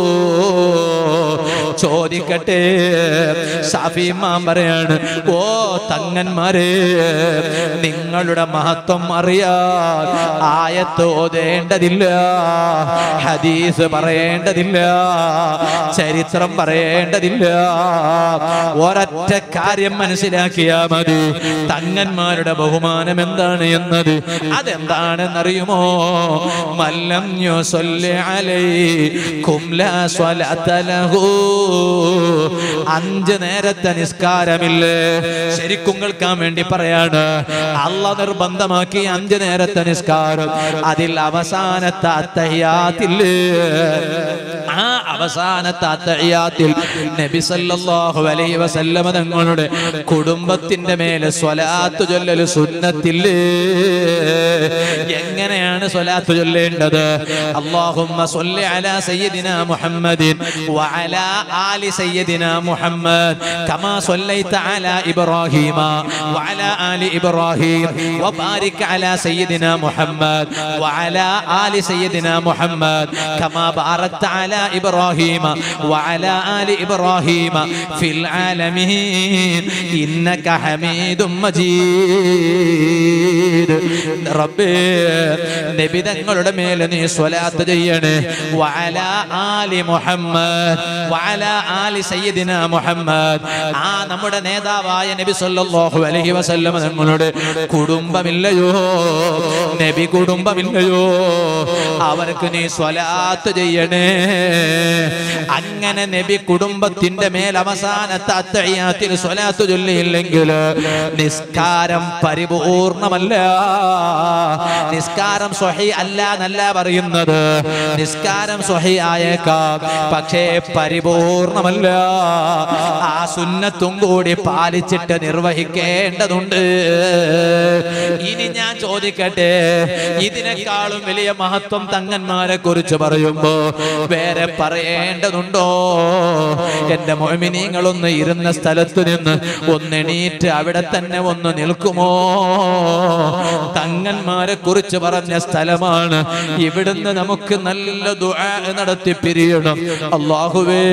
ചോദിക്കട്ടെ ഷാഫിമാൻ പറയാണ് ഓ തങ്ങന്മാരെ നിങ്ങളുടെ മഹത്വം അറിയാൻ ആയത്ത് ഓതേണ്ടതില്ല ഹദീസ് പറയേണ്ടതില്ല ചരിത്രം പറയേണ്ടതില്ല ഒരൊറ്റ കാര്യം മനസ്സിലാക്കിയാ മതി തങ്ങന്മാരുടെ ബഹുമാനം എന്താണ് എന്നത് അതെന്താണെന്നറിയുമോ മല്ലം യുസല്ലി അലൈക്കും ലാ സ്വലാത്ത ലഹു അഞ്ച് നേരത്തെ നിസ്കാരമില്ലേ ശരിക്കും കേൾക്കാൻ വേണ്ടി പറയാണ് അല്ല നിർബന്ധമാക്കി അഞ്ച് നേരത്തെ നിസ്കാരം അതിൽ അവസാനത്തെ അത്തഹിയാത്തില്ലേ ആ അവസാനത്തെ അത്തഹിയാത്തിൽ നബി സല്ലല്ലാഹു അലൈഹി വസല്ലമ തങ്ങളുടെ കുടുംബത്തിന്റെ മേലെ സ്വലാത്ത് ചൊല്ലല് സുന്നത്തില്ലേ എങ്ങനെയാണ് സ്വലാത്ത് ചൊല്ലേണ്ടത് അല്ലാഹുമ്മ സ്വല്ലി അലാ സയ്യിദിനാ മുഹമ്മദിൻ വഅലാ ആലി സയ്യിദിനാ മുഹമ്മദ് കമാ സ്വല്ലൈത അലാ ഇബ്രാഹീമ വഅലാ ആലി ഇബ്രാഹീം വബാരിക് അലാ സയ്യിദിനാ മുഹമ്മദ് വഅലാ ആലി സയ്യിദിനാ മുഹമ്മദ് കമാ ബാറക്ത അലാ ഇബ്രാഹീം ഇബ്രാഹീമ വഅലാ ആലി ഇബ്രാഹീമ ഫിൽ ആലമീൻ ഇന്നക ഹമീദും മജീദ് റബ്ബേ നബി തങ്ങളുടെ മേലെ നീ സ്വലാത്ത് ചെയ്യണേ വഅലാ ആലി മുഹമ്മദ് വഅലാ ആലി സയ്യിദിന മുഹമ്മദ് ആ നമ്മുടെ നേതാവായ നബി സല്ലല്ലാഹു അലൈഹി വസല്ലം തങ്ങളുടെ കുടുംബമില്ലയോ നബി കുടുംബമില്ലയോ അവർക്ക് നീ സ്വലാത്ത് ചെയ്യണേ അങ്ങനെ നബി കുടുംബത്തിന്റെ മേൽ അവസാനത്തെ അത്തയ്യാത്തിൽ സ്വലാത്ത് ചൊല്ലിയില്ലെങ്കിൽ നിസ്കാരം പരിപൂർണമല്ല നിസ്കാരം സ്വഹി അല്ല എന്നല്ല പറയുന്നത് നിസ്കാരം സ്വഹി ആയേക്കാം പക്ഷേ പരിപൂർണമല്ല ആ സുന്നത്തും കൂടി പാലിച്ചിട്ട് നിർവഹിക്കേണ്ടതുണ്ട് ഇനി ഞാൻ ചോദിക്കട്ടെ ഇതിനേക്കാളും വലിയ മഹത്വം തങ്ങന്മാരെ കുറിച്ച് പറയുമ്പോ വേറെ പറയേണ്ടതുണ്ടോ എന്റെ മൊമിനീങ്ങളൊന്ന് ഇരുന്ന സ്ഥലത്ത് നിന്ന് ഒന്നെണീറ്റ് അവിടെ തന്നെ ഒന്ന് നിൽക്കുമോ തങ്ങന്മാരെ കുറിച്ച് പറഞ്ഞ സ്ഥലമാണ് ഇവിടുന്ന് നമുക്ക് നല്ല ദുആ നടത്തി പിരിയണം അള്ളാഹുവേ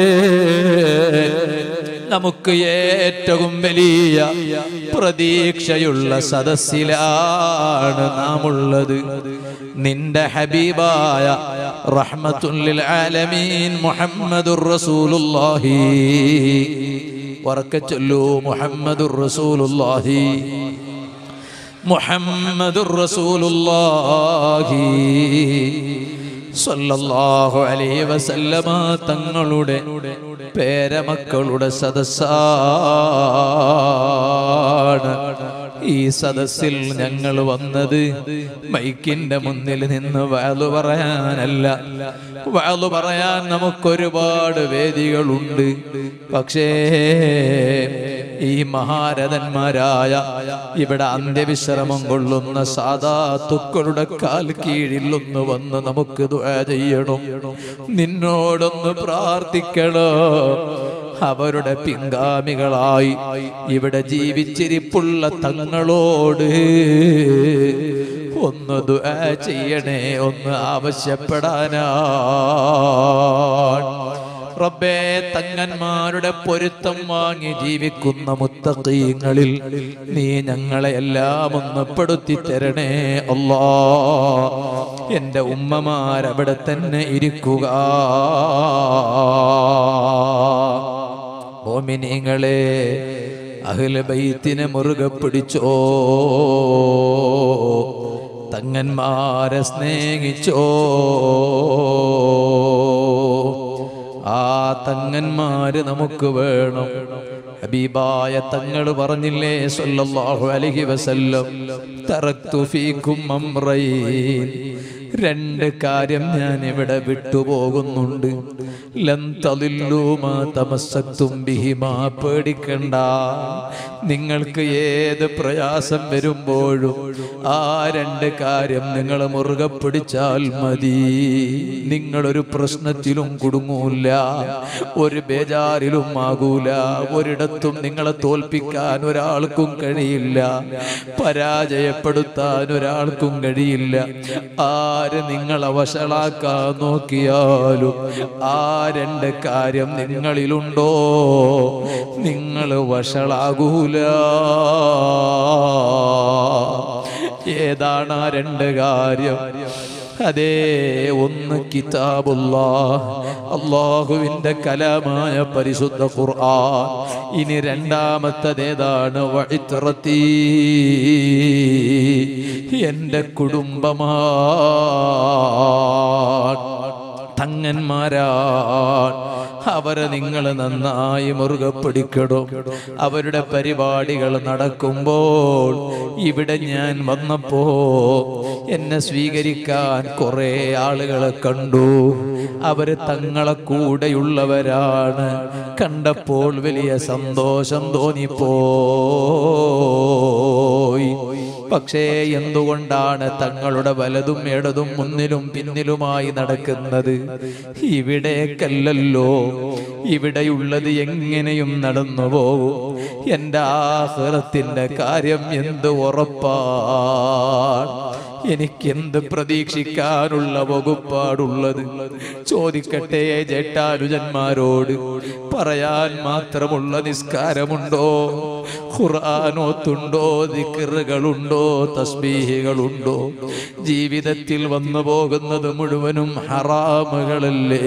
നമുക്ക് ഏറ്റവും വലിയ പ്രതീക്ഷയുള്ള സദസ്സിലാണ് നാം ഉള്ളത് നിന്റെ ഹബീബായ റഹ്മത്തുല്ലിൽ ആലമീൻ മുഹമ്മദുർ റസൂലുള്ളാഹി ഉറക്കെ ചൊല്ലൂ മുഹമ്മദുർ റസൂലുള്ളാഹി മുഹമ്മദുർ റസൂലുള്ളാഹി സല്ലല്ലാഹു അലൈഹി വസല്ലമ തങ്ങളുടെ പേരമക്കളുടെ സദസ്സാണ് ഈ സദസ്സിൽ ഞങ്ങൾ വന്നത് മൈക്കിന്റെ മുന്നിൽ നിന്ന് വാളു പറയാനല്ല വാളു പറയാൻ നമുക്കൊരുപാട് വേദികളുണ്ട് പക്ഷേ ഈ മഹാരഥന്മാരായ ഇവിടെ അന്ത്യവിശ്രമം കൊള്ളുന്ന സാധാത്തുക്കളുടെ കാൽ കീഴിൽ ഒന്ന് വന്ന് നമുക്ക് ദുആ ചെയ്യണം നിന്നോടൊന്ന് പ്രാർത്ഥിക്കണം അവരുടെ പിൻഗാമികളായി ഇവിടെ ജീവിച്ചിരിപ്പുള്ള തങ്ങളോട് ഒന്ന് ദുആ ചെയ്യണേ ഒന്ന് ആവശ്യപ്പെടാനാ റബ്ബേ തങ്ങന്മാരുടെ പൊരുത്തം വാങ്ങി ജീവിക്കുന്ന മുത്തഖീങ്ങളിൽ നീ ഞങ്ങളെ എല്ലാം ഒന്ന് പെടുത്തി തരണേ അല്ലാ എൻ്റെ ഉമ്മമാരവിടെ തന്നെ ഇരിക്കുക ഓമിനിങ്ങളെ അഖില ബൈത്തിനെ മുറുകെ പിടിച്ചോ തങ്ങന്മാരെ സ്നേഹിച്ചോ ആ തങ്ങന്മാര് നമുക്ക് വേണം ഹബീബായ തങ്ങൾ പറഞ്ഞില്ലേ സല്ലല്ലാഹു അലൈഹി വസല്ലം തറക്തു ഫീക്കും അംറൈൻ രണ്ട് കാര്യം ഞാൻ ഇവിടെ വിട്ടുപോകുന്നുണ്ട് ലൻ തളില്ലൂ മാ തമസ്സക്തും ബിഹിമാ പേടിക്കണ്ട നിങ്ങൾക്ക് ഏത് പ്രയാസം വരുമ്പോഴും ആ രണ്ട് കാര്യം നിങ്ങൾ മുറുകെ പിടിച്ചാൽ മതി നിങ്ങളൊരു പ്രശ്നത്തിലും കുടുങ്ങൂല ഒരു ബേജാറിലും ആകൂല ഒരിടത്തും നിങ്ങളെ തോൽപ്പിക്കാൻ ഒരാൾക്കും കഴിയില്ല പരാജയപ്പെടുത്താൻ ഒരാൾക്കും കഴിയില്ല ആര് നിങ്ങളെ വഷളാക്കാൻ നോക്കിയാലും ആ രണ്ട് കാര്യം നിങ്ങളിലുണ്ടോ നിങ്ങൾ വഷളാകൂല ഏതാണ് ആ രണ്ട് കാര്യം അതേ ഒന്ന് കിതാബുള്ള അള്ളാഹുവിന്റെ കലാമായ പരിശുദ്ധ ഖുർആൻ ഇനി രണ്ടാമത്തതേതാണ് വഴിത്തിറത്തി എന്റെ കുടുംബമാ തങ്ങന്മാരാണ് അവരെ നിങ്ങൾ നന്നായി മുറുകെ പിടിക്കണം അവരുടെ പരിപാടികൾ നടക്കുമ്പോൾ ഇവിടെ ഞാൻ വന്നപ്പോ എന്നെ സ്വീകരിക്കാൻ കുറെ ആളുകളെ കണ്ടു അവര് തങ്ങളെ കൂടെയുള്ളവരാണ് കണ്ടപ്പോൾ വലിയ സന്തോഷം തോന്നിപ്പോയി പക്ഷേ എന്തുകൊണ്ടാണ് തങ്ങളുടെ വലതും ഇടതും മുന്നിലും പിന്നിലുമായി നടക്കുന്നത് ഇവിടേക്കല്ലല്ലോ ഇവിടെയുള്ളത് എങ്ങനെയും നടന്നു പോകും എൻ്റെ ആഹ്റത്തിന്റെ കാര്യം എന്ത് ഉറപ്പാണ് എനിക്ക് എന്ത് പ്രതീക്ഷിക്കാനുള്ള വകുപ്പാടുള്ളത് ചോദിക്കട്ടെ ജേട്ടാനുജന്മാരോട് പറയാൻ മാത്രമുള്ള നിസ്കാരമുണ്ടോ ഖുർആാനോത്തുണ്ടോ ദിക്കറുകളുണ്ടോ തസ്ബീഹികളുണ്ടോ ജീവിതത്തിൽ വന്നു പോകുന്നത് മുഴുവനും ഹറാമുകളല്ലേ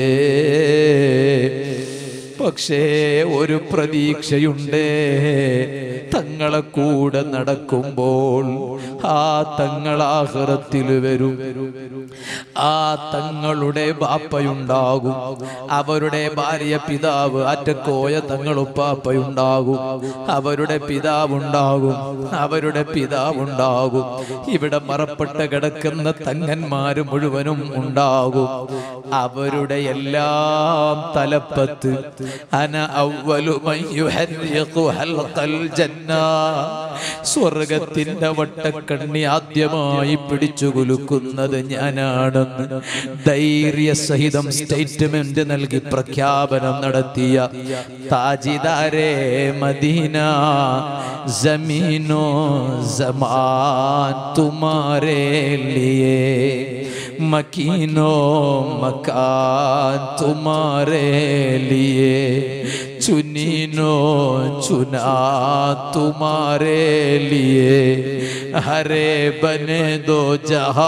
പക്ഷേ ഒരു പ്രതീക്ഷയുണ്ട് തങ്ങളെ കൂടെ നടക്കുമ്പോൾ ആ തങ്ങളാഹൃത്തിൽ വരും ആ തങ്ങളുടെ ബാപ്പയുണ്ടാകും അവരുടെ ഭാര്യ പിതാവ് അറ്റക്കോയ തങ്ങളുപ്പാപ്പയുണ്ടാകും അവരുടെ പിതാവുണ്ടാകും അവരുടെ പിതാവുണ്ടാകും ഇവിടെ മറപ്പെട്ട് കിടക്കുന്ന തങ്ങന്മാര് മുഴുവനും ഉണ്ടാകും അവരുടെ എല്ലാം തലപ്പത്ത് അന അവ്വലു മൻ യുഹർരിഖു ഹൽഖൽ ജന്ന സ്വർഗത്തിന്റെ വട്ടക്കണ്ണി ആദ്യമായി പിടിച്ചു കുലുക്കുന്നത് ഞാനാണെന്ന് ധൈര്യസഹിതം സ്റ്റേറ്റ്മെന്റ് നൽകി പ്രഖ്യാപനം നടത്തിയ താജിദാരെ മദീന ജമീനോ ജമാൻ തുമാരെ ലിയേ मकीनो मकान तुम्हारे लिए चुनीनो चुना तुम्हारे लिए हरे बने दो जहा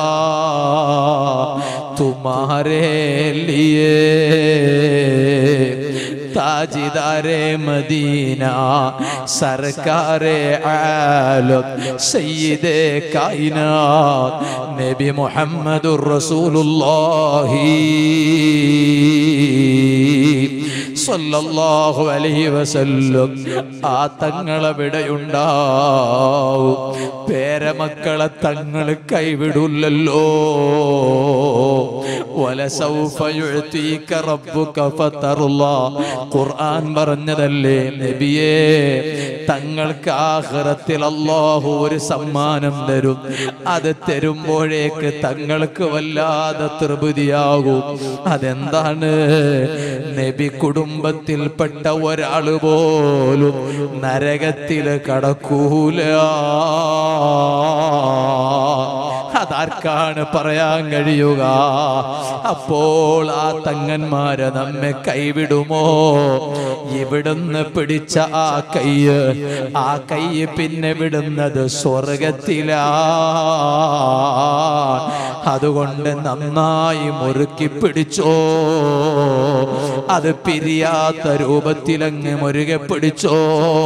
तुम्हारे लिए താജിദാരെ മദീന സർക്കാരെ ആലം സയ്യിദേ കായിനാത്ത് നബി മുഹമ്മദുർ റസൂലുള്ളാഹി സല്ലല്ലാഹു അലൈഹി വസല്ലം ആ തങ്ങളെവിടെയുണ്ടാവും പേരമക്കളെ തങ്ങൾ കൈവിടില്ലല്ലോ വലസൗഫ യുഅ്തീക റബ്ബുക ഫതർലാ ഖുർആൻ പറഞ്ഞതല്ലേ നബിയേ തങ്ങൾക്ക് ആഖിറത്തിൽ അല്ലാഹു ഒരു സമ്മാനം തരും അത് തരുമ്പോഴേക്ക് തങ്ങൾക്ക് വല്ലാതെ തൃപ്തിയാകും അതെന്താണ് നബി കുടുംബത്തിൽപ്പെട്ട ഒരാള് പോലും നരകത്തിൽ കടക്കൂല അതാർക്കാണ് പറയാൻ കഴിയുക അപ്പോൾ ആ തങ്ങന്മാര് നമ്മെ കൈവിടുമോ ഇവിടുന്ന് പിടിച്ച ആ കയ്യ് ആ കയ്യ് പിന്നെ വിടുന്നത് സ്വർഗത്തിലാ അതുകൊണ്ട് നന്നായി മുറുക്കി പിടിച്ചോ അത് പിരിയാത്ത രൂപത്തിലങ്ങ് മുരുകെ പിടിച്ചോ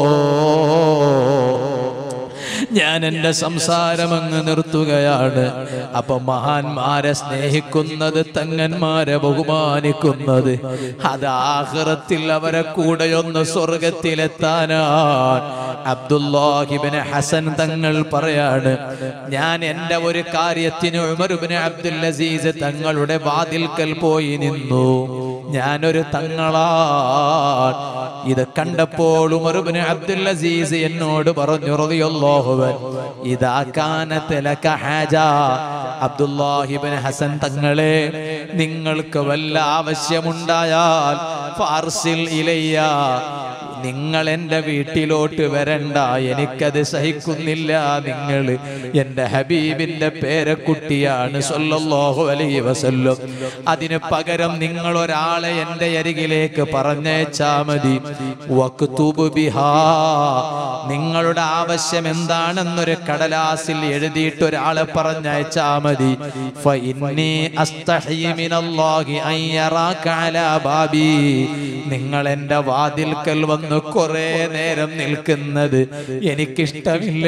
ഞാൻ എൻ്റെ സംസാരം അങ്ങ് നിർത്തുകയാണ് അപ്പൊ മഹാന്മാരെ സ്നേഹിക്കുന്നത് തങ്ങന്മാരെ ബഹുമാനിക്കുന്നത് അത് ആഹ്റത്തിൽ അവരെ കൂടെയൊന്ന് സ്വർഗത്തിലെത്താനാണ് അബ്ദുല്ലാഹിബിന് ഹസൻ തങ്ങൾ പറയാണ് ഞാൻ എൻ്റെ ഒരു കാര്യത്തിന് ഉമറുബിന് അബ്ദുൽ അസീസ് തങ്ങളുടെ വാതിൽക്കൽ പോയി നിന്നു ഞാനൊരു തങ്ങളാൻ ഇത് കണ്ടപ്പോൾ ഉമറുബിന് അബ്ദുൽ അസീസ് എന്നോട് പറഞ്ഞു റളിയല്ലാഹുവൻ ഇതാ കാനത്ത് ലക ഹാജ അബ്ദുല്ലാഹിബിൻ ഹസൻ തങ്ങളെ നിങ്ങൾക്ക് വല്ല ആവശ്യമുണ്ടായാൽ ഫാർസിൽ ഇലയ്യ നിങ്ങൾ എൻ്റെ വീട്ടിലോട്ട് വരണ്ട എനിക്കത് സഹിക്കുന്നില്ല നിങ്ങൾ എൻ്റെ ഹബീബിൻ്റെ പേരക്കുട്ടിയാണ് സല്ലല്ലാഹു അലൈഹി വസല്ലം അതിന് പകരം നിങ്ങൾ ഒരാളെ എൻ്റെ അരികിലേക്ക് പറഞ്ഞേച്ചാ മതി വക്തുബ് ബിഹാ നിങ്ങളുടെ ആവശ്യം എന്താണെന്നൊരു കടലാസിൽ എഴുതിയിട്ട് ഒരാളെ പറഞ്ഞയച്ചാ മതി ഫഇന്നി അസ്തഹി മിനല്ലാഹി അൻ യറാക അലാ ബാബി നിങ്ങൾ എൻ്റെ വാതിൽക്കൽ വന്ന് കുറെ നേരം നിൽക്കുന്നത് എനിക്കിഷ്ടമില്ല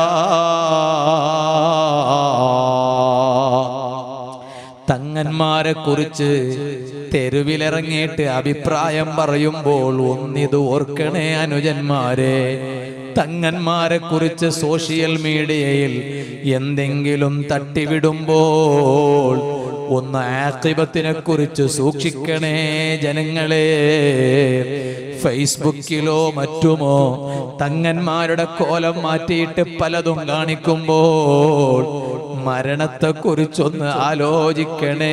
തങ്ങന്മാരെ കുറിച്ച് തെരുവിലിറങ്ങിയിട്ട് അഭിപ്രായം പറയുമ്പോൾ ഒന്നിത് ഓർക്കണേ അനുജന്മാരെ തങ്ങന്മാരെ കുറിച്ച് സോഷ്യൽ മീഡിയയിൽ എന്തെങ്കിലും തട്ടിവിടുമ്പോൾ ഒന്ന് ആക്കിബത്തിനെ കുറിച്ച് സൂക്ഷിക്കണേ ജനങ്ങളെ ഫേസ്ബുക്കിലോ മറ്റുമോ തങ്ങന്മാരുടെ കോലം മാറ്റിയിട്ട് പലതും കാണിക്കുമ്പോൾ മരണത്തെക്കുറിച്ചൊന്ന് ആലോചിക്കണേ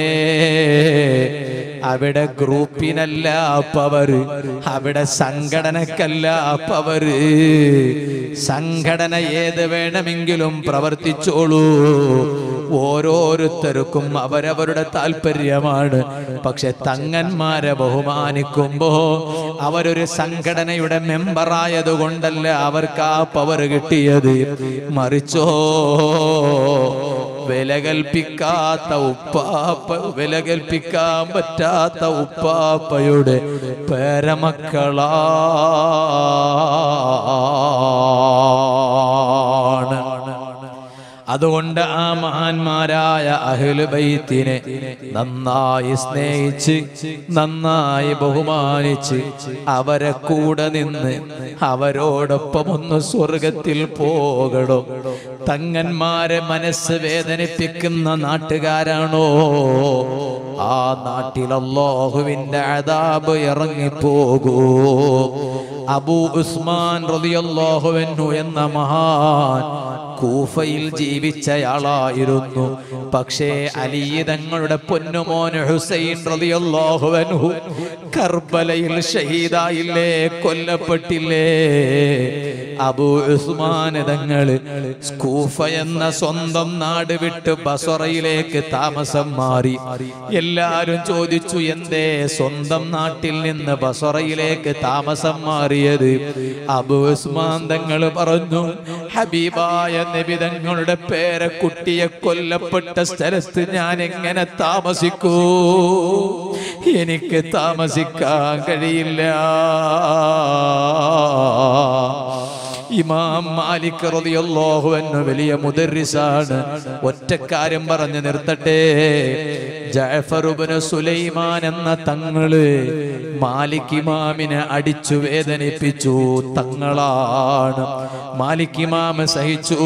അവിടെ ഗ്രൂപ്പിനല്ല പവറ് അവിടെ സംഘടനക്കല്ല പവറ് സംഘടന ഏത് വേണമെങ്കിലും പ്രവർത്തിച്ചോളൂ ഓരോരുത്തർക്കും അവരവരുടെ താല്പര്യമാണ് പക്ഷെ തങ്ങന്മാരെ ബഹുമാനിക്കുമ്പോ അവരൊരു സംഘടനയുടെ മെമ്പറായത് കൊണ്ടല്ല അവർക്ക് ആ പവർ കിട്ടിയത് മറിച്ചോ വില കൽപ്പിക്കാത്ത ഉപ്പാപ്പ വില കൽപ്പിക്കാൻ പറ്റാത്ത ഉപ്പാപ്പയുടെ പേരമക്കളാണ് അതുകൊണ്ട് ആ മഹാന്മാരായ അഹ്ലുബൈത്തിനെ നന്നായി സ്നേഹിച്ച് നന്നായി ബഹുമാനിച്ച് അവരെ കൂടെ നിന്ന് അവരോടൊപ്പം ഒന്ന് സ്വർഗത്തിൽ പോകണം തങ്ങന്മാരെ മനസ്സ് വേദനിപ്പിക്കുന്ന നാട്ടുകാരാണോ ആ നാട്ടിൽ അള്ളാഹുവിന്റെ അതാബ് ഇറങ്ങിപ്പോകൂ അബൂ ഉസ്മാൻ റളിയല്ലാഹു അൻഹു എന്ന മഹാൻ കൂഫയിൽ ജീവിച്ചയാളായിരുന്നു പക്ഷേ അലി തങ്ങളുടെ പൊന്നുമോൻ ഹുസൈൻ റളിയല്ലാഹു അൻഹു കർബലയിൽ ഷഹീദായില്ലേ കൊല്ലപ്പെട്ടില്ലേ അബൂ ഉസ്മാൻ തങ്ങൾ കൂഫ എന്ന സ്വന്തം നാട് വിട്ട് ബസറയിലേക്ക് താമസം മാറി എല്ലാരും ചോദിച്ചു എന്തേ സ്വന്തം നാട്ടിൽ നിന്ന് ബസറയിലേക്ക് താമസം മാറിയത് അബൂ ഉസ്മാൻ തങ്ങൾ പറഞ്ഞു ഹബീബായ നബിതങ്ങളുടെ പേരക്കുട്ടിയെ കൊല്ലപ്പെട്ട സ്ഥലത്ത് ഞാൻ എങ്ങനെ താമസിക്കൂ എനിക്ക് താമസിക്കാൻ കഴിയില്ല ഇമാം മാലിക് റളിയല്ലാഹു അൻഹു വലിയ മുദർരിസാണ് ഒറ്റക്കാര്യം പറഞ്ഞു നിർത്തട്ടെ ജഅഫർ ഇബ്നു സുലൈമാൻ എന്ന തങ്ങള് മാലിക് ഇമാമിനെ അടിച്ചു വേദനിപ്പിച്ചു തങ്ങളാണ് മാലിക് ഇമാം സഹിച്ചു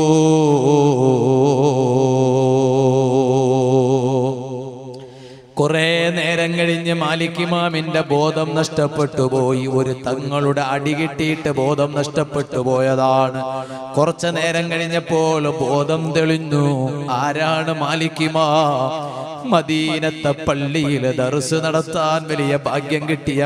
കുറെ നേരം കഴിഞ്ഞ് മാലിക്കിമാമിന്റെ ബോധം നഷ്ടപ്പെട്ടു പോയി ഒരു തങ്ങളുടെ അടി കിട്ടിയിട്ട് ബോധം നഷ്ടപ്പെട്ടു പോയതാണ് കുറച്ചു നേരം കഴിഞ്ഞപ്പോൾ ബോധം തെളിഞ്ഞു ആരാണ് മാലിക്കിമാ മദീനത്തെ പള്ളിയിൽ ദർസ് നടത്താൻ വലിയ ഭാഗ്യം കിട്ടിയ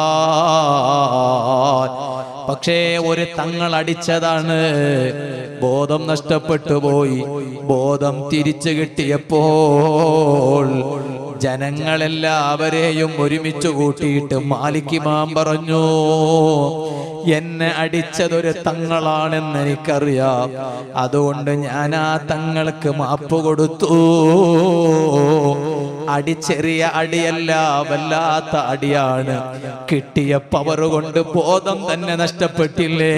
മഹാൻ പക്ഷേ ഒരു തങ്ങൾ അടിച്ചതാണ് ബോധം നഷ്ടപ്പെട്ടു പോയി ബോധം തിരിച്ചു കിട്ടിയപ്പോൾ ജനങ്ങളെല്ലാവരെയും ഒരുമിച്ച് കൂട്ടിയിട്ട് മാലിക്കിമാം പറഞ്ഞു എന്നെ അടിച്ചതൊരു തങ്ങളാണെന്ന് എനിക്കറിയാം അതുകൊണ്ട് ഞാൻ ആ തങ്ങൾക്ക് മാപ്പ് കൊടുത്തു അടി ചെറിയ അടിയല്ല വല്ലാത്ത അടിയാണ് കിട്ടിയ പവർ കൊണ്ട് ബോധം തന്നെ നഷ്ടപ്പെട്ടില്ലേ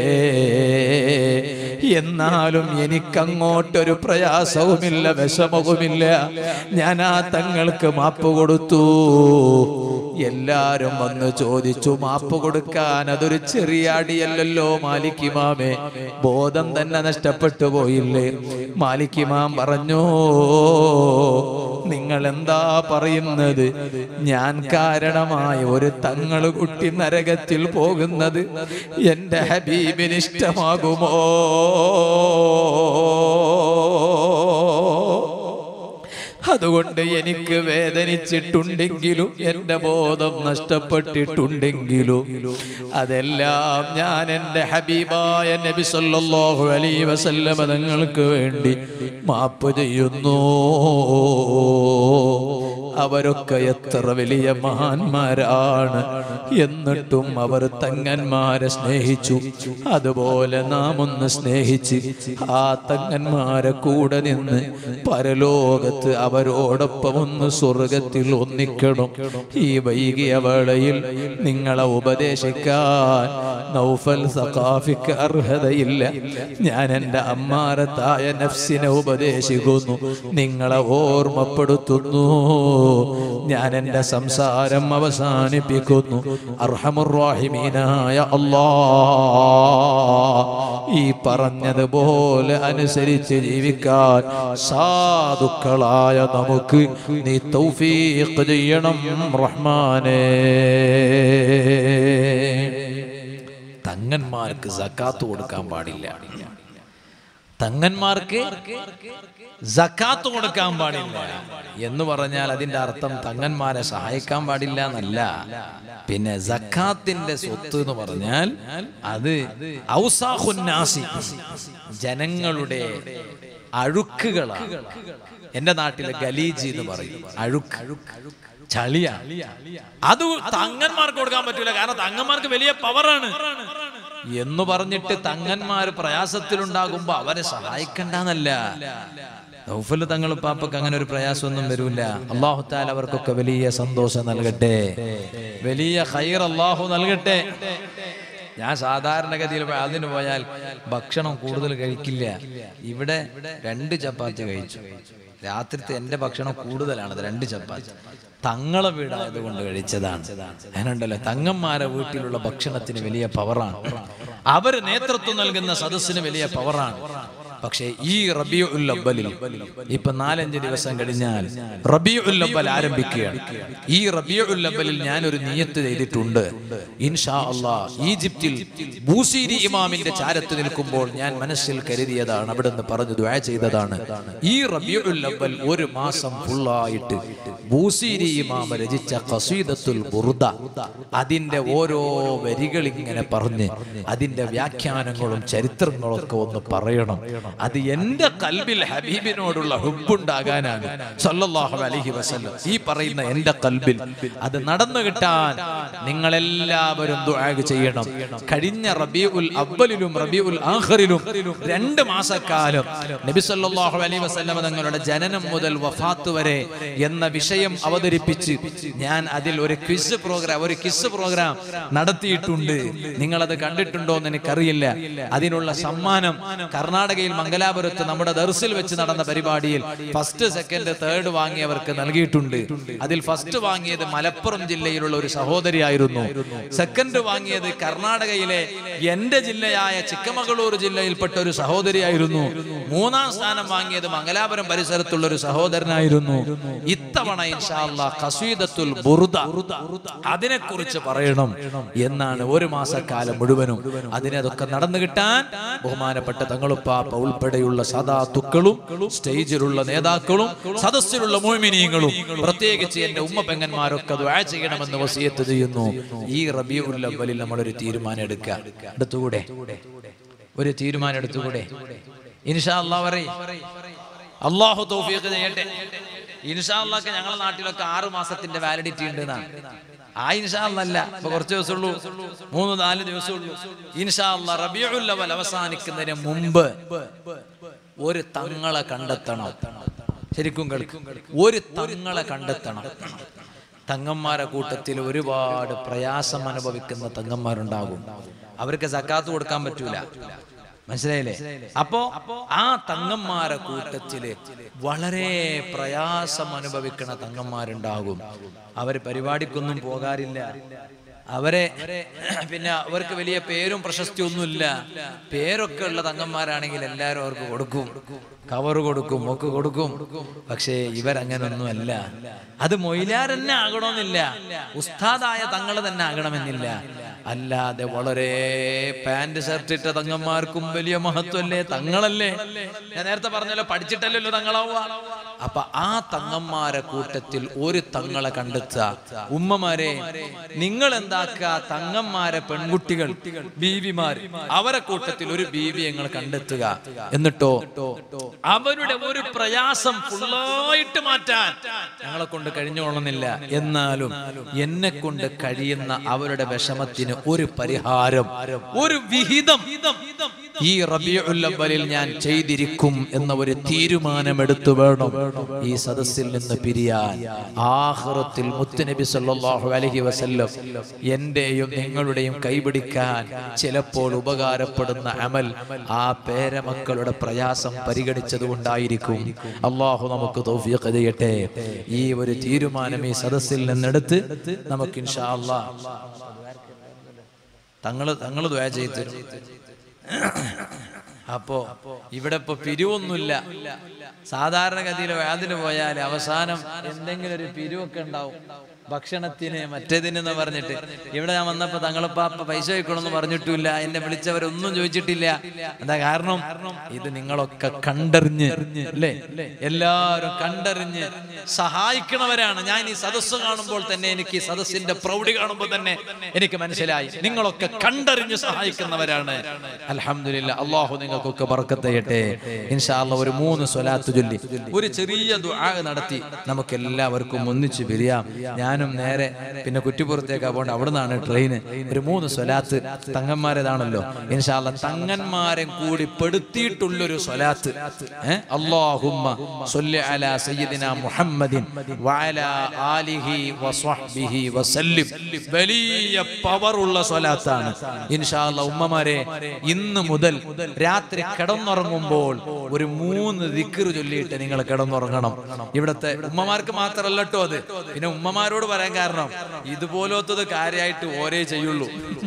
എന്നാലും എനിക്കങ്ങോട്ടൊരു പ്രയാസവുമില്ല വിഷമവുമില്ല ഞാൻ ആ തങ്ങൾക്ക് മാപ്പ് കൊടുത്തു എല്ലാരും വന്ന് ചോദിച്ചു മാപ്പ് കൊടുക്കാൻ അതൊരു ചെറിയ അടിയല്ലല്ലോ മാലിക്കിമാമേ ബോധം തന്നെ നഷ്ടപ്പെട്ടു പോയില്ലേ മാലിക്കിമാം പറഞ്ഞു നിങ്ങൾ എന്താ പറയുന്നത് ഞാൻ കാരണമായ ഒരു തങ്ങള് കുട്ടി നരകത്തിൽ പോകുന്നത് എന്റെ ഹബീബിന് ഇഷ്ടമാകുമോ അതുകൊണ്ട് എനിക്ക് വേദനിച്ചിട്ടുണ്ടെങ്കിലും എന്റെ ബോധം നഷ്ടപ്പെട്ടിട്ടുണ്ടെങ്കിലും അതെല്ലാം ഞാൻ എൻ്റെ ഹബീബായ നബി സല്ലല്ലാഹു അലൈഹി വസല്ലമ തങ്ങൾക്ക് വേണ്ടി മാപ്പ് ചെയ്യുന്നു അവരൊക്കെ എത്ര വലിയ മഹാന്മാരാണ് എന്നിട്ടും അവർ തങ്ങന്മാരെ സ്നേഹിച്ചു അതുപോലെ നാം ഒന്ന് സ്നേഹിച്ച് ആ തങ്ങന്മാരെ കൂടെ നിന്ന് പരലോകത്ത് അവരോടൊപ്പം ഒന്ന് സ്വർഗത്തിൽ ഒന്നിക്കണം ഈ വൈകിയ വേളയിൽ നിങ്ങളെ ഉപദേശിക്കാൻ നൗഫൽ സഖാഫിക്ക് അർഹതയില്ല ഞാൻ എൻ്റെ അമ്മാരത്തായ നഫ്സിനെ ഉപദേശിക്കുന്നു നിങ്ങളെ ഓർമ്മപ്പെടുത്തുന്നു ഞാൻ എൻ്റെ സംസാരം അവസാനിപ്പിക്കുന്നു അർഹമുറാഹിമീനായ അല്ലാ ഈ പറഞ്ഞതുപോലെ അനുസരിച്ച് ജീവിക്കാൻ സാധുക്കളായ നമുക്ക് നീ തൗഫീഖ് ചെയ്യണം റഹ്മാനേ തങ്ങന്മാർക്ക് സക്കാത്ത് കൊടുക്കാൻ പാടില്ല തങ്ങന്മാർക്ക് സക്കാത്ത് കൊടുക്കാൻ പാടില്ല എന്ന് പറഞ്ഞാൽ അതിന്റെ അർത്ഥം തങ്ങന്മാരെ സഹായിക്കാൻ പാടില്ല എന്നല്ല പിന്നെ സക്കാത്തിന്റെ സ്വത്ത് എന്ന് പറഞ്ഞാൽ അത് ഔസാഹുന്നാസി ജനങ്ങളുടെ അഴുക്കുകളാണ് എന്റെ നാട്ടിലെ ഗലീജി എന്ന് പറയും അഴുക്ക് ചളിയാ അത് തങ്ങന്മാർക്ക് കൊടുക്കാൻ പറ്റൂല കാരണം തങ്ങന്മാർക്ക് വലിയ പവറാണ് എന്ന് പറഞ്ഞിട്ട് തങ്ങന്മാര് പ്രയാസത്തിലുണ്ടാകുമ്പോ അവരെ സഹായിക്കണ്ടെന്നല്ല നൗഫല് തങ്ങൾ പാപ്പക്ക് അങ്ങനെ ഒരു പ്രയാസമൊന്നും വരൂല അള്ളാഹുത്താൽ അവർക്കൊക്കെ വലിയ സന്തോഷം നൽകട്ടെ വലിയ ഹൈർ അള്ളാഹു നൽകട്ടെ ഞാൻ സാധാരണഗതിയിൽ അതിന് പോയാൽ ഭക്ഷണം കൂടുതൽ കഴിക്കില്ല ഇവിടെ രണ്ട് ചപ്പാത്തി കഴിച്ചു രാത്രിത്തെ എന്റെ ഭക്ഷണം കൂടുതലാണ് രണ്ട് ചപ്പാത്തി തങ്ങളെ വീടായതുകൊണ്ട് കഴിച്ചതാണ് അതിനുണ്ടല്ലോ തങ്ങന്മാരെ വീട്ടിലുള്ള ഭക്ഷണത്തിന് വലിയ പവറാണ് അവര് നേതൃത്വം നൽകുന്ന സദസ്സിന് വലിയ പവറാണ് പക്ഷേ ഈ റബിയു ഉല്ലബലിൽ ഇപ്പൊ നാലഞ്ച് ദിവസം കഴിഞ്ഞാൽ റബിയു ഉല്ലബൽ ആരംഭിക്കുകയാണ് ഈ റബിയു ഉല്ലബലിൽ ഞാൻ ഒരു നിയത്ത് ചെയ്തിട്ടുണ്ട് ഇൻഷാ അള്ളാ ഈജിപ്തിൽ ബൂസീരി ഇമാമിന്റെ ചാരത്ത് നിൽക്കുമ്പോൾ ഞാൻ മനസ്സിൽ കരുതിയതാണ് അവിടുന്ന് പറഞ്ഞു ദ്വാ ചെയ്തതാണ് ഈ റബിയു ഉല്ലബൽ ഒരു മാസം ഫുള്ളായിട്ട് ബൂസീരി ഇമാമ രചിച്ച ഖസീദത്തുൽ ബുർദ അതിന്റെ ഓരോ വരികൾ ഇങ്ങനെ പറഞ്ഞ് അതിന്റെ വ്യാഖ്യാനങ്ങളും ചരിത്രങ്ങളും ഒക്കെ ഒന്ന് പറയണം അത് എന്റെ കൽബിൽ ഹബീബിനോടുള്ള ഹുബുണ്ടാകാനാണ് സല്ലല്ലാഹു അലൈഹി വസല്ലം ഈ പറയുന്ന എന്റെ കൽബിൽ അത് നടന്നു കിട്ടാൻ നിങ്ങളെല്ലാവരും ദുആ ചെയ്യണം കഴിഞ്ഞ റബീഉൽ അവ്വലിലും റബീഉൽ ആഖിറിലും രണ്ട് മാസക്കാലം നബി സല്ലല്ലാഹു അലൈഹി വസല്ലം തങ്ങളുടെ ജനനം മുതൽ വഫാത്ത് വരെ എന്ന വിഷയം അവതരിപ്പിച്ച് ഞാൻ അതിൽ ഒരു ക്വിസ് പ്രോഗ്രാം ഒരു കിസ് പ്രോഗ്രാം നടത്തിയിട്ടുണ്ട് നിങ്ങൾ അത് കണ്ടിട്ടുണ്ടോ എന്ന് എനിക്കറിയില്ല അതിനുള്ള സമ്മാനം കർണാടകയിൽ മംഗലാപുരത്ത് നമ്മുടെ ദർസിൽ വെച്ച് നടന്ന പരിപാടിയിൽ ഫസ്റ്റ് സെക്കൻഡ് തേർഡ് വാങ്ങിയവർക്ക് നൽകിയിട്ടുണ്ട് അതിൽ ഫസ്റ്റ് വാങ്ങിയത് മലപ്പുറം ജില്ലയിലുള്ള ഒരു സഹോദരിയായിരുന്നു സെക്കൻഡ് വാങ്ങിയത് കർണാടകയിലെ എന്റെ ജില്ലയായ ചിക്കമകളൂർ ജില്ലയിൽപ്പെട്ട ഒരു സഹോദരിയായിരുന്നു മൂന്നാം സ്ഥാനം വാങ്ങിയത് മംഗലാപുരം പരിസരത്തുള്ള ഒരു സഹോദരനായിരുന്നു ഇത്തവണ ഇൻഷാല്ലാ ഖസീദത്തുൽ ബുർദ അതിനെക്കുറിച്ച് പറയണം എന്നാണ് ഒരു മാസക്കാലം മുഴുവനും അതിനതൊക്കെ നടന്നു കിട്ടാൻ ബഹുമാനപ്പെട്ട തങ്ങളുപ്പാപ്പ ഉൾപ്പെടെയുള്ള സദാത്തുക്കളും സ്റ്റേജിലുള്ള നേതാക്കളും സദസ്സിലുള്ള മോമിനിയങ്ങളും പ്രത്യേകിച്ച് എന്റെ ഉമ്മ പെങ്ങന്മാരൊക്കെ ദുആ ചെയ്യണമെന്ന് വസിയത്ത് ചെയ്യുന്നു ഈ റബീഉൽ അവ്വലിൽ നമ്മൾ ഒരു തീരുമാനം എടുക്കുക എടുത്തുകൂടെ ഒരു തീരുമാനം എടുത്തുകൂടെ ഇൻഷാ അല്ലാഹ് പറയ് അള്ളാഹു തൗഫീഖ് ചെയ്യട്ടെ ഇൻഷാ അല്ലാഹ് ഞങ്ങളുടെ നാട്ടിലൊക്കെ ആറു മാസത്തിന്റെ വാലിഡിറ്റി ഉണ്ട് എന്നാണ് ആ ഇൻഷാ അല്ല ഇപ്പൊ കുറച്ച് ദിവസമുള്ളൂ മൂന്ന് നാല് ദിവസമുള്ളൂ ഇൻഷാ അല്ലാ റബീഉൽ അവൽ അവസാനിക്കുന്നതിന് മുമ്പ് ഒരു തങ്ങളെ കണ്ടെത്തണം ശരിക്കും കേൾക്കും ഒരു തങ്ങളെ കണ്ടെത്തണം തങ്ങന്മാരെ കൂട്ടത്തിൽ ഒരുപാട് പ്രയാസം അനുഭവിക്കുന്ന തങ്ങന്മാരുണ്ടാകും അവർക്ക് സക്കാത്ത് കൊടുക്കാൻ പറ്റൂല മനസ്സിലായില്ലേ അപ്പോ ആ തങ്ങന്മാരെ കൂട്ടത്തില് വളരെ പ്രയാസം അനുഭവിക്കുന്ന തങ്ങന്മാരുണ്ടാകും അവര് പരിപാടിക്കൊന്നും പോകാറില്ല അവരെ പിന്നെ അവർക്ക് വലിയ പേരും പ്രശസ്തിയും ഒന്നുമില്ല പേരൊക്കെ ഉള്ള തങ്ങന്മാരാണെങ്കിൽ എല്ലാവരും അവർക്ക് കൊടുക്കും കവർ കൊടുക്കും ഒക്കെ കൊടുക്കും പക്ഷേ ഇവരങ്ങനൊന്നുമല്ല അത് മൊയിലാർ തന്നെ ആകണമെന്നില്ല ഉസ്താദായ തങ്ങൾ തന്നെ ആകണമെന്നില്ല അല്ലാതെ വളരെ പാന്റ് ഷർട്ട് ഇട്ട തങ്ങന്മാർക്കും വലിയ മഹത്വല്ലേ തങ്ങളല്ലേ ഞാൻ നേരത്തെ പറഞ്ഞല്ലോ പഠിച്ചിട്ടല്ലല്ലോ തങ്ങളാവുക അപ്പൊ ആ തങ്ങന്മാരെ കൂട്ടത്തിൽ ഒരു തങ്ങളെ കണ്ടെത്തുക ഉമ്മമാരെ നിങ്ങൾ എന്താക്കുക തങ്ങന്മാരെ പെൺകുട്ടികൾ ബീവിമാർ അവരെ കൂട്ടത്തിൽ ഒരു ബീവി നിങ്ങൾ കണ്ടെത്തുക എന്നിട്ടോ അവരുടെ ഒരു പ്രയാസം ഫുള്ളായിട്ട് മാറ്റാൻ ഞങ്ങളെ കൊണ്ട് കഴിഞ്ഞോളന്നില്ല എന്നാലും എന്നെ കൊണ്ട് കഴിയുന്ന അവരുടെ വിഷമത്തിന് ഒരു പരിഹാരം ഒരു വിഹിതം ഈ റബിയുൽ അവ്വലിൽ ഞാൻ ചെയ്തിരിക്കും എന്ന ഒരു തീരുമാനമെടുത്തു വേണം ഈ സദസ്സിൽ നിന്ന് പിരിയാൻ ആഹ്റത്തിൽ മുത്തുനബി സല്ലല്ലാഹു അലൈഹി വസല്ലം എന്റെയും നിങ്ങളുടെയും കൈപിടിക്കാൻ ചിലപ്പോൾ ഉപകാരപ്പെടുന്ന അമൽ ആ പേരമക്കളുടെ പ്രയാസം പരിഗണിച്ചത് കൊണ്ടായിരിക്കും അള്ളാഹു നമുക്ക് തൗഫീഖ് ചെയ്യട്ടെ ഈ ഒരു തീരുമാനം ഈ സദസ്സിൽ നിന്നെടുത്ത് നമുക്ക് ഇൻഷാ അള്ളാഹ് തങ്ങള് തങ്ങള് ദ്വയ ചെയ്തു തരും അപ്പോ ഇവിടെ ഇപ്പൊ പിരിവൊന്നുമില്ല സാധാരണഗതിയിൽ വേദിന് പോയാൽ അവസാനം എന്തെങ്കിലും ഒരു പിരിവൊക്കെ ഉണ്ടാവും ഭക്ഷണത്തിന് മറ്റേതിന് എന്ന് പറഞ്ഞിട്ട് ഇവിടെ ഞാൻ വന്നപ്പോ തങ്ങളിപ്പാപ്പ പൈസ വയ്ക്കണമെന്ന് പറഞ്ഞിട്ടില്ല എന്നെ വിളിച്ചവരൊന്നും ചോദിച്ചിട്ടില്ല എന്താ കാരണം ഇത് നിങ്ങളൊക്കെ കണ്ടറിഞ്ഞ് അല്ലേ എല്ലാവരും കണ്ടറിഞ്ഞ് സഹായിക്കണവരാണ് ഞാൻ ഈ സദസ്സ് കാണുമ്പോൾ തന്നെ എനിക്ക് ഈ സദസ്സിന്റെ പ്രൗഢി കാണുമ്പോൾ തന്നെ എനിക്ക് മനസ്സിലായി നിങ്ങളൊക്കെ കണ്ടറിഞ്ഞ് സഹായിക്കുന്നവരാണ് അലഹമില്ല അള്ളാഹു നിങ്ങൾക്കൊക്കെ ബർക്കത്ത് ചെയ്യട്ടെ ഇൻഷാല്ല ഒരു മൂന്ന് സ്വലാത്ത് ചൊല്ലി ഒരു ചെറിയ ദുആ നടത്തി നമുക്ക് എല്ലാവർക്കും ഒന്നിച്ച് പിരിയാം ഞാനും നേരെ പിന്നെ കുറ്റിപ്പുറത്തേക്ക് പോകേണ്ട അവിടെ നിന്നാണ് ട്രെയിന് ഒരു മൂന്ന് സ്വലാത്ത് തങ്ങന്മാരേതാണല്ലോ ഇൻഷാല്ല തങ്ങന്മാരെ കൂടി പെടുത്തിയിട്ടുള്ളൊരു സ്വലാത്ത് ഏ? അല്ലാഹുമ്മ സ്വല്ലി അലാ സയ്യിദിന മുഹമ്മദിൻ വഅലാ ആലിഹി വസ്വഹ്ബിഹി വസല്ലിം വലിയ പവറുള്ള സ്വലാത്താണ് ഇൻഷാല്ല ഉമ്മമാരെ ഇന്ന് മുതൽ രാത്രി കിടന്നുറങ്ങുമ്പോൾ ഒരു മൂന്ന് ദിക്ർ ചൊല്ലിയിട്ട് നിങ്ങൾ കിടന്നുറങ്ങണം ഇവിടുത്തെ ഉമ്മമാർക്ക് മാത്രമല്ല കേട്ടോ അത് പിന്നെ ഉമ്മമാരോട് പറയാൻ കാരണം ഇതുപോലത്തത് കാര്യമായിട്ട് ഓരേ ചെയ്യുള്ളൂ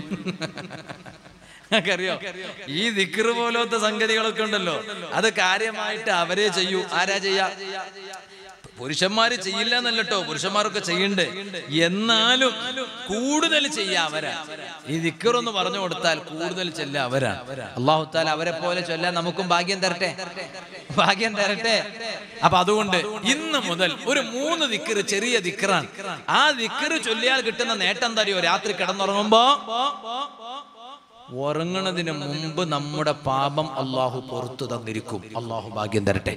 അറിയോ ഈ ദിക്ർ പോലത്തെ സംഗതികളൊക്കെ ഉണ്ടല്ലോ അത് കാര്യമായിട്ട് അവരെ ചെയ്യൂ ആരാ ചെയ്യാ പുരുഷന്മാര് ചെയ്യില്ല എന്നല്ലോ പുരുഷന്മാരൊക്കെ ചെയ്യണ്ട് എന്നാലും കൂടുതൽ ചെയ്യാ അവരാ ഈ ദിക്കർ ഒന്ന് പറഞ്ഞു കൊടുത്താൽ കൂടുതൽ ചെല്ല അവരാ അള്ളാഹു താല അവരെ പോലെ ചൊല്ലാൻ നമുക്കും ഭാഗ്യം തരട്ടെ ഭാഗ്യം തരട്ടെ അപ്പൊ അതുകൊണ്ട് ഇന്ന് മുതൽ ഒരു മൂന്ന് ദിക്കറ് ചെറിയ ദിക്കറാണ് ആ ദിക്കറ് ചൊല്ലിയാൽ കിട്ടുന്ന നേട്ടം തരിയോ രാത്രി കിടന്നുറങ്ങുമ്പോ ഉറങ്ങണതിന് മുമ്പ് നമ്മുടെ പാപം അള്ളാഹു പുറത്തു തന്നിരിക്കും അള്ളാഹു ഭാഗ്യം തരട്ടെ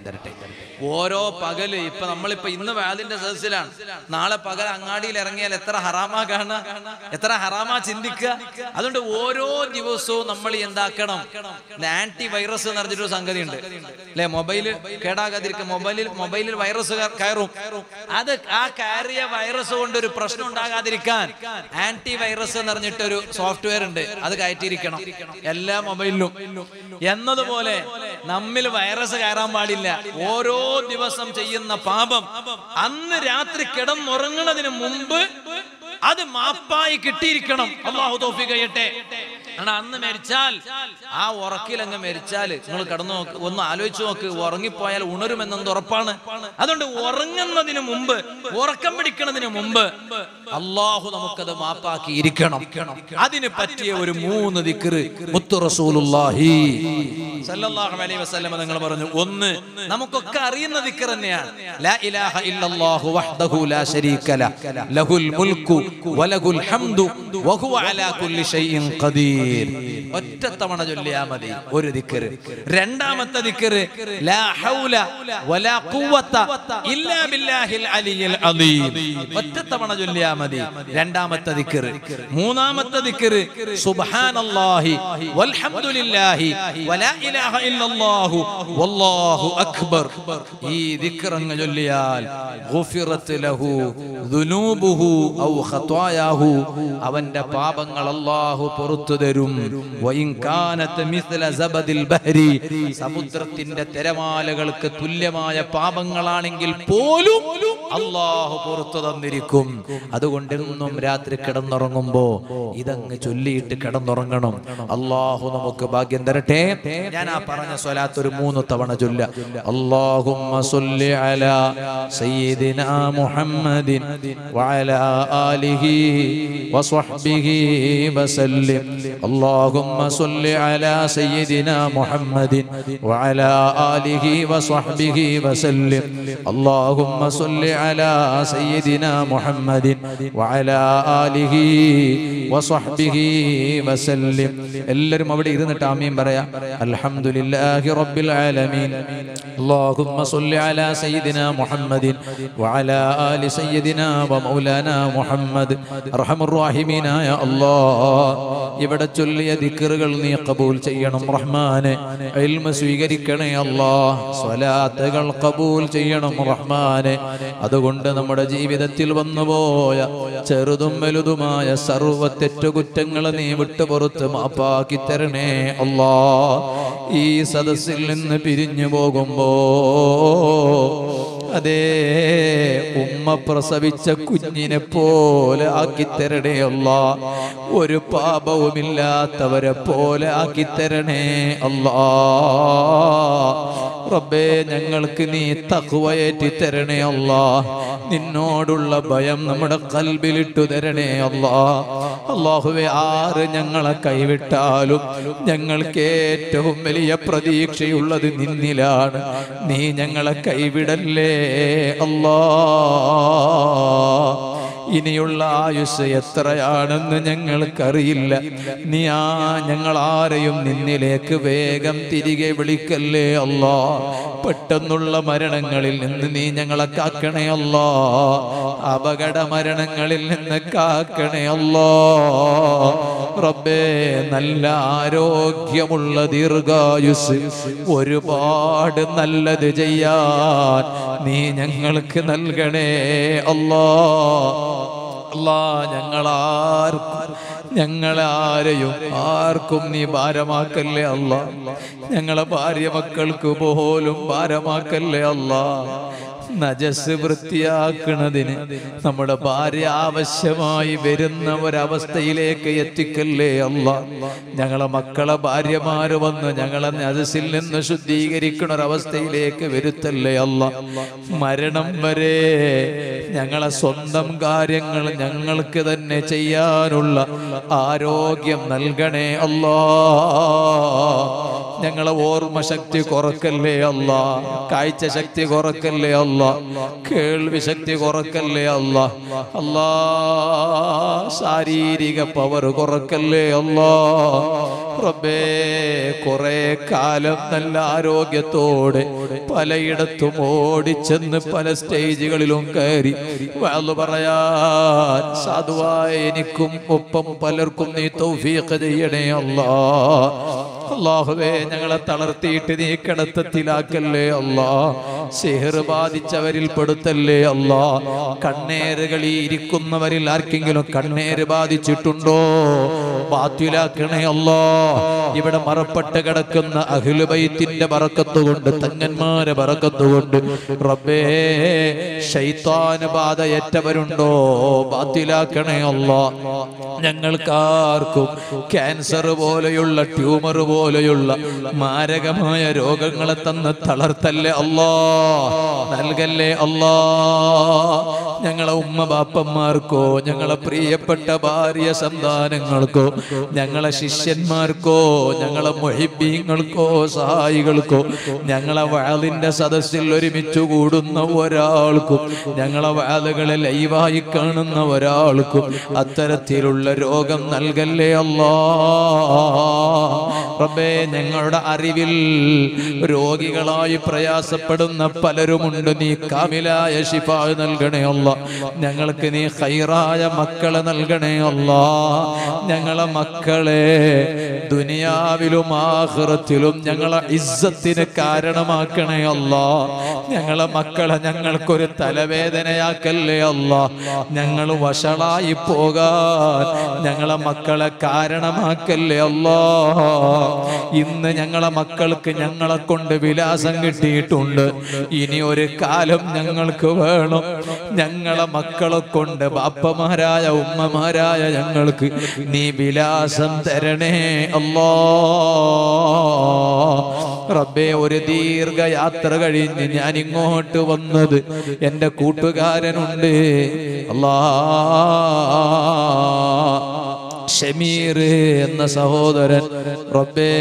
ഓരോ പകല് ഇപ്പൊ നമ്മളിപ്പോ ഇന്ന് വാതിന്റെ സദസ്സിലാണ് നാളെ പകൽ അങ്ങാടിയിൽ ഇറങ്ങിയാൽ എത്ര ഹറാമാ കാണുക എത്ര ഹറാമാ ചിന്തിക്കുക അതുകൊണ്ട് ഓരോ ദിവസവും നമ്മൾ എന്താക്കണം ആന്റി വൈറസ് എന്ന് പറഞ്ഞിട്ടൊരു സംഗതി ഉണ്ട് അല്ലെ മൊബൈല് കേടാകാതിരിക്കും മൊബൈലിൽ മൊബൈലിൽ വൈറസ് കയറും അത് ആ കയറിയ വൈറസ് കൊണ്ട് ഒരു പ്രശ്നം ഉണ്ടാകാതിരിക്കാൻ ആന്റി വൈറസ് എന്ന് പറഞ്ഞിട്ടൊരു സോഫ്റ്റ്വെയർ ഉണ്ട് അത് കയറ്റിയിരിക്കണം എല്ലാ മൊബൈലിലും എന്നതുപോലെ നമ്മിൽ വൈറസ് കയറാൻ പാടില്ല ഓരോ ദിവസം ചെയ്യുന്ന പാപം അന്ന് രാത്രി കിടന്നുറങ്ങുന്നതിന് മുമ്പ് അത് മാപ്പായി കിട്ടിയിരിക്കണം അള്ളാഹു തോഫി കഴിയട്ടെ കാരണം അന്ന് മരിച്ചാൽ ആ ഉറക്കിൽ അങ്ങ് മരിച്ചാൽ നിങ്ങൾ കടന്നു നോക്ക് ഒന്ന് ആലോചിച്ച് നോക്ക് ഉറങ്ങിപ്പോയാൽ ഉണരുമെന്നത് ഉറപ്പാണ് അതുകൊണ്ട് ഉറങ്ങുന്നതിന് മുമ്പ് ഉറക്കം പിടിക്കുന്നതിന് മുമ്പ് അള്ളാഹു നമുക്കത് മാപ്പാക്കി ഇരിക്കണം അതിന് പറ്റിയ ഒരു മൂന്ന് ദിക്റ് മുത്തു റസൂലുള്ളാഹി സല്ലല്ലാഹു അലൈഹി വസല്ലം നിങ്ങൾ പറഞ്ഞു ഒന്ന് നമുക്കൊക്കെ അറിയുന്ന ദിക്ർ തന്നെയാണ് ലാ ഇലാഹ ഇല്ലല്ലാഹു വഹ്ദഹു ലാ ശരീക ല ലഹുൽ മുൽക്കു വലഹുൽ ഹംദു വഹുവ അലാ കുല്ലി ഷൈഇൻ ഖദീർ ഒറ്റ തവണ ചൊല്ലിയാ മതി ഒരു ദിക്ർ രണ്ടാമത്തെ ദിക്ർ ലാ ഹൗല വലാ ഖുവത ഇല്ലാ ബില്ലാഹിൽ അലിയിൽ അലീം ഒറ്റ തവണ ചൊല്ലിയാ മതി രണ്ടാമത്തെ ദിക്ർ മൂന്നാമത്തെ ദിക്ർ സുബ്ഹാനല്ലാഹി വൽഹംദുലില്ലാഹി വലാ ഇലാഹ ഇല്ലല്ലാഹു വല്ലാഹു അക്ബർ ഈ ദിക്ർ അങ്ങ് ചൊല്ലിയാൽ ഗുഫിറത്ത് ലഹു ദുനൂബുഹു ഔ ഖത്വായാഹു അവന്റെ പാപങ്ങൾ അല്ലാഹു പുറത്തു തരും വഇൻ കാനത്ത് മിസ്ല സബദിൽ ബഹരി സമുദ്രത്തിന്റെ തിരമാലകൾക്ക് തുല്യമായ പാപങ്ങളാണെങ്കിൽ പോലും അള്ളാഹു പുറത്തു തന്നിരിക്കും അതുകൊണ്ട് എന്നും രാത്രി കിടന്നുറങ്ങുമ്പോ ഇതങ്ങ് ചൊല്ലിയിട്ട് കിടന്നുറങ്ങണം അള്ളാഹു നമുക്ക് ഭാഗ്യം തരട്ടെ ഞാൻ ആ പറഞ്ഞ സ്വലാത്ത് ഒരു മൂന്ന് തവണ ചൊല്ല അള്ളാഹുമ്മ സല്ലി അലാ സയ്യിദിനാ മുഹമ്മദിൻ വഅലാ ആലിഹി വസ്വഹ്ബിഹി വസല്ലിം اللهم صل على سيدنا محمد وعلى آله وصحبه وسلم اللهم صل على سيدنا محمد وعلى آله وصحبه وسلم എല്ലാവരും അവിടെ ഇരുന്നിട്ട് ആമീൻ പറയാം അൽഹംദുലില്ലാഹി റബ്ബിൽ ആലമീൻ اللهم صل على سيدنا محمد وعلى آل سيدنا ومولانا محمد أرحم الراحمين يا الله ഇവിടെ ചൊല്ലിയ ദിക്കറുകൾ നീ കബൂൽ ചെയ്യണം റഹ്മാനെ ഇൽമ സ്വീകരിക്കണേ അല്ലാ സ്വലാത്തുകൾ കബൂൽ ചെയ്യണം റഹ്മാനെ അതുകൊണ്ട് നമ്മുടെ ജീവിതത്തിൽ വന്നുപോയ ചെറുതും വലുതുമായ സർവ്വ തെറ്റുകുറ്റങ്ങൾ നീ വിട്ടുപുറത്ത് മാപ്പാക്കി തരണേ അല്ലാ ഈ സദസ്സിൽ നിന്ന് പിരിഞ്ഞു പോകുമ്പോ അതേ ഉമ്മ പ്രസവിച്ച കുഞ്ഞിനെ പോലെ ആക്കി തരണേ അല്ല ഒരു പാപവുമില്ലാത്തവരെ പോലെ ആക്കി തരണേ അല്ലാ റബ്ബേ ഞങ്ങൾക്ക് നീ തക്കുവയേറ്റി തരണേ അല്ലാ നിന്നോടുള്ള ഭയം നമ്മുടെ കൽബിലിട്ടു തരണേ അല്ലാ അള്ളാഹുവെ ആറ് ഞങ്ങളെ കൈവിട്ടാലും ഞങ്ങൾക്ക് ഏറ്റവും വലിയ പ്രതീക്ഷയുള്ളത് നിന്നിലാണ് നീ ഞങ്ങളെ കൈവിടല്ലേ അല്ലാ ഇനിയുള്ള ആയുസ് എത്രയാണെന്ന് ഞങ്ങൾക്കറിയില്ല നീ ആ ഞങ്ങൾ ആരെയും നിന്നിലേക്ക് വേഗം തിരികെ വിളിക്കല്ലേ അല്ലാ പെട്ടെന്നുള്ള മരണങ്ങളിൽ നിന്ന് നീ ഞങ്ങളെ കാക്കണേ അല്ലാ അപകട മരണങ്ങളിൽ നിന്ന് കാക്കണേ അല്ലാ റബ്ബേ നല്ല ആരോഗ്യമുള്ള ദീർഘായുസ് ഒരുപാട് നല്ലത് ചെയ്യാൻ നീ ഞങ്ങൾക്ക് നൽകണേ അല്ലാ അല്ലാ ഞങ്ങളാർക്കും ഞങ്ങളാരെയും ആർക്കും നീ ഭാരമാക്കല്ലേ അല്ല ഞങ്ങളെ ഭാര്യ മക്കൾക്ക് പോലും ഭാരമാക്കല്ലേ അല്ല നജസ് വൃത്തിയാക്കുന്നതിന് നമ്മുടെ ഭാര്യ ആവശ്യമായി വരുന്ന ഒരവസ്ഥയിലേക്ക് എത്തിക്കല്ലേ അല്ല ഞങ്ങളെ മക്കളെ ഭാര്യമാര് വന്ന് ഞങ്ങളെ നജസിൽ നിന്ന് ശുദ്ധീകരിക്കുന്ന ഒരവസ്ഥയിലേക്ക് വരുത്തല്ലേ അല്ല മരണം വരെ ഞങ്ങളെ സ്വന്തം കാര്യങ്ങൾ ഞങ്ങൾക്ക് തന്നെ ചെയ്യാനുള്ള ആരോഗ്യം നൽകണേ അല്ലാ ഞങ്ങളെ ഓർമ്മ ശക്തി കുറക്കല്ലേ അല്ല കാഴ്ച ശക്തി കുറക്കല്ലേ അല്ല കേൾവി ശക്തി കുറക്കല്ലേ അല്ല അല്ലാ ശാരീരിക പവർ കുറക്കല്ലേ അല്ലാ റബ്ബേ കുറെ കാലം നല്ല ആരോഗ്യത്തോടെ പലയിടത്തും ഓടിച്ചെന്ന് പല സ്റ്റേജുകളിലും കയറി വാള് പറയാൻ സാധുവായ എനിക്കും ഒപ്പം പലർക്കും നീ തൗഫീഖ് ചെയ്യണേ അല്ലാ അള്ളാഹുവേ ഞങ്ങളെ തളർത്തിയിട്ട് നീ കിടത്തത്തിലാക്കല്ലേ അല്ലാ സിഹർ ബാധിച്ചവരിൽ പെടുത്തല്ലേ അല്ലാ കണ്ണേറുകളിൽ ഇരിക്കുന്നവരിൽ ആർക്കെങ്കിലും കണ്ണേര് ബാധിച്ചിട്ടുണ്ടോ ബാത്യുലാക്കണേ അല്ലാ ഇവിടെ മറപ്പെട്ട് കിടക്കുന്ന അഖിലുബൈത്തിന്റെ ബറക്കത്ത് കൊണ്ട് തങ്ങന്മാരെ ബറക്കത്ത് കൊണ്ട് റബ്ബേ ശൈത്താന് ബാധയേറ്റവരുണ്ടോ ബാത്യുലാക്കണേ അല്ലാ ഞങ്ങൾക്കാർക്കും ക്യാൻസർ പോലെയുള്ള ട്യൂമർ പോലെയുള്ള മാരകമായ രോഗങ്ങളെ തന്ന് തളർത്തല്ലേ അല്ലാ നൽകല്ലേ അല്ലാ ഞങ്ങളെ ഉമ്മ ബാപ്പന്മാർക്കോ ഞങ്ങളെ പ്രിയപ്പെട്ട ഭാര്യ സന്താനങ്ങൾക്കോ ഞങ്ങളെ ശിഷ്യന്മാർക്കോ ഞങ്ങളെ മൊഹിബീങ്ങൾക്കോ സഹായികൾക്കോ ഞങ്ങളെ വാളിന്റെ സദസ്സിൽ ഒരുമിച്ച് കൂടുന്ന ഒരാൾക്കും ഞങ്ങളെ വാളുകളെ ലൈവായി കാണുന്ന ഒരാൾക്കും അത്തരത്തിലുള്ള രോഗം നൽകല്ലേ അല്ലാ റബ്ബേ ഞങ്ങളുടെ അറിവിൽ രോഗികളായി പ്രയാസപ്പെടുന്ന പലരുമുണ്ട് നീ കാമിലായ ശിഫ നൽകണേ അല്ല ഞങ്ങൾക്ക് നീ ഹൈറായ മക്കളെ നൽകണേ അല്ല ഞങ്ങളെ മക്കളെ ദുനിയാവിലും ആഹ്റത്തിലും ഞങ്ങളെ ഇസ്സത്തിന് കാരണമാക്കണേ അല്ല ഞങ്ങളെ മക്കളെ ഞങ്ങൾക്കൊരു തലവേദനയാക്കല്ലേ അല്ല ഞങ്ങൾ വഷളായി പോകാൻ ഞങ്ങളെ മക്കളെ കാരണമാക്കല്ലേ അല്ലാ ഇന്ന് ഞങ്ങളെ മക്കൾക്ക് ഞങ്ങളെ കൊണ്ട് വിലാസം കിട്ടിയിട്ടുണ്ട് ഇനി ഒരു കാലം ഞങ്ങൾക്ക് വേണം ഞങ്ങളെ മക്കളെ കൊണ്ട് ബാപ്പമാരായ ഉമ്മമാരായ ഞങ്ങൾക്ക് നീ വിലാസം തരണേ അല്ലാ റബ്ബേ ഒരു ദീർഘയാത്ര കഴിഞ്ഞ് ഞാൻ ഇങ്ങോട്ട് വന്നത് എൻ്റെ കൂട്ടുകാരനുണ്ട് അല്ലാ ഷമീർ എന്ന സഹോദരൻ റബ്ബേ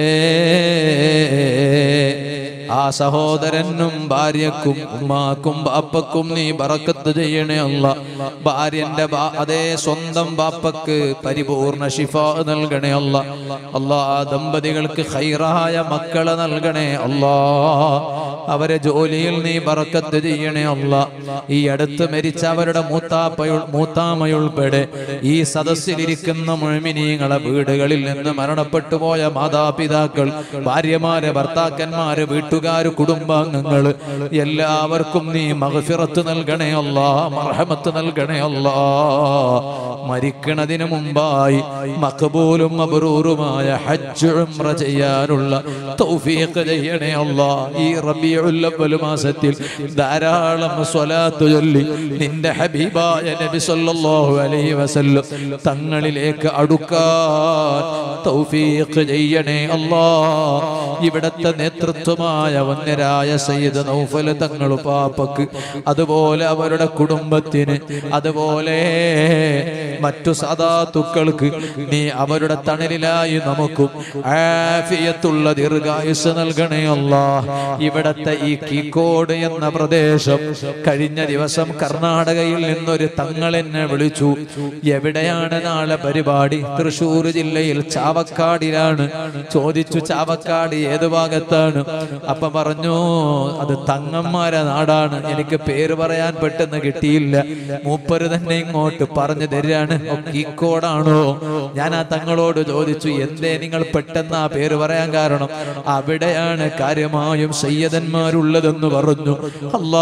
ആ സഹോദരനും ഭാര്യക്കും ഉമ്മാക്കും ബാപ്പക്കും നീ ബറക്കത്ത് ചെയ്യണേ അല്ല ഭാര്യന്റെ ബാ- അതേ സ്വന്തം ബാപ്പക്ക് പരിപൂർണ ശിഫ നൽകണേ അല്ല അല്ലാ ആ ദമ്പതികൾക്ക് ഹൈറായ മക്കളെ നൽകണേ അല്ലാ അവരെ ജോലിയിൽ നീ ബറക്കത്ത് ചെയ്യണേ അല്ല ഈ അടുത്ത് മരിച്ച അവരുടെ മൂത്താപ്പയുൾ മൂത്താമയുൾപ്പെടെ ഈ സദസ്സിലിരിക്കുന്ന മുഴുമിനീങ്ങളെ വീടുകളിൽ നിന്ന് മരണപ്പെട്ടു പോയ മാതാപിതാക്കൾ ഭാര്യമാര് ഭർത്താക്കന്മാര് വീട്ടുകാര് കുടുംബാംഗങ്ങള് എല്ലാവർക്കും നീ മഹഫിറത്ത് നൽകണേ അല്ല മർഹമത്ത് നൽകണേ അല്ല മരിക്കണതിന് മുമ്പായി മഖബൂലും മബ്രൂറുമായ ഹജ്ജ് ഉംറ ചെയ്യാനുള്ള തൗഫീഖ് ചെയ്യണേ അല്ലാ ഈ റബീഉൽ അവ്വൽ മാസത്തിൽ ധാരാളം സ്വലാത്ത് ചൊല്ലി നിന്റെ ഹബീബായ നബി സല്ലല്ലാഹു അലൈഹി വസല്ലം തങ്ങളിലേക്ക് അടുക്കാൻ തൗഫീഖ് ചെയ്യണേ അല്ലാ ഇവിടത്തെ നേതൃത്വമായ വന്യരായ സയ്യിദ് നൗഫൽ തങ്ങൾ പാപ്പക്ക് അതുപോലെ അവരുടെ കുടുംബത്തിന് അതുപോലെ മറ്റു സദാത്തുക്കൾക്ക് നീ അവരുടെ തണലിലായി നമുക്കും ആഫിയത്തുള്ള ദീർഘായുസ് നൽകണേ അല്ലാ ഇവിടത്തെ ഈ കീക്കോട് എന്ന പ്രദേശം കഴിഞ്ഞ ദിവസം കർണാടകയിൽ നിന്നൊരു തങ്ങൾ എന്നെ വിളിച്ചു എവിടെയാണ് നാളെ പരിപാടി തൃശൂർ ജില്ലയിൽ ചാവക്കാടിലാണ് ചോദിച്ചു ചാവക്കാട് ഏത് ഭാഗത്താണ് അപ്പൊ പറഞ്ഞു അത് തങ്ങന്മാരെ നാടാണ് എനിക്ക് പേര് പറയാൻ പെട്ടെന്ന് കിട്ടിയില്ല മൂപ്പര് തന്നെ ഇങ്ങോട്ട് പറഞ്ഞു തരികയാണ് കീക്കോടാണോ ഞാൻ ആ തങ്ങളോട് ചോദിച്ചു എന്തേ നിങ്ങൾ പെട്ടെന്ന് ആ പേര് പറയാൻ കാരണം അവിടെയാണ് കാര്യമായും സയ്യദന്മാരുള്ളതെന്ന് പറഞ്ഞു അല്ലാ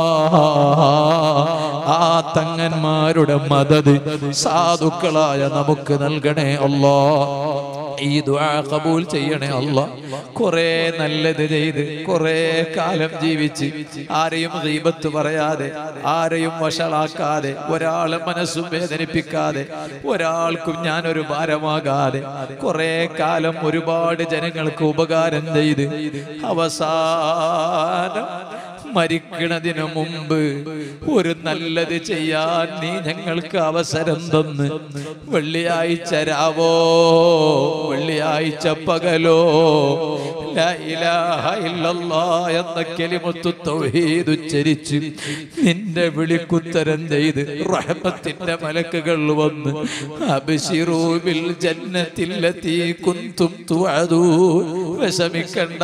ആ തങ്ങന്മാരുടെ മദത് സാധുക്കളായ നമുക്ക് നൽകണേ അല്ലാ ഈ ദുആ കബൂൽ ചെയ്യണേ അല്ല കുറെ നല്ലത് ചെയ്ത് കുറെ കാലം ജീവിച്ച് ആരെയും ഗീബത്ത് പറയാതെ ആരെയും വഷളാക്കാതെ ഒരാളെ മനസ്സും വേദനിപ്പിക്കാതെ ഒരാൾക്കും ഞാനൊരു ഭാരമാകാതെ കുറെ കാലം ഒരുപാട് ജനങ്ങൾക്ക് ഉപകാരം ചെയ്ത് അവസാനം മരിക്കണതിനു മുമ്പ് ഒരു നല്ലത് ചെയ്യാൻ നീ ഞങ്ങൾക്ക് അവസരം തന്ന് വെള്ളിയാഴ്ച രാവോ വെള്ളിയാഴ്ച പകലോ ലാ ഇലാഹ ഇല്ലല്ലാ എന്ന കെലിമത്തു തൗഹീദ് ഉച്ചരിച്ച് നിന്റെ വിളിക്കുത്തരം ചെയ്ത് റഹ്മത്തിന്റെ മലക്കുകൾ വന്ന് അബ്ശിറൂ ബിൽ ജന്നത്തില്ലതീ കുന്തും തുഅദൂൻ വിഷമിക്കണ്ട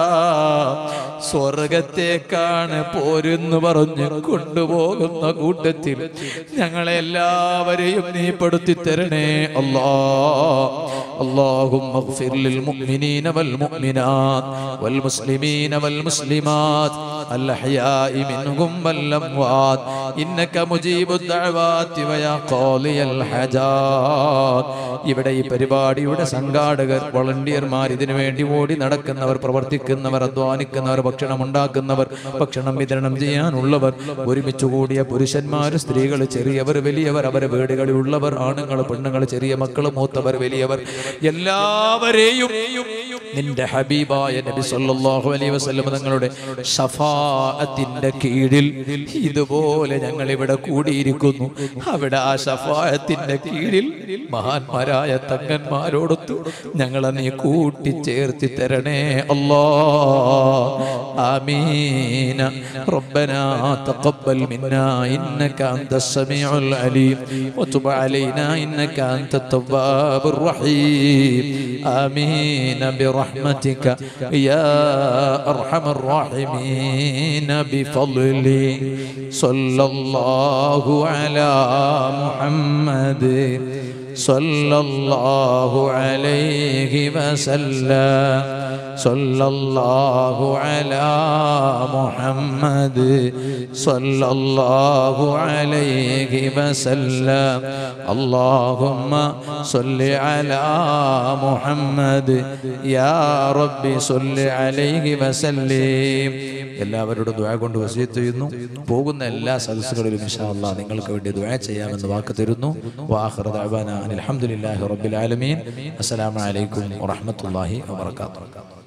സ്വർഗത്തേക്കാണ് പോരെന്ന് പറഞ്ഞ് കൊണ്ടുപോകുന്ന കൂട്ടത്തിൽ ഞങ്ങളെല്ലാവരെയും നീ പെടുത്തി തരണേ അല്ലാ اللهم اغفر للمؤمنين والمؤمنات والمسلمين والمسلمات الأحياء منهم والأموات إنك مجيب الدعوات ويا قاضي الحاجات ഇവിടെ ഈ പരിപാടിയുടെ സംഘാടകർ വളണ്ടിയർമാർ ഇതിനു വേണ്ടി ഓടി നടക്കുന്നവർ പ്രവർത്തിക്കുന്നവർ അധ്വാനിക്കുന്നവർ ഭക്ഷണം ഉണ്ടാക്കുന്നവർ ഭക്ഷണം വിതരണം ചെയ്യാനുള്ളവർ ഒരുമിച്ച് കൂടിയ പുരുഷന്മാർ സ്ത്രീകൾ ചെറിയവർ വലിയവർ അവരെ വീടുകളിൽ ഉള്ളവർ ആണുങ്ങൾ പെണ്ണുങ്ങൾ ചെറിയ മക്കൾ മൂത്തവർ വലിയവർ എല്ലാവരെയും നിന്റെ ഹബീബായ നബി സല്ലല്ലാഹു അലൈഹി വസല്ലം തങ്ങളുടെ ഷഫാഅത്തിന്റെ കീഴിൽ ഇതുപോലെ ഞങ്ങൾ ഇവിടെ കൂടിയിരിക്കുന്നു അവിടെ ആ ഷഫാഅത്തിന്റെ കീഴിൽ മഹാന്മാരായ തങ്ങന്മാരോടൊത്തു ഞങ്ങളെ നീ കൂട്ടിച്ചേർത്തി തരണേ അല്ലാ ആമീന ربنا تقبل منا إنك أنت السميع العليم وتب علينا إنك أنت التواب الرحيم آمين برحمتك يا أرحم الراحمين بفضلي صلى الله على محمد صلى الله عليه وسلم صلى الله على محمد صلى الله عليه وسلم اللهم صل على محمد يا ربي صل عليه وسلم എല്ലാവരോടും ദ്വാ കൊണ്ട് വസീത്ത് ചെയ്യുന്നു പോകുന്ന എല്ലാ സദസ്സുകളിലും ഇൻഷാ അല്ലാ നിങ്ങൾക്ക് വേണ്ടി ദ്വാ ചെയ്യാമെന്ന് വാക്ക് തരുന്നു വാഹർ ദഅവാന അൽഹംദുലില്ലാഹി റബ്ബിൽ ആലമീൻ അസ്സലാമു അലൈക്കും വറഹ്മത്തുള്ളാഹി വബറകാതുഹു